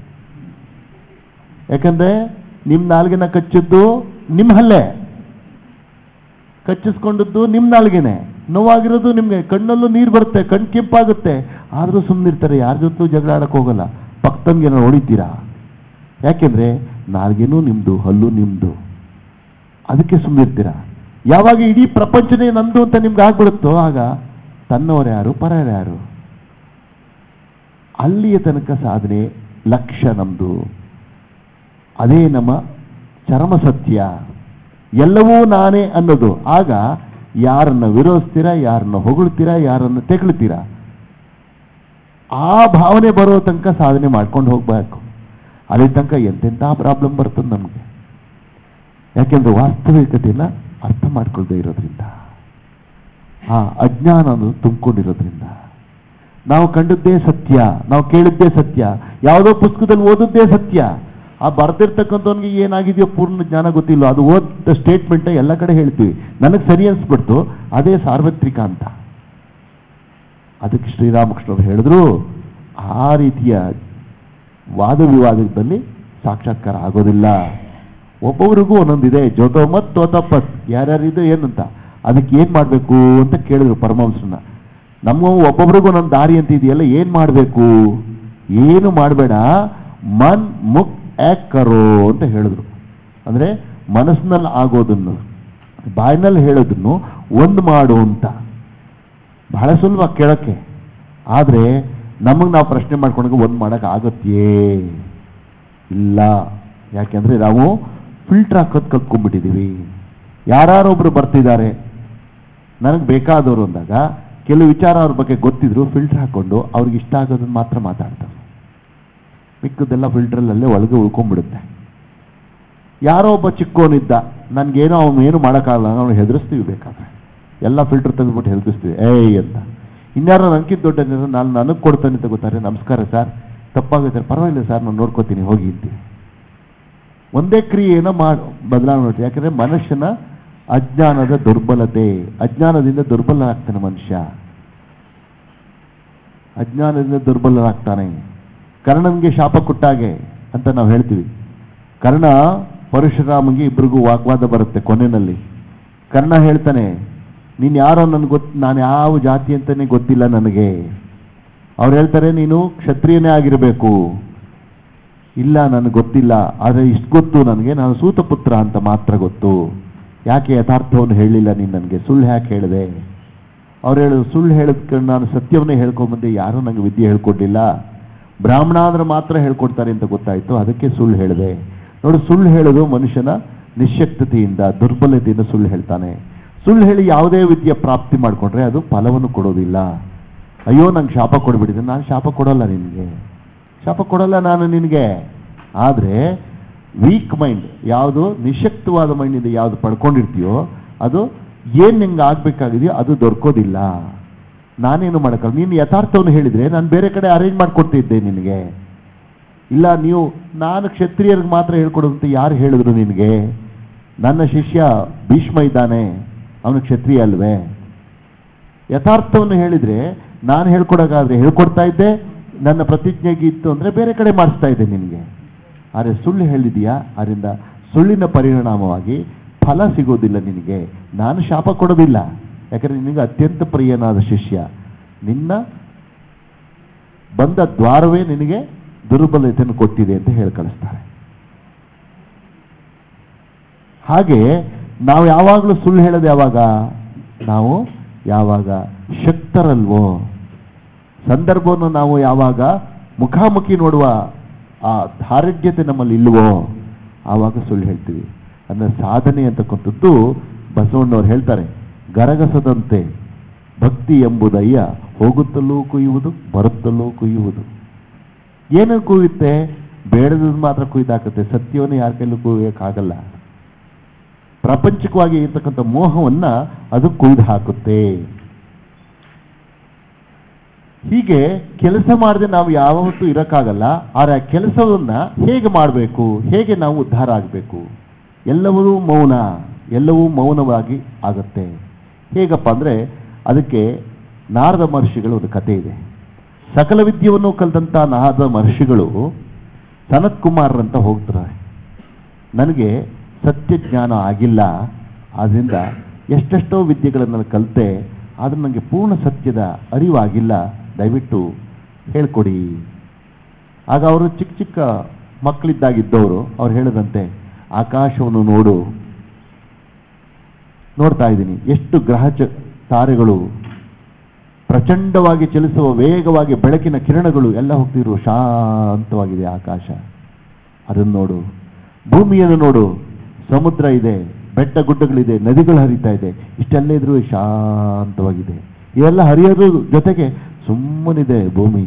ಯಾಕಂದ್ರೆ ನಿಮ್ಮ ನಾಲ್ಗೆನ ಕಚ್ಚಿದ್ದು ನಿಮ್ಮ ಹಲ್ಲೆ ಕಚ್ಚಿಸ್ಕೊಂಡದ್ದು ನಿಮ್ಮ ನಾಲ್ಗೆನೆ ನೋವಾಗಿರೋದು ನಿಮಗೆ ಕಣ್ಣಲ್ಲೂ ನೀರು ಬರುತ್ತೆ ಕಣ್ಣು ಕೆಂಪಾಗುತ್ತೆ ಆದರೂ ಸುಮ್ಮನಿರ್ತಾರೆ ಯಾರ ಜೊತೆ ಜಗಳ ಆಡಕ್ಕೆ ಹೋಗಲ್ಲ ಪಕ್ಕದಂಗೆ ಹೊಡಿತೀರಾ ಯಾಕೆಂದ್ರೆ ನಾಲ್ಗೆನೂ ನಿಮ್ದು ಹಲ್ಲು ನಿಮ್ದು ಅದಕ್ಕೆ ಸುಮ್ಮನಿರ್ತೀರಾ ಯಾವಾಗ ಇಡೀ ಪ್ರಪಂಚನೇ ನಂದು ಅಂತ ನಿಮ್ಗೆ ಆಗ್ಬಿಡುತ್ತೋ ಆಗ ತನ್ನವರು ಯಾರು ಪರರು ಯಾರು ಅಲ್ಲಿಯ ತನಕ ಸಾಧನೆ ಲಕ್ಷ್ಯ ನಮ್ದು ಅದೇ ನಮ್ಮ ಚರಮ ಸತ್ಯ ಎಲ್ಲವೂ ನಾನೇ ಅನ್ನೋದು ಆಗ ಯಾರನ್ನ ವಿರೋಧಿಸ್ತೀರಾ ಯಾರನ್ನ ಹೊಗಳ್ತೀರಾ ಯಾರನ್ನ ತೆಗಳ್ತೀರಾ ಆ ಭಾವನೆ ಬರೋ ತನಕ ಸಾಧನೆ ಮಾಡ್ಕೊಂಡು ಹೋಗ್ಬೇಕು ಅಲ್ಲಿ ತನಕ ಎಂತೆಂಥ ಪ್ರಾಬ್ಲಮ್ ಬರ್ತದೆ ನಮಗೆ ಯಾಕೆಂದ್ರೆ ವಾಸ್ತವಿಕತೆಯನ್ನ ಅರ್ಥ ಮಾಡ್ಕೊಳ್ದೇ ಇರೋದ್ರಿಂದ ಆ ಅಜ್ಞಾನ ಅನ್ನೋದು ತುಂಬಿಕೊಂಡಿರೋದ್ರಿಂದ ನಾವು ಕಂಡದ್ದೇ ಸತ್ಯ ನಾವು ಕೇಳಿದ್ದೇ ಸತ್ಯ ಯಾವುದೋ ಪುಸ್ತಕದಲ್ಲಿ ಓದದ್ದೇ ಸತ್ಯ ಆ ಬರ್ದಿರ್ತಕ್ಕಂಥವ್ನಿಗೆ ಏನಾಗಿದೆಯೋ ಪೂರ್ಣ ಜ್ಞಾನ ಗೊತ್ತಿಲ್ಲ ಅದು ಓದ ಸ್ಟೇಟ್ಮೆಂಟ್ ಎಲ್ಲ ಕಡೆ ಹೇಳ್ತೀವಿ ನನಗೆ ಸರಿ ಅನ್ಸ್ಬಿಡ್ತು ಅದೇ ಸಾರ್ವತ್ರಿಕ ಅಂತ ಅದಕ್ಕೆ ಶ್ರೀರಾಮಕೃಷ್ಣರು ಹೇಳಿದ್ರು ಆ ರೀತಿಯ ವಾದ ವಿವಾದದಲ್ಲಿ ಸಾಕ್ಷಾತ್ಕಾರ ಆಗೋದಿಲ್ಲ ಒಬ್ಬೊಬ್ರಿಗೂ ಒಂದೊಂದಿದೆ ಜೋತೋಮತ್ ತೋತಪತ್ ಯಾರ್ಯಾರಿದೆ ಏನಂತ ಅದಕ್ಕೆ ಏನು ಮಾಡಬೇಕು ಅಂತ ಕೇಳಿದ್ರು ಪರಮಹಂಸರನ್ನ ನಮ್ಮ ಒಬ್ಬೊಬ್ರಿಗೂ ಒಂದೊಂದು ದಾರಿ ಅಂತ ಇದೆಯಲ್ಲ ಏನು ಮಾಡಬೇಕು ಏನು ಮಾಡಬೇಡ ಮನ್ ಮುಕ್ ಆಕ್ ಕರೋ ಅಂತ ಹೇಳಿದ್ರು ಅಂದರೆ ಮನಸ್ಸಿನಲ್ಲಿ ಆಗೋದನ್ನು ಬಾಯಿನಲ್ಲಿ ಹೇಳೋದನ್ನು ಒಂದು ಮಾಡು ಅಂತ ಬಹಳ ಸುಲಭ ಕೇಳೋಕ್ಕೆ ಆದರೆ ನಮಗೆ ನಾವು ಪ್ರಶ್ನೆ ಮಾಡ್ಕೊಂಡಾಗ ಒಂದು ಮಾಡೋಕೆ ಆಗತ್ತೆಯೇ ಇಲ್ಲ ಯಾಕೆಂದರೆ ನಾವು ಫಿಲ್ಟರ್ ಹಾಕೋದು ಕಲ್ತ್ಕೊಂಡ್ಬಿಟ್ಟಿದ್ದೀವಿ ಯಾರೊಬ್ರು ಬರ್ತಿದ್ದಾರೆ ನನಗೆ ಬೇಕಾದವರು ಅಂದಾಗ ಕೆಲವು ವಿಚಾರ ಅವ್ರ ಬಗ್ಗೆ ಗೊತ್ತಿದ್ರು ಫಿಲ್ಟರ್ ಹಾಕ್ಕೊಂಡು ಅವ್ರಿಗೆ ಇಷ್ಟ ಆಗೋದನ್ನ ಮಾತ್ರ ಮಾತಾಡ್ತಾರೆ ಮಿಕ್ಕದೆಲ್ಲ ಫಿಲ್ಟ್ರಲ್ಲೇ ಒಳಗೆ ಉಳ್ಕೊಂಡ್ಬಿಡುತ್ತೆ ಯಾರೋ ಒಬ್ಬ ಚಿಕ್ಕೋನಿದ್ದ ನನಗೇನೋ ಅವನು ಏನು ಮಾಡೋಕ್ಕಾಗಲ್ಲ ನಾವು ಹೆದರಿಸ್ತೀವಿ ಬೇಕಾದ್ರೆ ಎಲ್ಲ ಫಿಲ್ಟರ್ ತೆಗೆದ್ಬಿಟ್ಟು ಹೆದರಿಸ್ತೀವಿ ಏಯ್ ಅಂತ ಇನ್ಯಾರೋ ನನಗಿಂತ ದೊಡ್ಡ ನಾನು ನನಗೆ ಕೊಡ್ತಾನೆ ಅಂತ ಗೊತ್ತಾರೆ ನಮಸ್ಕಾರ ಸರ್ ತಪ್ಪಾಗುತ್ತೆ ಪರವಾಗಿಲ್ಲ ಸರ್ ನಾನು ನೋಡ್ಕೋತೀನಿ ಹೋಗಿ ಅಂತೀವಿ ಒಂದೇ ಕ್ರಿಯೆನ ಮಾಡಿ ಬದಲಾವಣೆ ಮಾಡ್ತೀವಿ ಯಾಕಂದ್ರೆ ಮನುಷ್ಯನ ಅಜ್ಞಾನದ ದುರ್ಬಲತೆ ಅಜ್ಞಾನದಿಂದ ದುರ್ಬಲನಾಗ್ತಾನೆ ಮನುಷ್ಯ ಅಜ್ಞಾನದಿಂದ ದುರ್ಬಲನಾಗ್ತಾನೆ ಕರ್ಣನ್ಗೆ ಶಾಪ ಕೊಟ್ಟಾಗೆ ಅಂತ ನಾವು ಹೇಳ್ತೀವಿ ಕರ್ಣ ಪರಶುರಾಮಗೆ ಇಬ್ರಿಗೂ ವಾಗ್ವಾದ ಬರುತ್ತೆ ಕೊನೆಯಲ್ಲಿ ಕರ್ಣ ಹೇಳ್ತಾನೆ ನೀನು ಯಾರೋ ನನ್ಗೆ ಗೊತ್ತು ನಾನು ಯಾವ ಜಾತಿ ಅಂತಾನೆ ಗೊತ್ತಿಲ್ಲ ನನಗೆ ಅವ್ರು ಹೇಳ್ತಾರೆ ನೀನು ಕ್ಷತ್ರಿಯನೇ ಆಗಿರಬೇಕು ಇಲ್ಲ ನನಗೆ ಗೊತ್ತಿಲ್ಲ ಆದರೆ ಇಷ್ಟು ಗೊತ್ತು ನನಗೆ ನಾನು ಸೂತಪುತ್ರ ಅಂತ ಮಾತ್ರ ಗೊತ್ತು ಯಾಕೆ ಯಥಾರ್ಥವನ್ನು ಹೇಳಿಲ್ಲ ನೀನು ನನಗೆ ಸುಳ್ಳು ಯಾಕೆ ಹೇಳಿದೆ ಅವ್ರು ಹೇಳೋದು ಸುಳ್ಳು ಹೇಳಿದ್ಕೊಂಡು ನಾನು ಸತ್ಯವನ್ನೇ ಹೇಳ್ಕೊಂಬಂದೆ ಯಾರೂ ನನಗೆ ವಿದ್ಯೆ ಹೇಳ್ಕೊಟ್ಟಿಲ್ಲ ಬ್ರಾಹ್ಮಣ ಅಂದ್ರೆ ಮಾತ್ರ ಹೇಳ್ಕೊಡ್ತಾರೆ ಅಂತ ಗೊತ್ತಾಯಿತು ಅದಕ್ಕೆ ಸುಳ್ಳು ಹೇಳಿದೆ ನೋಡಿ ಸುಳ್ಳು ಹೇಳೋದು ಮನುಷ್ಯನ ನಿಶ್ಶಕ್ತತೆಯಿಂದ ದುರ್ಬಲತೆಯಿಂದ ಸುಳ್ಳು ಹೇಳ್ತಾನೆ ಸುಳ್ಳು ಹೇಳಿ ಯಾವುದೇ ವಿದ್ಯೆ ಪ್ರಾಪ್ತಿ ಮಾಡಿಕೊಂಡ್ರೆ ಅದು ಫಲವನ್ನು ಕೊಡೋದಿಲ್ಲ ಅಯ್ಯೋ ನಂಗೆ ಶಾಪ ಕೊಡ್ಬಿಟ್ಟಿದೆ ನಾನು ಶಾಪ ಕೊಡೋಲ್ಲ ನಿನಗೆ ಶಾಪ ಕೊಡಲ್ಲ ನಾನು ನಿನಗೆ ಆದರೆ ವೀಕ್ ಮೈಂಡ್ ಯಾವುದು ನಿಶಕ್ತವಾದ ಮೈಂಡಿಂದ ಯಾವುದು ಪಡ್ಕೊಂಡಿರ್ತೀಯೋ ಅದು ಏನು ನಿಂಗೆ ಆಗಬೇಕಾಗಿದೆಯೋ ಅದು ದೊರಕೋದಿಲ್ಲ ನಾನೇನು ಮಾಡೋಕ್ಕಲ್ಲ ನೀನು ಯಥಾರ್ಥವನ್ನು ಹೇಳಿದರೆ ನಾನು ಬೇರೆ ಕಡೆ ಅರೇಂಜ್ ಮಾಡಿಕೊಡ್ತಿದ್ದೆ ನಿನಗೆ ಇಲ್ಲ ನೀವು ನಾನು ಕ್ಷತ್ರಿಯರಿಗೆ ಮಾತ್ರ ಹೇಳ್ಕೊಡು ಅಂತ ಯಾರು ಹೇಳಿದ್ರು ನಿನಗೆ ನನ್ನ ಶಿಷ್ಯ ಭೀಷ್ಮ ಇದ್ದಾನೆ ಅವನು ಕ್ಷತ್ರಿಯ ಅಲ್ವೇ ಯಥಾರ್ಥವನ್ನು ಹೇಳಿದರೆ ನಾನು ಹೇಳ್ಕೊಡೋಕ್ಕಾದ್ರೆ ಹೇಳ್ಕೊಡ್ತಾ ಇದ್ದೆ ನನ್ನ ಪ್ರತಿಜ್ಞೆಗೆ ಇತ್ತು ಅಂದರೆ ಬೇರೆ ಕಡೆ ಮಾಡಿಸ್ತಾ ಇದ್ದೆ ನಿನಗೆ ಆದರೆ ಸುಳ್ಳು ಹೇಳಿದೀಯಾ ಅದರಿಂದ ಸುಳ್ಳಿನ ಪರಿಣಾಮವಾಗಿ ಫಲ ಸಿಗೋದಿಲ್ಲ ನಿನಗೆ ನಾನು ಶಾಪ ಕೊಡೋದಿಲ್ಲ ಯಾಕಂದರೆ ನಿನಗೆ ಅತ್ಯಂತ ಪ್ರಿಯನಾದ ಶಿಷ್ಯ ನಿನ್ನ ಬಂದ ದ್ವಾರವೇ ನಿನಗೆ ದುರ್ಬಲತೆಯನ್ನು ಕೊಟ್ಟಿದೆ ಅಂತ ಹೇಳಿ ಕಳಿಸ್ತಾರೆ ಹಾಗೆ ನಾವು ಯಾವಾಗಲೂ ಸುಳ್ಳು ಹೇಳೋದು ಯಾವಾಗ ನಾವು ಯಾವಾಗ ಶಕ್ತರಲ್ವೋ ಸಂದರ್ಭವನ್ನು ನಾವು ಯಾವಾಗ ಮುಖಾಮುಖಿ ನೋಡುವ ಆ ದಾರಿಢ್ಯತೆ ನಮ್ಮಲ್ಲಿ ಇಲ್ವೋ ಆವಾಗ ಸುಳ್ಳು ಹೇಳ್ತೀವಿ ಅಂದರೆ ಸಾಧನೆ ಅಂತಕ್ಕಂಥದ್ದು ಬಸವಣ್ಣವ್ರು ಹೇಳ್ತಾರೆ ಗರಗಸದಂತೆ ಭಕ್ತಿ ಎಂಬುದಯ್ಯ ಹೋಗುತ್ತಲೂ ಕುಯ್ಯುವುದು ಬರುತ್ತಲೂ ಕುಯ್ಯುವುದು ಏನನ್ನು ಕುಯ್ಯುತ್ತೆ ಬೇಡದ ಮಾತ್ರ ಕುಯ್ದಾಕುತ್ತೆ ಸತ್ಯವನ್ನು ಯಾರ ಕೈಲೂ ಕುಯ್ಯೋಕ್ಕಾಗಲ್ಲ ಪ್ರಾಪಂಚಿಕವಾಗಿ ಇರ್ತಕ್ಕಂಥ ಮೋಹವನ್ನ ಅದು ಕುಯ್ದು ಹಾಕುತ್ತೆ ಹೀಗೆ ಕೆಲಸ ಮಾಡದೆ ನಾವು ಯಾವತ್ತೂ ಇರೋಕ್ಕಾಗಲ್ಲ ಆದರೆ ಆ ಕೆಲಸವನ್ನ ಹೇಗೆ ಮಾಡಬೇಕು ಹೇಗೆ ನಾವು ಉದ್ಧಾರ ಆಗಬೇಕು ಎಲ್ಲವೂ ಮೌನ ಎಲ್ಲವೂ ಮೌನವಾಗಿ ಆಗುತ್ತೆ ಹೇಗಪ್ಪ ಅಂದರೆ ಅದಕ್ಕೆ ನಾರದ ಮಹರ್ಷಿಗಳು ಒಂದು ಕಥೆ ಇದೆ ಸಕಲ ವಿದ್ಯೆಯನ್ನು ಕಲಿತಂಥ ನಾರದ ಮಹರ್ಷಿಗಳು ಸನತ್ ಕುಮಾರ್ರಂತ ಹೋಗ್ತಾರೆ ನನಗೆ ಸತ್ಯ ಜ್ಞಾನ ಆಗಿಲ್ಲ ಆದ್ದರಿಂದ ಎಷ್ಟೆಷ್ಟೋ ವಿದ್ಯೆಗಳನ್ನು ಕಲಿತೆ ಆದ್ರೆ ನನಗೆ ಪೂರ್ಣ ಸತ್ಯದ ಅರಿವಾಗಿಲ್ಲ ದಯವಿಟ್ಟು ಹೇಳ್ಕೊಡಿ ಆಗ ಅವರು ಚಿಕ್ಕ ಚಿಕ್ಕ ಮಕ್ಕಳಿದ್ದಾಗಿದ್ದವರು ಅವ್ರು ಹೇಳಿದಂತೆ ಆಕಾಶವನ್ನು ನೋಡು ನೋಡ್ತಾ ಇದ್ದೀನಿ ಎಷ್ಟು ಗ್ರಹ ಚ ತಾರೆಗಳು ಪ್ರಚಂಡವಾಗಿ ಚಲಿಸುವ ವೇಗವಾಗಿ ಬೆಳಕಿನ ಕಿರಣಗಳು ಎಲ್ಲ ಹೋಗ್ತಿರುವ ಶಾಂತವಾಗಿದೆ ಆಕಾಶ ಅದನ್ನು ನೋಡು ಭೂಮಿಯನ್ನು ನೋಡು ಸಮುದ್ರ ಇದೆ ಬೆಟ್ಟ ಗುಡ್ಡಗಳಿದೆ ನದಿಗಳು ಹರಿತಾ ಇದೆ ಇಷ್ಟೆಲ್ಲ ಇದ್ರೂ ಶಾಂತವಾಗಿದೆ ಇವೆಲ್ಲ ಹರಿಯೋದು ಜೊತೆಗೆ ಸುಮ್ಮನಿದೆ ಭೂಮಿ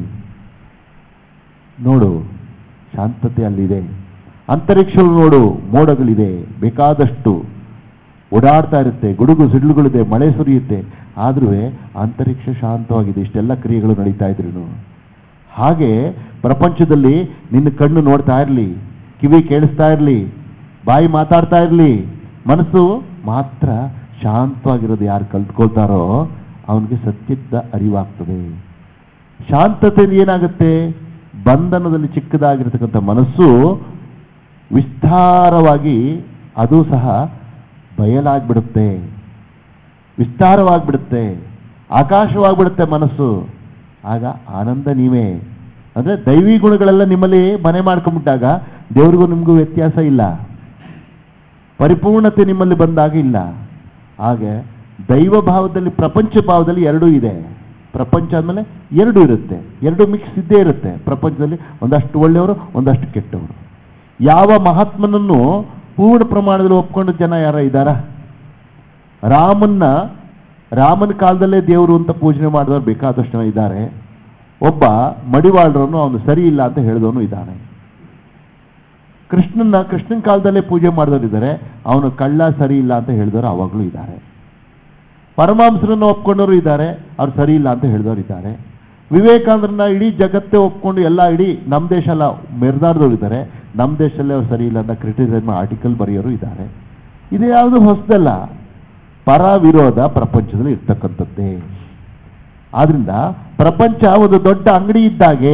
ನೋಡು ಶಾಂತತೆ ಅಲ್ಲಿದೆ ಅಂತರಿಕ್ಷವು ನೋಡು ಮೋಡಗಳಿದೆ ಬೇಕಾದಷ್ಟು ಓಡಾಡ್ತಾ ಇರುತ್ತೆ ಗುಡುಗು ಸಿಡ್ಲುಗಳಿದೆ ಮಳೆ ಸುರಿಯುತ್ತೆ ಆದ್ರೂ ಅಂತರಿಕ್ಷ ಶಾಂತವಾಗಿದೆ ಇಷ್ಟೆಲ್ಲ ಕ್ರಿಯೆಗಳು ನಡೀತಾ ಇದ್ರು ಹಾಗೆ ಪ್ರಪಂಚದಲ್ಲಿ ನಿನ್ನ ಕಣ್ಣು ನೋಡ್ತಾ ಇರಲಿ ಕಿವಿ ಕೇಳಿಸ್ತಾ ಇರಲಿ ಬಾಯಿ ಮಾತಾಡ್ತಾ ಇರಲಿ ಮನಸ್ಸು ಮಾತ್ರ ಶಾಂತವಾಗಿರೋದು ಯಾರು ಕಲ್ತ್ಕೊಳ್ತಾರೋ ಅವನಿಗೆ ಸತ್ಯದ ಅರಿವಾಗ್ತದೆ ಶಾಂತತೆ ಏನಾಗುತ್ತೆ ಬಂಧನದಲ್ಲಿ ಚಿಕ್ಕದಾಗಿರ್ತಕ್ಕಂಥ ಮನಸ್ಸು ವಿಸ್ತಾರವಾಗಿ ಅದು ಸಹ ಬಯಲಾಗ್ಬಿಡುತ್ತೆ ವಿಸ್ತಾರವಾಗ್ಬಿಡುತ್ತೆ ಆಕಾಶವಾಗ್ಬಿಡುತ್ತೆ ಮನಸ್ಸು ಆಗ ಆನಂದ ನೀವೇ ಅಂದ್ರೆ ದೈವಿ ಗುಣಗಳೆಲ್ಲ ನಿಮ್ಮಲ್ಲಿ ಮನೆ ಮಾಡ್ಕೊಂಡ್ಬಿಟ್ಟಾಗ ದೇವ್ರಿಗೂ ನಿಮಗೂ ವ್ಯತ್ಯಾಸ ಇಲ್ಲ ಪರಿಪೂರ್ಣತೆ ನಿಮ್ಮಲ್ಲಿ ಬಂದಾಗ ಇಲ್ಲ ಹಾಗೆ ದೈವ ಭಾವದಲ್ಲಿ ಪ್ರಪಂಚ ಭಾವದಲ್ಲಿ ಎರಡೂ ಇದೆ ಪ್ರಪಂಚ ಅಂದಮೇಲೆ ಎರಡೂ ಇರುತ್ತೆ ಎರಡು ಮಿಕ್ಸ್ ಇದ್ದೇ ಇರುತ್ತೆ ಪ್ರಪಂಚದಲ್ಲಿ ಒಂದಷ್ಟು ಒಳ್ಳೆಯವರು ಒಂದಷ್ಟು ಕೆಟ್ಟವರು ಯಾವ ಮಹಾತ್ಮನನ್ನು ಪೂರ್ಣ ಪ್ರಮಾಣದಲ್ಲಿ ಒಪ್ಕೊಂಡು ಜನ ಯಾರ ಇದ್ದಾರಾ ರಾಮನ್ನ ರಾಮನ ಕಾಲದಲ್ಲೇ ದೇವರು ಅಂತ ಪೂಜನೆ ಮಾಡಿದವರು ಬೇಕಾದಷ್ಟು ಜನ ಇದ್ದಾರೆ ಒಬ್ಬ ಮಡಿವಾಳರನ್ನು ಅವನು ಸರಿ ಇಲ್ಲ ಅಂತ ಹೇಳಿದವನು ಇದ್ದಾನೆ ಕೃಷ್ಣನ ಕೃಷ್ಣನ ಕಾಲದಲ್ಲೇ ಪೂಜೆ ಮಾಡಿದವರು ಇದ್ದಾರೆ ಅವನು ಕಳ್ಳ ಸರಿ ಇಲ್ಲ ಅಂತ ಹೇಳಿದವರು ಅವಾಗಲೂ ಇದ್ದಾರೆ ಪರಮಾಂಸರನ್ನು ಒಪ್ಕೊಂಡವರು ಇದ್ದಾರೆ ಅವ್ರು ಸರಿ ಇಲ್ಲ ಅಂತ ಹೇಳಿದವರು ಇದ್ದಾರೆ ವಿವೇಕಾನಂದರನ್ನ ಇಡೀ ಜಗತ್ತೇ ಒಪ್ಕೊಂಡು ಎಲ್ಲ ಇಡೀ ನಮ್ಮ ದೇಶ ಎಲ್ಲ ಮೆರೆದಾಡ್ದವ್ರು ಇದ್ದಾರೆ ನಮ್ಮ ದೇಶದಲ್ಲೇ ಅವ್ರು ಸರಿ ಇಲ್ಲ ಅಂತ ಕ್ರಿಟಿಸೈಸ್ ಆರ್ಟಿಕಲ್ ಬರೆಯೋರು ಇದ್ದಾರೆ ಇದು ಯಾವುದು ಹೊಸದಲ್ಲ ಪರ ವಿರೋಧ ಪ್ರಪಂಚದಲ್ಲಿ ಇರ್ತಕ್ಕಂಥದ್ದೇ ಆದ್ರಿಂದ ಪ್ರಪಂಚ ಒಂದು ದೊಡ್ಡ ಅಂಗಡಿ ಇದ್ದಾಗೆ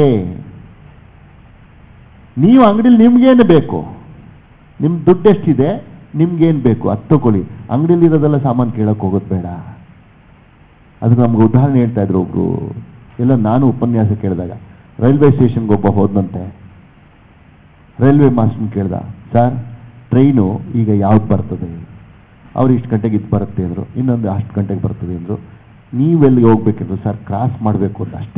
ನೀವು ಅಂಗಡಿಲಿ ನಿಮ್ಗೇನು ಬೇಕು ನಿಮ್ಮ ದುಡ್ಡು ಎಷ್ಟಿದೆ ನಿಮ್ಗೇನು ಬೇಕು ಅದು ತಗೊಳ್ಳಿ ಅಂಗಡಿಲಿ ಇರೋದೆಲ್ಲ ಸಾಮಾನು ಕೇಳಕ್ಕೆ ಹೋಗೋದು ಬೇಡ ಅದಕ್ಕೆ ನಮ್ಗೆ ಉದಾಹರಣೆ ಹೇಳ್ತಾ ಇದ್ರು ಒಬ್ರು ಎಲ್ಲ ನಾನು ಉಪನ್ಯಾಸ ಕೇಳಿದಾಗ ರೈಲ್ವೆ ಸ್ಟೇಷನ್ಗೆ ಒಬ್ಬ ಹೋದಂತೆ ರೈಲ್ವೆ ಮಾಸ್ಟರ್ನ ಕೇಳ್ದ ಸರ್ ಟ್ರೈನು ಈಗ ಯಾವ್ದು ಬರ್ತದೆ ಅವ್ರು ಇಷ್ಟು ಗಂಟೆಗೆ ಇದು ಬರುತ್ತೆ ಅಂದರು ಇನ್ನೊಂದು ಅಷ್ಟು ಗಂಟೆಗೆ ಬರ್ತದೆ ಅಂದರು ನೀವೆಲ್ಲಿಗೆ ಹೋಗ್ಬೇಕಿದ್ರು ಸರ್ ಕ್ರಾಸ್ ಮಾಡಬೇಕು ಅಂತ ಅಷ್ಟೇ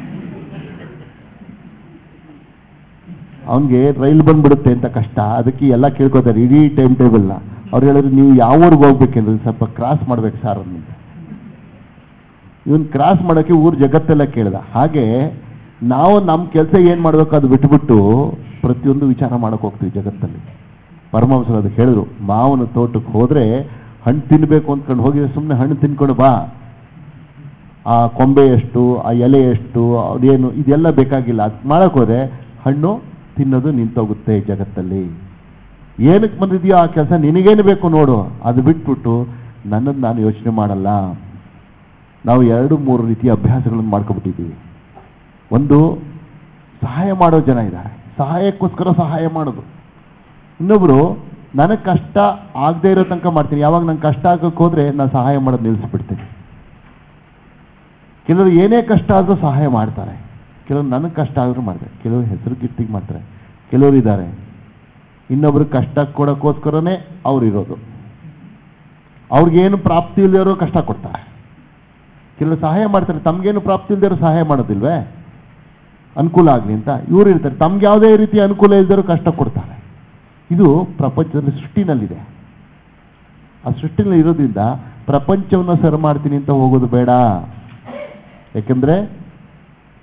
ಅವನಿಗೆ ರೈಲ್ ಬಂದ್ಬಿಡುತ್ತೆ ಅಂತ ಕಷ್ಟ ಅದಕ್ಕೆ ಎಲ್ಲ ಕೇಳ್ಕೊತಾರೆ ಇಡೀ ಟೈಮ್ ಟೇಬಲ್ನ ಅವ್ರು ಹೇಳಿದ್ರು ನೀವು ಯಾವ ಊರಿಗೆ ಹೋಗ್ಬೇಕಂದ್ರೆ ಸ್ವಲ್ಪ ಕ್ರಾಸ್ ಮಾಡ್ಬೇಕು ಸರ್ ಅನ್ನಂತೆ ಇವನ್ ಕ್ರಾಸ್ ಮಾಡೋಕ್ಕೆ ಊರು ಜಗತ್ತೆಲ್ಲ ಕೇಳ್ದ ಹಾಗೆ ನಾವು ನಮ್ಮ ಕೆಲಸ ಏನು ಮಾಡಬೇಕು ಅದು ಬಿಟ್ಬಿಟ್ಟು ಪ್ರತಿಯೊಂದು ವಿಚಾರ ಮಾಡಕ್ಕೆ ಹೋಗ್ತೀವಿ ಜಗತ್ತಲ್ಲಿ ಪರಮಹಂಸರು ಅದಕ್ಕೆ ಹೇಳಿದ್ರು ಮಾವನ ತೋಟಕ್ಕೆ ಹೋದ್ರೆ ಹಣ್ಣು ತಿನ್ನಬೇಕು ಅಂದ್ಕೊಂಡು ಹೋಗಿದ್ರೆ ಸುಮ್ಮನೆ ಹಣ್ಣು ತಿನ್ಕೊಂಡು ಬಾ ಆ ಕೊಂಬೆ ಎಷ್ಟು ಆ ಎಲೆ ಎಷ್ಟು ಅದೇನು ಇದೆಲ್ಲ ಬೇಕಾಗಿಲ್ಲ ಅದು ಮಾಡಕ್ಕೆ ಹೋದ್ರೆ ಹಣ್ಣು ತಿನ್ನೋದು ನಿಂತೋಗುತ್ತೆ ಜಗತ್ತಲ್ಲಿ ಏನಕ್ಕೆ ಬಂದಿದೆಯೋ ಆ ಕೆಲಸ ನಿನಗೇನು ಬೇಕು ನೋಡು ಅದು ಬಿಟ್ಬಿಟ್ಟು ನನ್ನನ್ನು ನಾನು ಯೋಚನೆ ಮಾಡಲ್ಲ ನಾವು ಎರಡು ಮೂರು ರೀತಿಯ ಅಭ್ಯಾಸಗಳನ್ನು ಮಾಡ್ಕೊಬಿಟ್ಟಿದ್ದೀವಿ ಒಂದು ಸಹಾಯ ಮಾಡೋ ಜನ ಇದ್ದಾರೆ ಸಹಾಯಕ್ಕೋಸ್ಕರ ಸಹಾಯ ಮಾಡೋದು ಇನ್ನೊಬ್ರು ನನಗೆ ಕಷ್ಟ ಆಗದೆ ಇರೋ ತನಕ ಮಾಡ್ತೀನಿ ಯಾವಾಗ ನಂಗೆ ಕಷ್ಟ ಆಗಕ್ಕೆ ಹೋದ್ರೆ ನಾನು ಸಹಾಯ ಮಾಡೋದು ನಿಲ್ಲಿಸ್ಬಿಡ್ತೀನಿ ಕೆಲವರು ಏನೇ ಕಷ್ಟ ಆದರೂ ಸಹಾಯ ಮಾಡ್ತಾರೆ ಕೆಲವರು ನನಗೆ ಕಷ್ಟ ಆದರೂ ಮಾಡ್ತಾರೆ ಕೆಲವರು ಹೆಸರು ಕಿತ್ತಿಗೆ ಮಾಡ್ತಾರೆ ಕೆಲವರು ಇದ್ದಾರೆ ಇನ್ನೊಬ್ರು ಕಷ್ಟ ಕೊಡೋಕ್ಕೋಸ್ಕರನೇ ಅವ್ರು ಇರೋದು ಅವ್ರಿಗೇನು ಪ್ರಾಪ್ತಿ ಇಲ್ಲದಿರೋ ಕಷ್ಟ ಕೊಡ್ತಾರೆ ಕೆಲವರು ಸಹಾಯ ಮಾಡ್ತಾರೆ ತಮ್ಗೇನು ಪ್ರಾಪ್ತಿ ಇಲ್ದಿರೋ ಸಹಾಯ ಮಾಡೋದಿಲ್ವೇ ಅನುಕೂಲ ಆಗಲಿ ಅಂತ ಇವ್ರು ಇರ್ತಾರೆ ತಮ್ಗೆ ಯಾವುದೇ ರೀತಿ ಅನುಕೂಲ ಇಲ್ದಿರೋ ಕಷ್ಟ ಕೊಡ್ತಾರೆ ಇದು ಪ್ರಪಂಚದಲ್ಲಿ ಸೃಷ್ಟಿನಲ್ಲಿದೆ ಆ ಸೃಷ್ಟಿನಲ್ಲಿ ಇರೋದ್ರಿಂದ ಪ್ರಪಂಚವನ್ನು ಸರಿ ಮಾಡ್ತೀನಿ ಅಂತ ಹೋಗೋದು ಬೇಡ ಯಾಕೆಂದ್ರೆ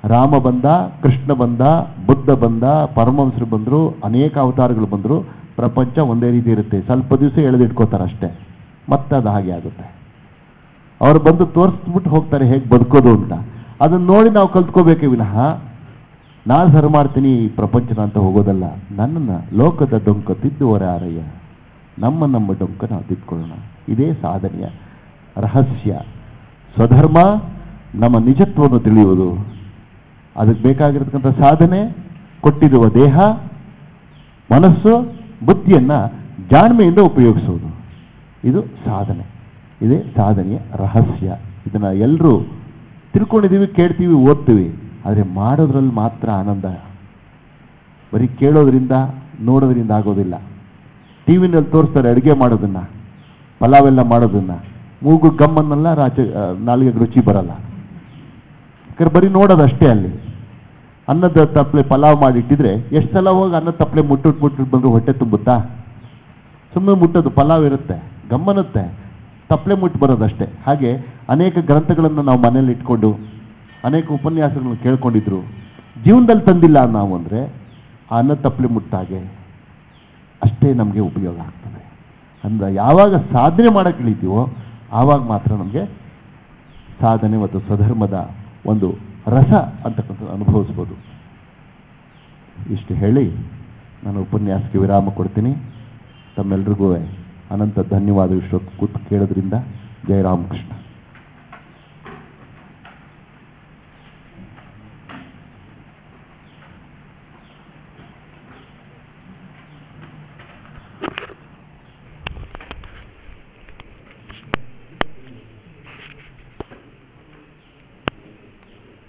ರಾಮ ಬಂದ ಕೃಷ್ಣ ಬಂದ ಬುದ್ಧ ಬಂದ ಪರಮಹಂಸರು ಬಂದರು ಅನೇಕ ಅವತಾರಗಳು ಬಂದರು ಪ್ರಪಂಚ ಒಂದೇ ರೀತಿ ಇರುತ್ತೆ ಸ್ವಲ್ಪ ದಿವಸ ಎಳೆದಿಟ್ಕೋತಾರೆ ಅಷ್ಟೇ ಮತ್ತೆ ಅದು ಹಾಗೆ ಆಗುತ್ತೆ ಅವ್ರು ಬಂದು ತೋರಿಸ್ಬಿಟ್ಟು ಹೋಗ್ತಾರೆ ಹೇಗೆ ಬದುಕೋದು ಅಂತ ಅದನ್ನ ನೋಡಿ ನಾವು ಕಲ್ತ್ಕೋಬೇಕೇ ವಿನಃ ನಾನು ಸರಿ ಮಾಡ್ತೀನಿ ಈ ಪ್ರಪಂಚನ ಅಂತ ಹೋಗೋದಲ್ಲ ನನ್ನನ್ನು ಲೋಕದ ಡೊಂಕ ತಿದ್ದುವರೆ ಆರಯ್ಯ ನಮ್ಮ ನಮ್ಮ ಡೊಂಕ ನಾವು ತಿದ್ಕೊಳ್ಳೋಣ ಇದೇ ಸಾಧನೆಯ ರಹಸ್ಯ ಸ್ವಧರ್ಮ ನಮ್ಮ ನಿಜತ್ವವನ್ನು ತಿಳಿಯುವುದು ಅದಕ್ಕೆ ಬೇಕಾಗಿರ್ತಕ್ಕಂಥ ಸಾಧನೆ ಕೊಟ್ಟಿರುವ ದೇಹ ಮನಸ್ಸು ಬುದ್ಧಿಯನ್ನು ಜಾಣ್ಮೆಯಿಂದ ಉಪಯೋಗಿಸುವುದು ಇದು ಸಾಧನೆ ಇದೇ ಸಾಧನೆಯ ರಹಸ್ಯ ಇದನ್ನು ಎಲ್ಲರೂ ತಿಳ್ಕೊಂಡಿದ್ದೀವಿ ಕೇಳ್ತೀವಿ ಓದ್ತೀವಿ ಆದರೆ ಮಾಡೋದ್ರಲ್ಲಿ ಮಾತ್ರ ಆನಂದ ಬರೀ ಕೇಳೋದ್ರಿಂದ ನೋಡೋದ್ರಿಂದ ಆಗೋದಿಲ್ಲ ಟಿ ವಿನಲ್ಲಿ ತೋರಿಸ್ತಾರೆ ಅಡುಗೆ ಮಾಡೋದನ್ನು ಪಲಾವೆಲ್ಲ ಮಾಡೋದನ್ನು ಮೂಗು ಗಮ್ಮನ್ನೆಲ್ಲ ರಾಚ ಆ, ನಾಲಿಗೆಗೆ ರುಚಿ ಬರಲ್ಲ ಯಾಕಂದ್ರೆ ಬರೀ ನೋಡೋದಷ್ಟೇ ಅಲ್ಲಿ ಅನ್ನದ ತಪ್ಪಲೆ ಪಲಾವ್ ಮಾಡಿಟ್ಟಿದ್ರೆ ಎಷ್ಟು ಸಲ ಹೋಗಿ ಅನ್ನದ ತಪ್ಪಲೆ ಮುಟ್ಟಿಟ್ಟು ಮುಟ್ಟಿಟ್ಟು ಬಂದರೂ ಹೊಟ್ಟೆ ತುಂಬುತ್ತಾ ಸುಮ್ಮನೆ ಮುಟ್ಟೋದು ಪಲಾವ್ ಇರುತ್ತೆ ಗಮ್ಮನುತ್ತೆ ತಪ್ಪಲೆ ಮುಟ್ಟು ಬರೋದಷ್ಟೇ ಹಾಗೆ ಅನೇಕ ಗ್ರಂಥಗಳನ್ನು ನಾವು ಮನೇಲಿ ಇಟ್ಕೊಂಡು ಅನೇಕ ಉಪನ್ಯಾಸಗಳನ್ನು ಕೇಳ್ಕೊಂಡಿದ್ರು ಜೀವನದಲ್ಲಿ ತಂದಿಲ್ಲ ನಾವು ಅಂದರೆ ಆ ಅನ್ನ ತಪ್ಪಲೆ ಮುಟ್ಟಾಗೆ ಅಷ್ಟೇ ನಮಗೆ ಉಪಯೋಗ ಆಗ್ತದೆ ಅಂದ್ರೆ ಯಾವಾಗ ಸಾಧನೆ ಮಾಡೋಕ್ಕೆ ಇಳಿತೀವೋ ಆವಾಗ ಮಾತ್ರ ನಮಗೆ ಸಾಧನೆ ಮತ್ತು ಸ್ವಧರ್ಮದ ಒಂದು ರಸ ಅಂತಕ್ಕಂಥದ್ದು ಅನುಭವಿಸ್ಬೋದು ಇಷ್ಟು ಹೇಳಿ ನಾನು ಉಪನ್ಯಾಸಕ್ಕೆ ವಿರಾಮ ಕೊಡ್ತೀನಿ ತಮ್ಮೆಲ್ರಿಗೂ ಅನಂತ ಧನ್ಯವಾದ ಇಷ್ಟೊತ್ತು ಕೂತು ಕೇಳೋದ್ರಿಂದ ಜಯ ರಾಮಕೃಷ್ಣ